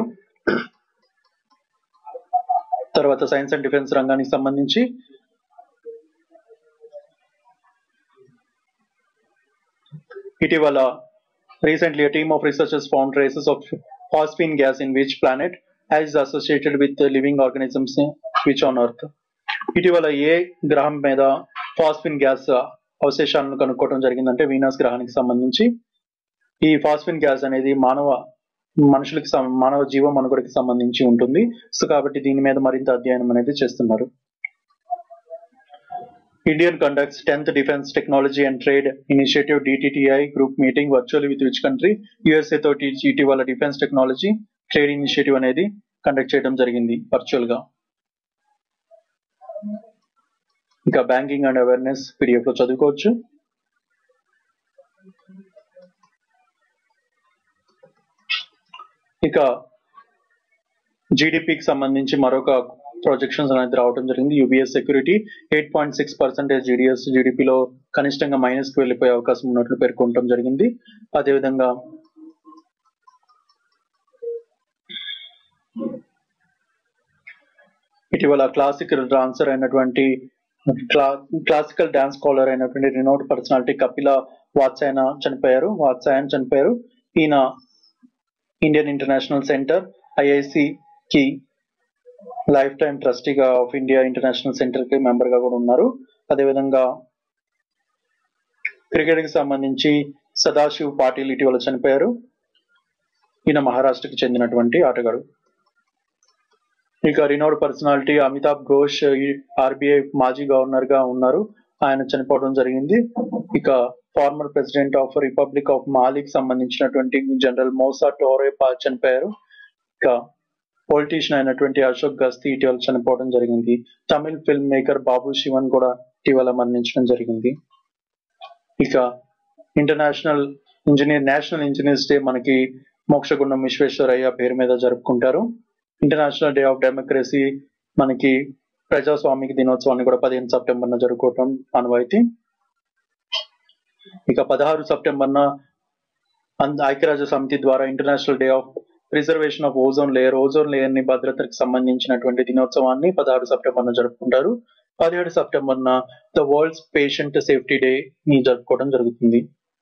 తర్వాత సైన్స్ అండ్ డిఫెన్స్ రంగానికి సంబంధించి ఇటీవల recently team of researchers found traces of phosphine gas in which planet is associated with the living organisms which on earth ఇటీవల ఏ గ్రహం మీద ఫాస్ఫిన్ గ్యాస్ అవశేషాలను కనుక్కోవడం జరిగిందంటే వీనస్ గ్రహానికి సంబంధించి ఈ ఫాస్ఫిన్ గ్యాస్ అనేది మానవ మనుషులకి సం- మానవ జీవ మనుగడకి సంబంధించి ఉంటుంది సో కాబట్టి దీని మీద మరింత అధ్యయనం అనేది చేస్తున్నారు Indian conducts tenth defence technology and trade initiative DTTI group meeting virtual with which country USA తోటి ఇటీవల డిఫెన్స్ టెక్నాలజీ ట్రేడ్ ఇనిషియేటివ్ అనేది కండక్ట్ చేయడం జరిగింది వర్చువల్ గా ఇంకా బ్యాంకింగ్ అండ్ అవేర్నెస్ పీడిఎఫ్ లో చదువుకోవచ్చు ఇక జీడిపికి సంబంధించి మరొక ప్రొజెక్షన్స్ అనేది రావడం జరిగింది UBS security eight point six percentage GDS జీడిపిలో కనిష్టంగా మైనస్ కి వెళ్ళిపోయే అవకాశం ఉన్నట్లు పేర్కొనడం జరిగింది అదేవిధంగా ఇటీవల క్లాసిక్ డాన్సర్ అయినటువంటి క్లా క్లాసికల్ డాన్స్ స్కాలర్ అయినటువంటి రినోట్ పర్సనాలిటీ కపిల వాత్సాయన చనిపోయారు వాత్సాయన్ చనిపోయారు ఈయన ఇండియన్ ఇంటర్నేషనల్ సెంటర్ ఐఐసి కి లైఫ్ టైం ట్రస్టీగా ఆఫ్ ఇండియా ఇంటర్నేషనల్ సెంటర్ కి మెంబర్ గా కూడా ఉన్నారు అదేవిధంగా క్రికెట్ కి సంబంధించి సదాశివ్ పాటిల్ ఇటీవల చనిపోయారు ఈయన మహారాష్ట్రకి చెందినటువంటి ఆటగాడు ఇక renowned personality Amitabh Ghosh RBI మాజీ గవర్నర్ గా ఉన్నారు ఆయన చనిపోవడం జరిగింది ఇక former president of republic of మాలికి సంబంధించినటువంటి జనరల్ మోసా టోరే పా- చనిపోయారు ఇక పొలిటీషియన్ అయినటువంటి అశోక్ గస్తీ ఇటీవల చనిపోవడం జరిగింది తమిళ్ ఫిల్మ్ మేకర్ బాబు శివన్ కూడా ఇటీవల మరణించడం జరిగింది ఇక international engineer national engineers day మనకి మోక్షగుండం విశ్వేశ్వరయ్య పేరు మీద జరుపుకుంటారు ఇంటర్నేషనల్ డే ఆఫ్ డెమోక్రసీ మనకి ప్రజాస్వామిక దినోత్సవాన్ని కూడా పదిహేను సెప్టెంబర్ జరుపుకోవటం ఆనవాయితీ ఇక పదహారు సెప్టెంబర్న అంద- ఐక్యరాజ్య సమితి ద్వారా international day of preservation of ozone layer ozone layer ని భద్రతకు సంబంధించినటువంటి దినోత్సవాన్ని పదహారు సెప్టెంబర్ జరుపుకుంటారు పదిహేడు September the world's patient safety day ని జరుపుకోవడం జరుగుతుంది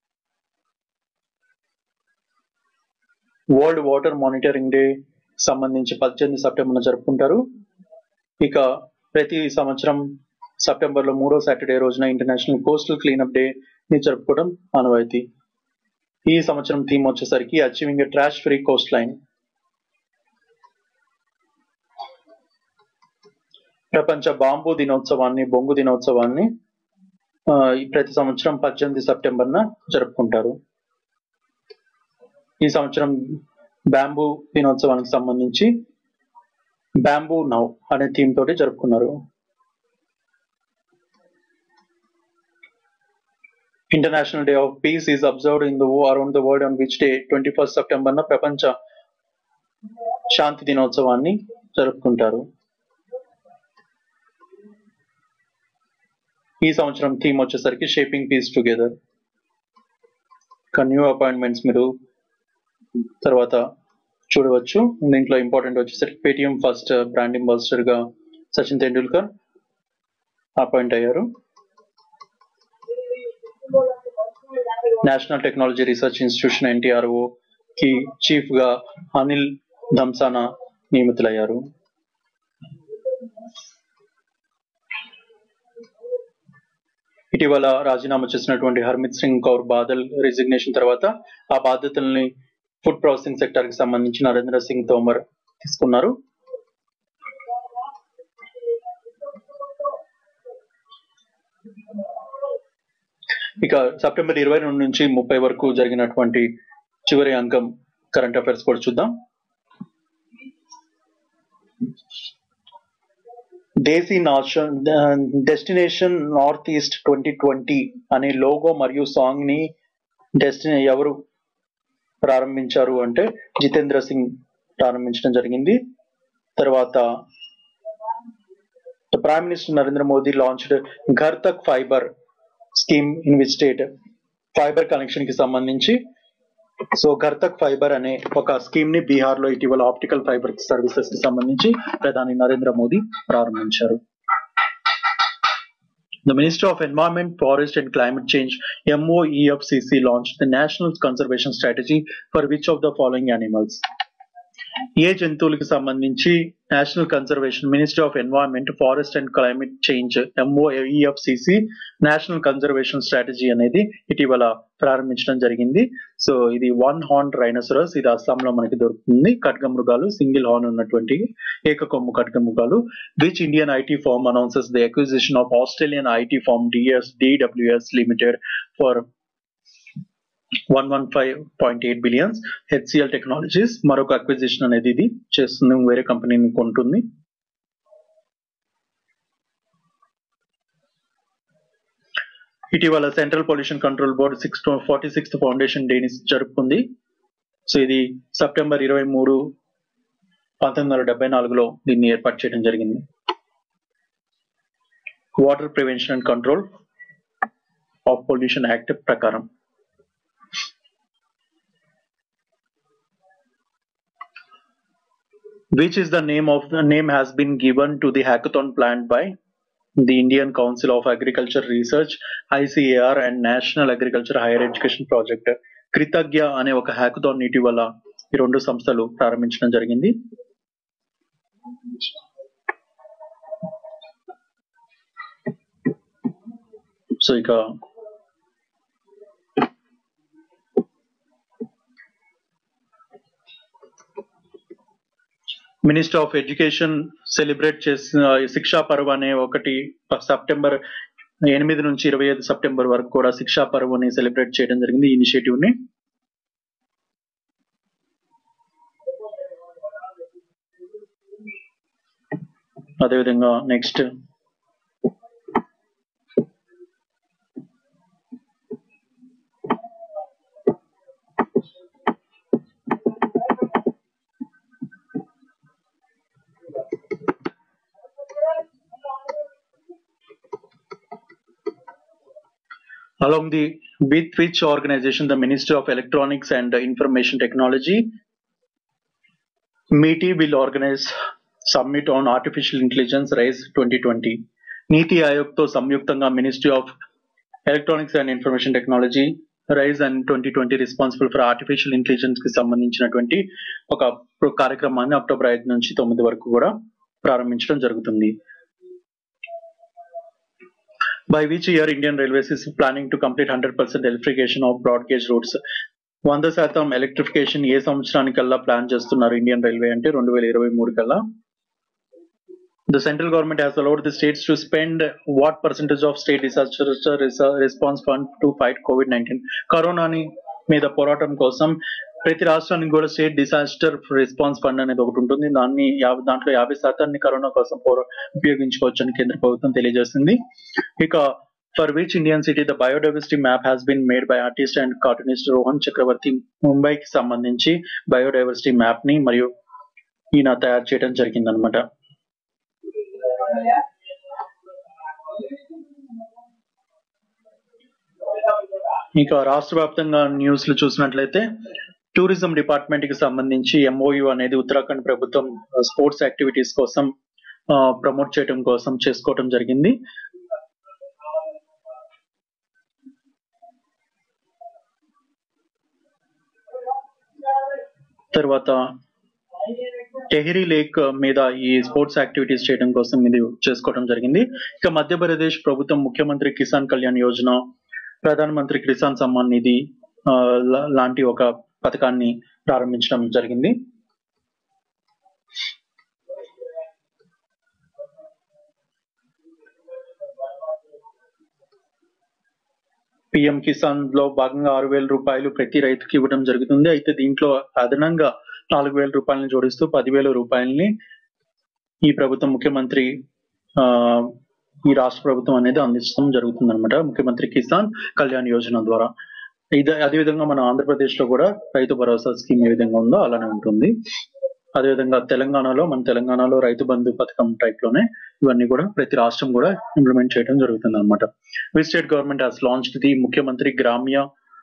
వరల్డ్ వాటర్ మానిటరింగ్ డే సంబంధించి పద్దెనిమిది సెప్టెంబర్ జరుపుకుంటారు ఇక ప్రతి సంవత్సరం సెప్టెంబర్ లో మూడో సాటర్డే రోజున ఇంటర్నేషనల్ కోస్టల్ క్లీనప్ డే ని జరుపుకోవడం ఆనవాయితీ ఈ సంవత్సరం థీమ్ వచ్చేసరికి achieving a trash free coastline ప్రపంచ బాంబు దినోత్సవాన్ని బొంగు దినోత్సవాన్ని ఆ, ఈ ప్రతి సంవత్సరం పద్దెనిమిది సెప్టెంబర్న జరుపుకుంటారు ఈ సంవత్సరం బ్యాంబూ దినోత్సవానికి సంబంధించి బ్యాంబూ నౌ అనే థీమ్ తోటి జరుపుకున్నారు international day of peace is observed in the around the world on which day twenty first September ప్రపంచ శాంతి దినోత్సవాన్ని జరుపుకుంటారు ఈ సంవత్సరం థీమ్ వచ్చేసరికి shaping peace together new appointments మీరు తర్వాత చూడవచ్చు దీంట్లో ఇంపార్టెంట్ వచ్చేసరికి పేటిఎం ఫస్ట్ బ్రాండ్ అంబాసిడర్ గా సచిన్ తెండూల్కర్ అపాయింట్ అయ్యారు national technology research institution NTRO కి చీఫ్ గా అనిల్ ధంసానా నియమితులయ్యారు ఇటీవల రాజీనామా చేసినటువంటి హర్మిత్ సింగ్ కౌర్ బాదల్ రిజిగ్నేషన్ తర్వాత ఆ బాధ్యతల్ని ఫుడ్ ప్రాసెసింగ్ సెక్టర్ కి సంబంధించి నరేంద్ర సింగ్ తోమర్ తీసుకున్నారు ఇక సెప్టెంబర్ ఇరవై రెండు నుంచి ముప్పై వరకు జరిగినటువంటి చివరి అంకం కరెంట్ అఫైర్స్ కూడా చూద్దాం దేశీ నాషన్ destination north east twenty twenty అనే లోగో మరియు సాంగ్ ని డెస్టినీ ఎవరు ప్రారంభించారు అంటే జితేంద్ర సింగ్ ప్రారంభించడం జరిగింది తర్వాత prime minister Narendra Modi launched Ghar Tak fibre scheme in which state fibre connection కి సంబంధించి సో ఘర్ తక్ ఫైబర్ అనే ఒక స్కీమ్ ని బీహార్ లో ఇటీవల ఆప్టికల్ ఫైబర్ సర్వీసెస్ కి సంబంధించి ప్రధాని నరేంద్ర మోదీ ప్రారంభించారు The Ministry of Environment, Forest and Climate Change MOEFCC launched the National Conservation Strategy for which of the following animals? ఏ జంతువులకు సంబంధించి national conservation ministry of environment forest and climate change MOEFCC national conservation strategy అనేది ఇటీవల ప్రారంభించడం జరిగింది so ఇది one horn rhinoceros ఇది అస్సాంలో మనకి దొరుకుతుంది ఖడ్గమృగాలు సింగిల్ హార్న్ ఉన్నటువంటి ఏకకొమ్ము ఖడ్గమృగాలు which Indian IT firm announces the acquisition of Australian IT firm DS DWS limited for one one five point eight billions HCL technologies మరొక అక్విజిషన్ అనేది ఇది చేస్తుంది వేరే కంపెనీని కొంటుంది ఇటీవల central pollution control board six forty sixth foundation డేని జరుపుకుంది సో ఇది సెప్టెంబర్ ఇరవై మూడు పంతొమ్మిది వందల డెబ్బై నాలుగులో దీన్ని ఏర్పాటు చేయడం జరిగింది water prevention and control of pollution act ప్రకారం which is the name of the name has been given to the hackathon planned by the Indian Council of Agriculture Research, ICAR and National Agriculture Higher Education Project. Kritagya అనే ఒక hackathon ఇటీవల ఈ రెండు సంస్థలు ప్రారంభించడం జరిగింది so ఇక మినిస్టర్ ఆఫ్ ఎడ్యుకేషన్ సెలబ్రేట్ చేసిన శిక్షా పర్వ్ అనే ఒకటి సెప్టెంబర్ ఎనిమిది నుంచి ఇరవై ఐదు సెప్టెంబర్ వరకు కూడా శిక్షా పర్వ్ని సెలబ్రేట్ చేయడం జరిగింది ఈ ఇనిషియేటివ్ ని అదేవిధంగా next along the with which organization the Ministry of Electronics and Information Technology MITI will organize summit on artificial intelligence rise 2020 నీతి ఆయోగ్ తో సంయుక్తంగా ministry of electronics and information technology RAISE and twenty twenty responsible for artificial intelligence కి సంబంధించినటువంటి ఒక కార్యక్రమాన్ని October ఐదు నుంచి తొమ్మిది వరకు కూడా ప్రారంభించడం జరుగుతుంది by which year Indian Railways is planning to complete 100% electrification of broad gauge routes. వంద శాతం ఎలక్ట్రిఫికేషన్ ఏ సంవత్సరానికల్లా ప్లాన్ చేస్తున్నారు ఇండియన్ రైల్వే అంటే రెండు వేల ఇరవై మూడు కల్లా the central government has allowed the states to spend what percentage of state disaster response fund to fight Covid nineteen కరోనాని మీద పోరాటం కోసం ప్రతి రాష్ట్రానికి కూడా స్టేట్ డిసాస్టర్ రెస్పాన్స్ ఫండ్ అనేది ఒకటి ఉంటుంది దాన్ని యాభై దాంట్లో యాభై శాతాన్ని కరోనా కోసం పోరా ఉపయోగించుకోవచ్చు అని కేంద్ర ప్రభుత్వం తెలియజేసింది ఇక for which Indian city the biodiversity map has been made by artist and cartoonist Rohan Chakravarti ముంబైకి సంబంధించి బయోడైవర్సిటీ మ్యాప్ ని మరియు ఈయన తయారు చేయడం జరిగిందనమాట ఇక రాష్ట్ర వ్యాప్తంగా న్యూస్లు చూసినట్లయితే టూరిజం డిపార్ట్మెంట్ కి సంబంధించి ఎంఓయు అనేది ఉత్తరాఖండ్ ప్రభుత్వం స్పోర్ట్స్ యాక్టివిటీస్ కోసం ప్రమోట్ చేయడం కోసం చేసుకోవడం జరిగింది తర్వాత టెహరీ లేక్ మీద ఈ స్పోర్ట్స్ యాక్టివిటీస్ చేయడం కోసం ఇది చేసుకోవడం జరిగింది ఇక మధ్యప్రదేశ్ ప్రభుత్వం ముఖ్యమంత్రి కిసాన్ కళ్యాణ్ యోజన ప్రధానమంత్రి కిసాన్ సమ్మాన్ నిధి లాంటి ఒక పథకాన్ని ప్రారంభించడం జరిగింది పిఎం కిసాన్ లో భాగంగా ఆరు వేల రూపాయలు ప్రతి రైతుకి ఇవ్వడం జరుగుతుంది అయితే దీంట్లో అదనంగా నాలుగు వేల రూపాయలను జోడిస్తూ పదివేల రూపాయలని ఈ ప్రభుత్వం ముఖ్యమంత్రి ఆ ఈ రాష్ట్ర ప్రభుత్వం అనేది అందించడం జరుగుతుంది అనమాట ముఖ్యమంత్రి కిసాన్ కళ్యాణ్ యోజన ద్వారా ఇది అదేవిధంగా మన ఆంధ్రప్రదేశ్ లో కూడా రైతు భరోసా స్కీమ్ ఏ విధంగా ఉందో అలానే ఉంటుంది అదేవిధంగా తెలంగాణలో మన తెలంగాణలో రైతు బంధు పథకం టైప్ లోనే ఇవన్నీ కూడా ప్రతి రాష్ట్రం కూడా ఇంప్లిమెంట్ చేయడం జరుగుతుంది అనమాట which state government has launch the Mukhyamantri Gramya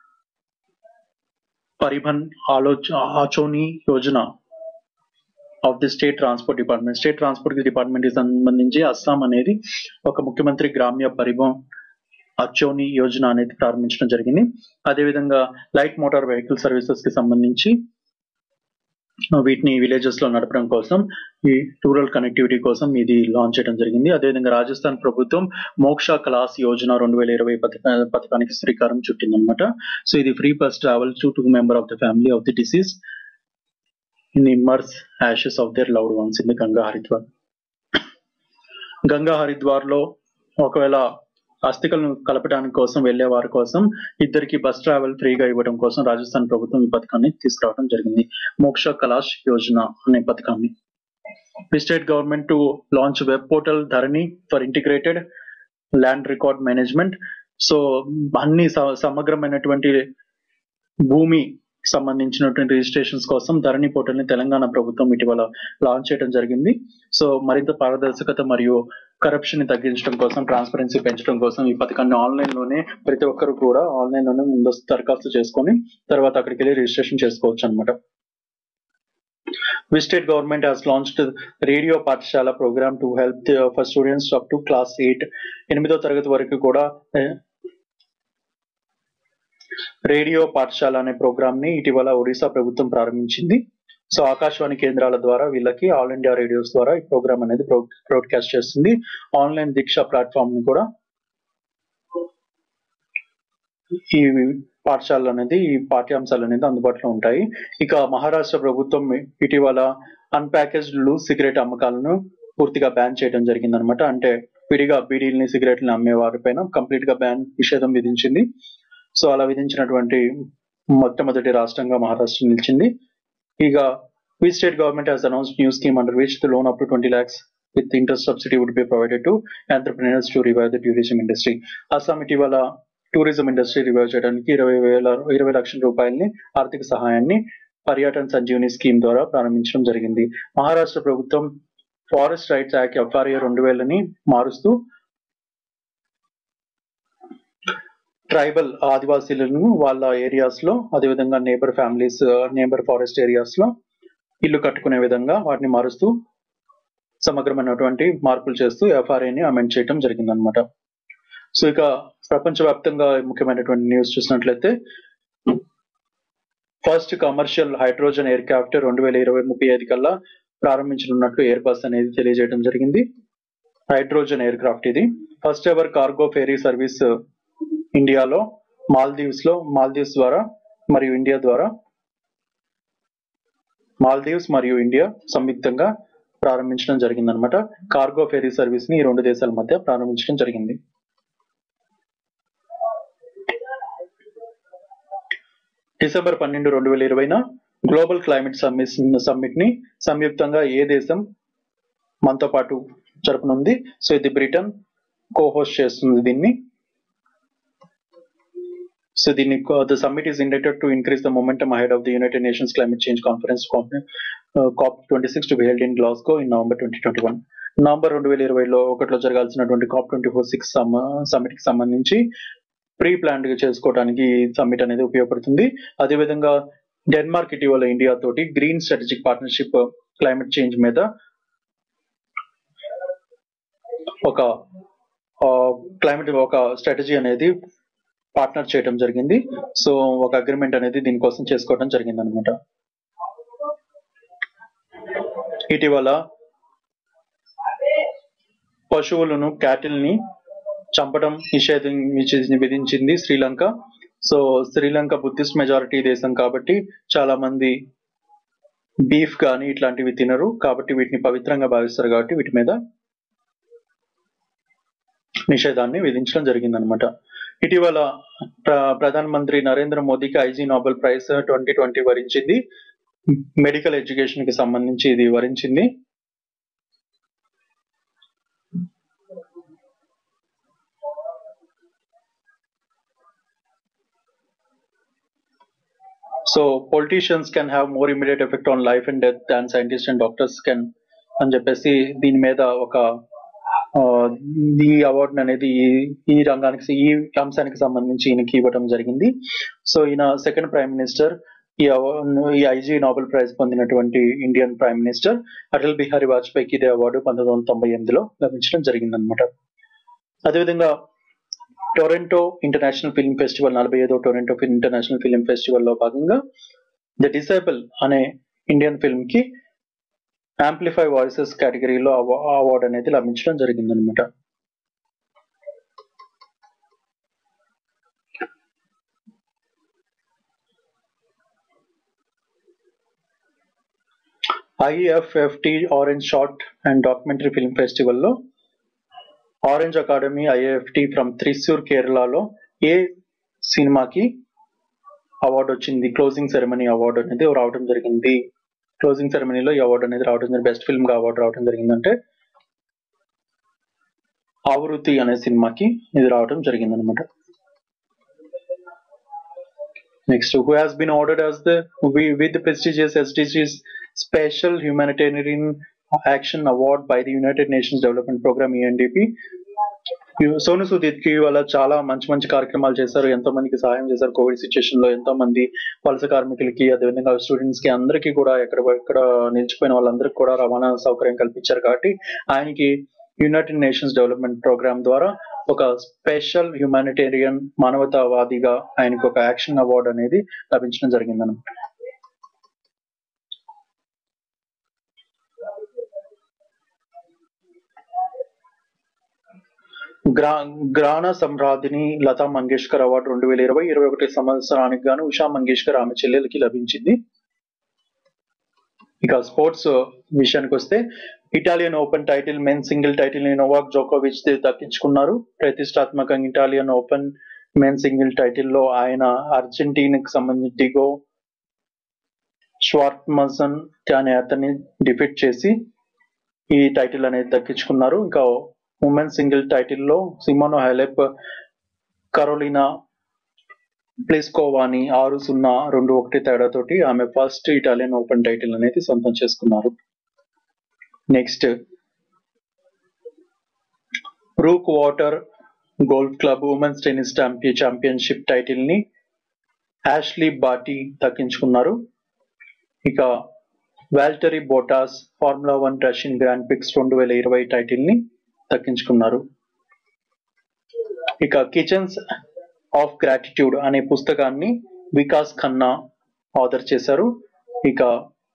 Parivahan ఆలోచ Achoni Yojana of the state transport department state transport department కి సంబంధించి అస్సాం అనేది ఒక ముఖ్యమంత్రి గ్రామ్య పరివహన్ అచోని యోజన అనేది ప్రారంభించడం జరిగింది అదేవిధంగా లైట్ మోటార్ వెహికల్ సర్వీసెస్ కి సంబంధించి వీటిని విలేజెస్ లో నడపడం కోసం ఈ రూరల్ కనెక్టివిటీ కోసం ఇది లాంచ్ చేయడం జరిగింది అదేవిధంగా రాజస్థాన్ ప్రభుత్వం మోక్ష క్లాస్ యోజన రెండు వేల ఇరవై పథక పథకానికి శ్రీకారం చుట్టిందనమాట సో ఇది free bus travel to to member of the family of the disease in immerse ashes of their loved ones in the Ganga Haridwar Ganga Haridwar లో ఒకవేళ అస్థికలను కలపడానికి కోసం వెళ్లే వారి కోసం ఇద్దరికి బస్ ట్రావెల్ ఫ్రీగా ఇవ్వడం కోసం రాజస్థాన్ ప్రభుత్వం ఈ పథకాన్ని తీసుకురావడం జరిగింది మోక్ష కలాష్ యోజన అనే పథకాన్ని the state government to launch web portal Dharani for integrated land record management so అన్ని స- సమగ్రమైనటువంటి భూమి సంబంధించినటువంటి రిజిస్ట్రేషన్స్ కోసం ధరణి పోర్టల్ ని తెలంగాణ ప్రభుత్వం ఇటీవల లాంచ్ చేయడం జరిగింది సో మరింత పారదర్శకత మరియు కరప్షన్ ని తగ్గించడం కోసం ట్రాన్స్పరెన్సీ పెంచడం కోసం ఈ పథకాన్ని ఆన్లైన్ లోనే ప్రతి ఒక్కరు కూడా ఆన్లైన్ లోనే ముందస్తు దరఖాస్తు చేసుకొని తర్వాత అక్కడికి వెళ్ళి రిజిస్ట్రేషన్ చేసుకోవచ్చు అనమాట we state government has launched radio Pathashala program to help for students up to class eight ఎనిమిదో తరగతి వరకు కూడా eh, రేడియో పాఠశాల అనే ప్రోగ్రామ్ ని ఇటీవల ఒడిశా ప్రభుత్వం ప్రారంభించింది సో ఆకాశవాణి కేంద్రాల ద్వారా వీళ్ళకి ఆల్ ఇండియా రేడియోస్ ద్వారా ఈ ప్రోగ్రామ్ అనేది బ్రాడ్కాస్ట్ చేస్తుంది ఆన్లైన్ దీక్ష ప్లాట్ఫామ్ ని కూడా ఈ పాఠశాలలు అనేది ఈ పాఠ్యాంశాలు అనేది అందుబాటులో ఉంటాయి ఇక మహారాష్ట్ర ప్రభుత్వం ఇటీవల అన్ప్యాకేజ్డ్ లూజ్ సిగరెట్ అమ్మకాలను పూర్తిగా బ్యాన్ చేయడం జరిగింది అనమాట అంటే విడిగా బీడీల్ని సిగరెట్ని అమ్మే వారిపైన కంప్లీట్ గా బ్యాన్ నిషేధం విధించింది సో అలా విధించినటువంటి మొట్టమొదటి రాష్ట్రంగా మహారాష్ట్ర నిలిచింది ఇక we state government has announce new scheme under which the loan up to twenty lakhs with interest subsidy would be provided to entrepreneurs to revive the tourism industry Assam ఇటీవల టూరిజం ఇండస్ట్రీ రివైవ్ చేయడానికి ఇరవై వేల ఇరవై లక్షల రూపాయలని ఆర్థిక సహాయాన్ని పర్యాటన్ సంజీవని స్కీమ్ ద్వారా ప్రారంభించడం జరిగింది మహారాష్ట్ర ప్రభుత్వం ఫారెస్ట్ రైట్స్ యాక్ట్ ఎఫ్ఆర్ఏ రెండు వేలని మారుస్తూ ట్రైబల్ ఆదివాసీలను వాళ్ళ ఏరియాస్ లో అదేవిధంగా neighbour families neighbour forest areas లో ఇల్లు కట్టుకునే విధంగా వాటిని మారుస్తూ సమగ్రమైనటువంటి మార్పులు చేస్తూ ఎఫ్ఆర్ఏని అమెండ్ చేయడం జరిగిందనమాట సో ఇక ప్రపంచవ్యాప్తంగా ముఖ్యమైనటువంటి న్యూస్ చూసినట్లయితే first commercial hydrogen aircraft రెండు వేల ఇరవై ముప్పై ఐదు కల్లా ప్రారంభించనున్నట్లు ఎయిర్ బస్ అనేది తెలియజేయడం జరిగింది హైడ్రోజన్ ఎయిర్ క్రాఫ్ట్ ఇది first ever cargo ferry service ఇండియాలో మాల్దీవ్స్ లో మాల్దీవ్స్ ద్వారా మరియు ఇండియా ద్వారా మాల్దీవ్స్ మరియు ఇండియా సంయుక్తంగా ప్రారంభించడం జరిగిందనమాట కార్గో ఫెరీ సర్వీస్ ని ఈ రెండు దేశాల మధ్య ప్రారంభించడం జరిగింది డిసెంబర్ పన్నెండు రెండు వేల ఇరవైన గ్లోబల్ క్లైమేట్ సమ్మిట్ సమ్మిట్ ని సంయుక్తంగా ఏ దేశం మనతో పాటు జరపనుంది సో ఇది బ్రిటన్ కో హోస్ట్ చేస్తుంది దీన్ని సో దీన్ని the summit is intended to increase the momentum ahead of the United Nations climate change conference COP twenty six to be held in Glasgow in November twenty twenty one November రెండు వేల ఇరవైలో ఒకటిలో జరగాల్సినటువంటి COP twenty four six summit కి సంబంధించి pre planned గా చేసుకోవడానికి summit అనేది ఉపయోగపడుతుంది అదేవిధంగా డెన్మార్క్ ఇటీవల ఇండియా తోటి green strategic partnership climate change మీద ఒక క్లైమేట్ ఒక స్ట్రాటజీ అనేది పార్ట్నర్ చేయడం జరిగింది సో ఒక అగ్రిమెంట్ అనేది దీనికోసం చేసుకోవడం జరిగింది అనమాట ఇటీవల పశువులను క్యాటిల్ ని చంపడం నిషేధం విచి- విధించింది Sri Lanka so Sri Lanka Buddhist majority దేశం కాబట్టి చాలా మంది బీఫ్ కానీ ఇట్లాంటివి తినరు కాబట్టి వీటిని పవిత్రంగా భావిస్తారు కాబట్టి వీటి మీద నిషేధాన్ని విధించడం జరిగిందనమాట ఇటీవల ప్ర- ప్రధానమంత్రి నరేంద్ర మోదీకి Ig Nobel prize twenty twenty వరించింది మెడికల్ ఎడ్యుకేషన్ కి సంబంధించి ఇది వరించింది so politicians can have more immediate effect on life and death than scientist and doctors can అని చెప్పేసి దీని మీద ఒక ఆ, ఈ అవార్డు అనేది ఈ- ఈ రంగానికి ఈ అంశానికి సంబంధించి ఈయనకి ఇవ్వడం జరిగింది సో ఈయన సెకండ్ ప్రైమ్ మినిస్టర్ ఈ అవార్డు ఈ ఐజీ నోబెల్ ప్రైజ్ పొందినటువంటి Indian prime minister Atal Bihari వాజ్పేయికి ఇదే అవార్డు పంతొమ్మిది వందల తొంభై ఎనిమిదిలో లభించడం జరిగిందనమాట అదేవిధంగా టొరంటో ఇంటర్నేషనల్ ఫిల్మ్ ఫెస్టివల్ నలభై ఐదో టొరంటో ఇంటర్నేషనల్ ఫిల్మ్ ఫెస్టివల్ లో భాగంగా ద డిసైబుల్ అనే ఇండియన్ ఫిల్మ్ కి యాంప్లిఫై వాయిసెస్ కేటగిరీలో అవార్డు అనేది లభించడం జరిగిందనమాట IFFT orange short and documentary film ఫెస్టివల్లో orange academy IFT from Thrissur కేరళలో ఏ సినిమాకి అవార్డు వచ్చింది క్లోజింగ్ సెరమనీ అవార్డు అనేది రావడం జరిగింది క్లోజింగ్ సెరమనీలో ఈ అవార్డు అనేది రావడం జరిగింది బెస్ట్ ఫిల్మ్ గా అవార్డు రావడం జరిగిందంటే ఆవృతి అనే సినిమాకి ఇది రావడం జరిగింది అనమాట next who has been awarded as the with prestigious SDGs special humanitarian action award by the United Nations development programme UNDP Sonu Sood కి వాళ్ళ చాలా మంచి మంచి కార్యక్రమాలు చేశారు ఎంతో మందికి సహాయం చేశారు కోవిడ్ సిచ్యుయేషన్ లో ఎంతో మంది వలస కార్మికులకి అదేవిధంగా స్టూడెంట్స్ కి అందరికీ కూడా ఎక్కడ ఎక్కడ నిలిచిపోయిన వాళ్ళందరికీ కూడా రవాణా సౌకర్యం కల్పించారు కాబట్టి ఆయనకి యునైటెడ్ నేషన్స్ డెవలప్మెంట్ ప్రోగ్రామ్ ద్వారా ఒక స్పెషల్ హ్యూమానిటేరియన్ మానవతావాదిగా ఆయనకు ఒక యాక్షన్ అవార్డు అనేది లభించడం జరిగిందన్నమాట గ్రా గ్రాణ సంరాధిని లతా మంగేష్కర్ అవార్డు రెండు వేల ఇరవై ఇరవై ఒకటి సంవత్సరానికి గాను ఉషా మంగేష్కర్ ఆమె చెల్లెలకి లభించింది ఇక స్పోర్ట్స్ విషయానికి వస్తే Italian open title men single title ని నోవాక్ జోకోవిచ్ దక్కించుకున్నారు ప్రతిష్టాత్మకంగా ఇటాలియన్ ఓపెన్ మెన్ సింగిల్ టైటిల్లో ఆయన అర్జెంటీనాకి సంబంధించి డిగో స్వార్ట్మజన్ అనే అతన్ని డిఫీట్ చేసి ఈ టైటిల్ అనేది దక్కించుకున్నారు ఇంకా ఉమెన్ సింగిల్ టైటిల్లో సిమోనో హెలెప్ కరోలినా ప్లేస్కోవాని ఆరు సున్నా రెండు ఒకటి తేడాతోటి ఆమె ఫస్ట్ ఇటాలియన్ ఓపెన్ టైటిల్ అనేది సొంతం చేసుకున్నారు next brook water golf club women's tennis championship title ని యాష్లీ బాటీ దక్కించుకున్నారు ఇక Valtteri Bottas formula one Russian grand pics రెండు వేల ఇరవై టైటిల్ ని దక్కించుకున్నారు ఇక కిచెన్స్ ఆఫ్ గ్రాటిట్యూడ్ అనే పుస్తకాన్ని వికాస్ ఖన్నా ఆథర్ చేశారు ఇక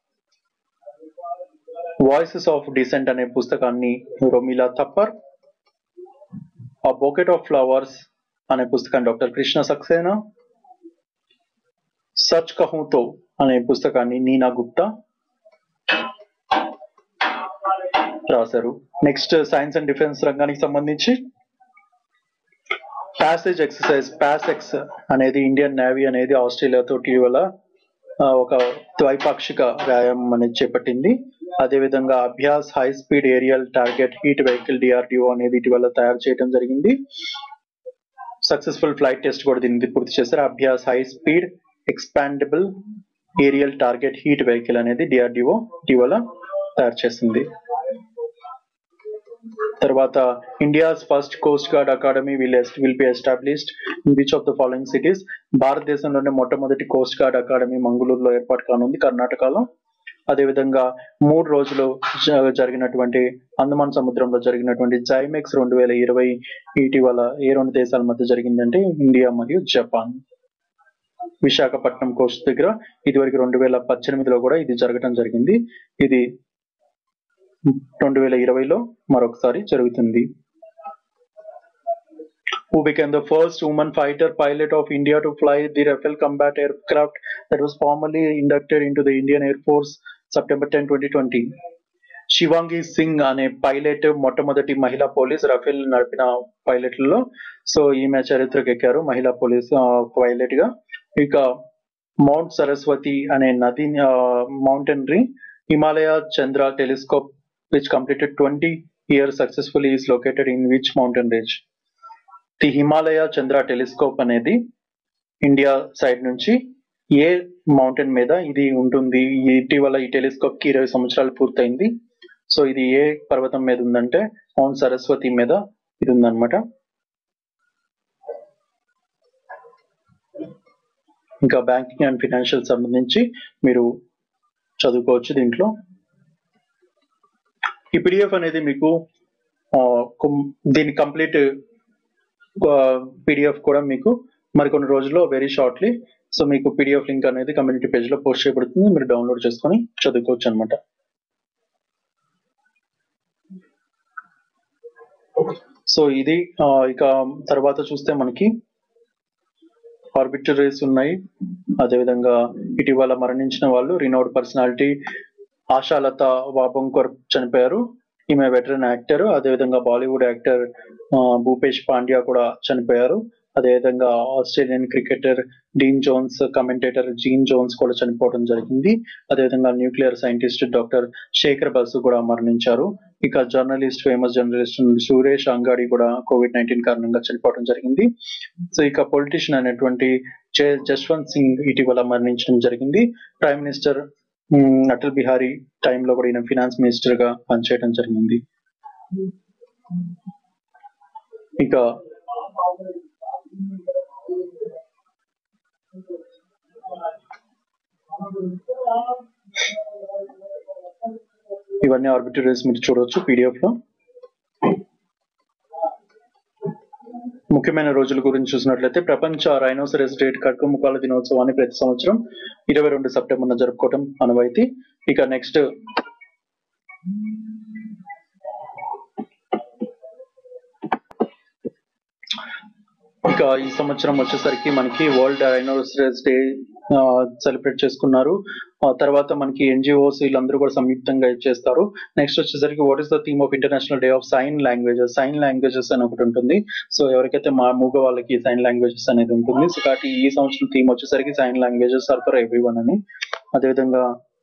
వాయిసెస్ ఆఫ్ డిసెంట్ అనే పుస్తకాన్ని రొమిలా థప్పర్ ఆ బొకెట్ ఆఫ్ ఫ్లవర్స్ అనే పుస్తకాన్ని డాక్టర్ కృష్ణ సక్సేనా సచ్ కహూతో అనే పుస్తకాన్ని నీనా గుప్తా రాశారు నెక్స్ట్ సైన్స్ అండ్ డిఫెన్స్ రంగానికి సంబంధించి ప్యాసేజ్ ఎక్సర్సైజ్ ప్యాసెక్స్ అనేది ఇండియన్ నేవీ అనేది ఆస్ట్రేలియాతో ఇటీవల ఒక ద్వైపాక్షిక వ్యాయామం అనేది చేపట్టింది అదేవిధంగా Abhyas high speed aerial target heat vehicle DRDO అనేది ఇటీవల తయారు చేయడం జరిగింది సక్సెస్ఫుల్ ఫ్లైట్ టెస్ట్ కూడా దీన్ని పూర్తి చేశారు Abhyas high speed expendable aerial target heat vehicle అనేది డిఆర్డిఓ ఇటీవల తయారు చేసింది తర్వాత India's first coast guard academy will will be established in which of the following cities భారతదేశంలోనే మొట్టమొదటి కోస్ట్ గార్డ్ అకాడమీ మంగళూరులో ఏర్పాటు కానుంది కర్ణాటకలో అదేవిధంగా మూడు రోజులు జరిగినటువంటి అందమాన్ సముద్రంలో జరిగినటువంటి జైమెక్స్ రెండు వేల ఇరవై ఇటీవల ఏ రెండు దేశాల మధ్య జరిగిందంటే ఇండియా మరియు జపాన్ విశాఖపట్నం కోస్ట్ దగ్గర ఇదివరకు రెండు వేల పద్దెనిమిదిలో కూడా ఇది జరగడం జరిగింది ఇది రెండు వేల ఇరవైలో మరొకసారి జరుగుతుంది who became the first woman fighter pilot of India to fly the Rafale combat aircraft that was formally inducted into the Indian Air Force September 10, 2020. Shivangi Singh అనే పైలట్ మొట్టమొదటి మహిళా పోలీస్ రఫేల్ నడిపిన పైలట్లలో సో ఈమె చరిత్రకు ఎక్కారు మహిళా పోలీస్ పైలట్ గా ఇక మౌంట్ సరస్వతి అనే నది మౌంటైనరీ Himalaya Chandra telescope which completed twenty year successfully is located in which mountain range the Himalaya Chandra telescope అనేది ఇండియా సైడ్ నుంచి ఏ మౌంటైన్ మీద ఇది ఉంటుంది ఇటీవల ఈ టెలిస్కోప్ కి ఇరవై సంవత్సరాలు పూర్తయింది సో ఇది ఏ పర్వతం మీద ఉందంటే మౌంట్ సరస్వతి మీద ఇది ఉందన్నమాట ఇంకా బ్యాంకింగ్ అండ్ ఫినాన్షియల్ సంబంధించి మీరు చదువుకోవచ్చు దీంట్లో ఈ పిడిఎఫ్ అనేది మీకు దీని కంప్లీట్ పీడిఎఫ్ కూడా మీకు మరికొన్ని రోజుల్లో వెరీ షార్ట్లీ సో మీకు పీడిఎఫ్ లింక్ అనేది కమ్యూనిటీ పేజ్ లో పోస్ట్ చేయబడుతుంది మీరు డౌన్లోడ్ చేసుకొని చదువుకోవచ్చు అనమాట సో ఇది ఆ, ఇక తర్వాత చూస్తే మనకి ఆర్బిటరీస్ ఉన్నాయి అదేవిధంగా ఇటీవల మరణించిన వాళ్ళు రినౌడ్ పర్సనాలిటీ ఆశాలత వాబంకర్ చనిపోయారు ఈమె వెటరన్ యాక్టర్ అదేవిధంగా బాలీవుడ్ యాక్టర్ ఆ, భూపేష్ పాండ్యా కూడా చనిపోయారు అదేవిధంగా Australian cricketer Dean Jones commentator Jean Jones కూడా చనిపోవడం జరిగింది అదేవిధంగా nuclear scientist doctor Shekhar Basu కూడా మరణించారు ఇక journalist famous journalist Suresh Angadi కూడా కోవిడ్ నైన్టీన్ కారణంగా చనిపోవడం జరిగింది సో ఇక పొలిటీషియన్ అనేటువంటి జ- జస్వంత్ సింగ్ ఇటీవల మరణించడం జరిగింది prime minister um, Atal Bihari టైంలో కూడా ఈయన ఫినాన్స్ మినిస్టర్ గా పనిచేయడం జరిగింది ఇక ఇవన్నీ ఆర్బిటరీస్ మీరు చూడవచ్చు పీడిఎఫ్ లో ముఖ్యమైన రోజుల గురించి చూసినట్లయితే ప్రపంచ రైనోసరస్ డేట్ కట్టుముఖాల దినోత్సవాన్ని ప్రతి సంవత్సరం ఇరవై రెండు సెప్టెంబర్ జరుపుకోవడం అనువైతే ఇక నెక్స్ట్ ఇక ఈ సంవత్సరం వచ్చేసరికి మనకి వరల్డ్ రైనోసరస్ డే సెలబ్రేట్ చేసుకున్నారు ఆ తర్వాత మనకి ఎన్జిఓస్ వీళ్ళందరూ కూడా సంయుక్తంగా ఇది చేస్తారు నెక్స్ట్ వచ్చేసరికి what is the theme of international day of sign languages sign languages అని ఒకటి ఉంటుంది సో ఎవరికైతే మా మూగ వాళ్ళకి సైన్ లాంగ్వేజెస్ అనేది ఉంటుంది సో కాబట్టి ఈ సంవత్సరం థీమ్ వచ్చేసరికి sign languages are for everyone అని అదేవిధంగా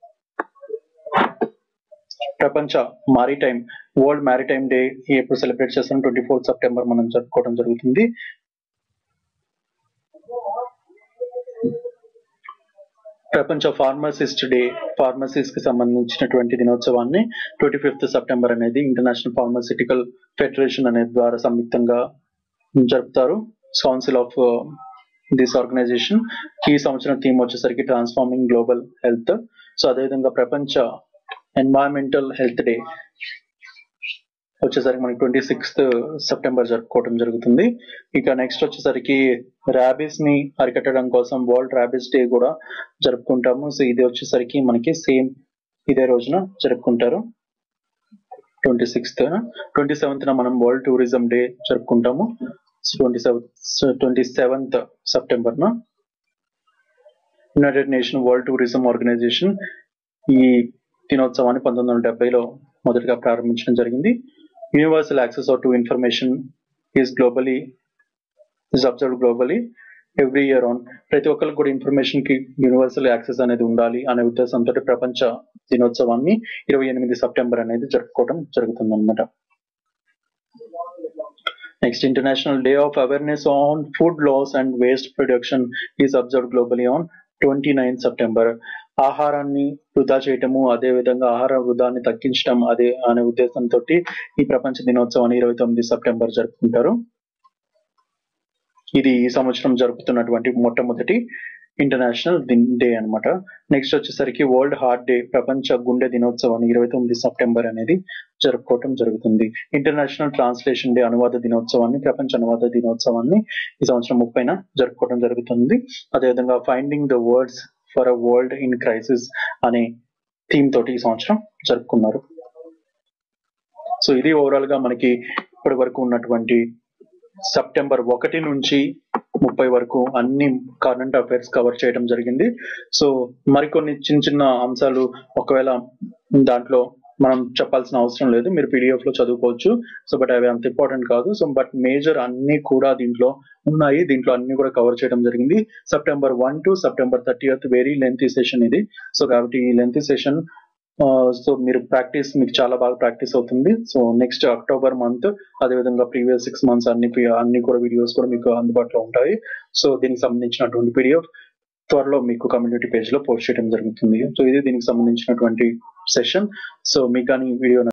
ప్రపంచ మారిటైమ్ వరల్డ్ మారిటైమ్ డే ఎప్పుడు సెలబ్రేట్ చేస్తాం ట్వంటీ ఫోర్త్ సెప్టెంబర్ మనం జరుపుకోవడం జరుగుతుంది ప్రపంచ ఫార్మసిస్ట్ డే ఫార్మసీస్ కి సంబంధించినటువంటి దినోత్సవాన్ని ట్వంటీ ఫిఫ్త్ సెప్టెంబర్ అనేది ఇంటర్నేషనల్ ఫార్మసిటికల్ ఫెడరేషన్ అనే ద్వారా సంయుక్తంగా జరుపుతారు కౌన్సిల్ ఆఫ్ దిస్ ఆర్గనైజేషన్ ఈ సంవత్సరం థీమ్ వచ్చేసరికి ట్రాన్స్ఫార్మింగ్ గ్లోబల్ హెల్త్ సో అదేవిధంగా ప్రపంచ ఎన్వైరన్మెంటల్ హెల్త్ డే వచ్చేసరికి మనకి ట్వంటీ సిక్స్త్ సెప్టెంబర్ జరుపుకోవడం జరుగుతుంది ఇక నెక్స్ట్ వచ్చేసరికి ర్యాబీస్ ని అరికట్టడం కోసం వరల్డ్ ర్యాబీస్ డే కూడా జరుపుకుంటాము సో ఇది వచ్చేసరికి మనకి సేమ్ ఇదే రోజున జరుపుకుంటారు ట్వంటీ సిక్స్త్ ట్వంటీ సెవెంత్ మనం వరల్డ్ టూరిజం డే జరుపుకుంటాము twenty seventh twenty seventh September న United Nation world tourism organisation ఈ దినోత్సవాన్ని పంతొమ్మిది వందల డెబ్బైలో మొదటగా ప్రారంభించడం జరిగింది universal access to information is globally is observe globally every year on ప్రతి ఒక్కరికి కూడా ఇన్ఫర్మేషన్ కి యూనివర్సల్ యాక్సెస్ అనేది ఉండాలి అనే ఉద్దేశంతో ప్రపంచ దినోత్సవాన్ని ఇరవై ఎనిమిది సెప్టెంబర్ అనేది జరుపుకోవడం జరుగుతుంది అనమాట next international day of awareness on food loss and waste production is observe globally on twenty nine September ఆహారాన్ని వృధా చేయటము అదే విధంగా ఆహార వృధాన్ని తగ్గించడం అదే అనే ఉద్దేశంతో ఈ ప్రపంచ దినోత్సవాన్ని ఇరవై తొమ్మిది సెప్టెంబర్ జరుపుకుంటారు ఇది ఈ సంవత్సరం జరుపుతున్నటువంటి మొట్టమొదటి ఇంటర్నేషనల్ డే అన్నమాట నెక్స్ట్ వచ్చేసరికి వరల్డ్ హార్ట్ డే ప్రపంచ గుండె దినోత్సవాన్ని ఇరవై తొమ్మిది సెప్టెంబర్ అనేది జరుపుకోవటం జరుగుతుంది ఇంటర్నేషనల్ ట్రాన్స్లేషన్ డే అనువాద దినోత్సవాన్ని ప్రపంచ అనువాద దినోత్సవాన్ని ఈ సంవత్సరం ముప్పైన జరుపుకోవడం జరుగుతుంది అదేవిధంగా finding the words for a world in crisis అనే థీమ్ తోటి ఈ సంవత్సరం జరుపుకున్నారు సో ఇది ఓవరాల్ గా మనకి ఇప్పటి వరకు ఉన్నటువంటి సెప్టెంబర్ ఒకటి నుంచి ముప్పై వరకు అన్ని కరెంట్ అఫైర్స్ కవర్ చేయడం జరిగింది సో మరికొన్ని చిన్న చిన్న అంశాలు ఒకవేళ దాంట్లో మనం చెప్పాల్సిన అవసరం లేదు మీరు పీడిఎఫ్ లో చదువుకోవచ్చు సో బట్ అవి అంత ఇంపార్టెంట్ కాదు సో బట్ మేజర్ అన్ని కూడా దీంట్లో ఉన్నాయి దీంట్లో అన్ని కూడా కవర్ చేయడం జరిగింది September one to September thirty very lengthy session ఇది సో కాబట్టి ఈ లెంతీ సెషన్ సో మీరు ప్రాక్టీస్ మీకు చాలా బాగా ప్రాక్టీస్ అవుతుంది సో నెక్స్ట్ అక్టోబర్ మంత్ అదేవిధంగా ప్రీవియస్ సిక్స్ మంత్స్ అన్ని అన్ని కూడా వీడియోస్ కూడా మీకు అందుబాటులో ఉంటాయి సో దీనికి సంబంధించినటువంటి పీడిఎఫ్ త్వరలో మీకు కమ్యూనిటీ పేజ్ లో పోస్ట్ చేయడం జరుగుతుంది సో ఇది దీనికి సంబంధించినటువంటి సెషన్ సో మీకు కానీ వీడియో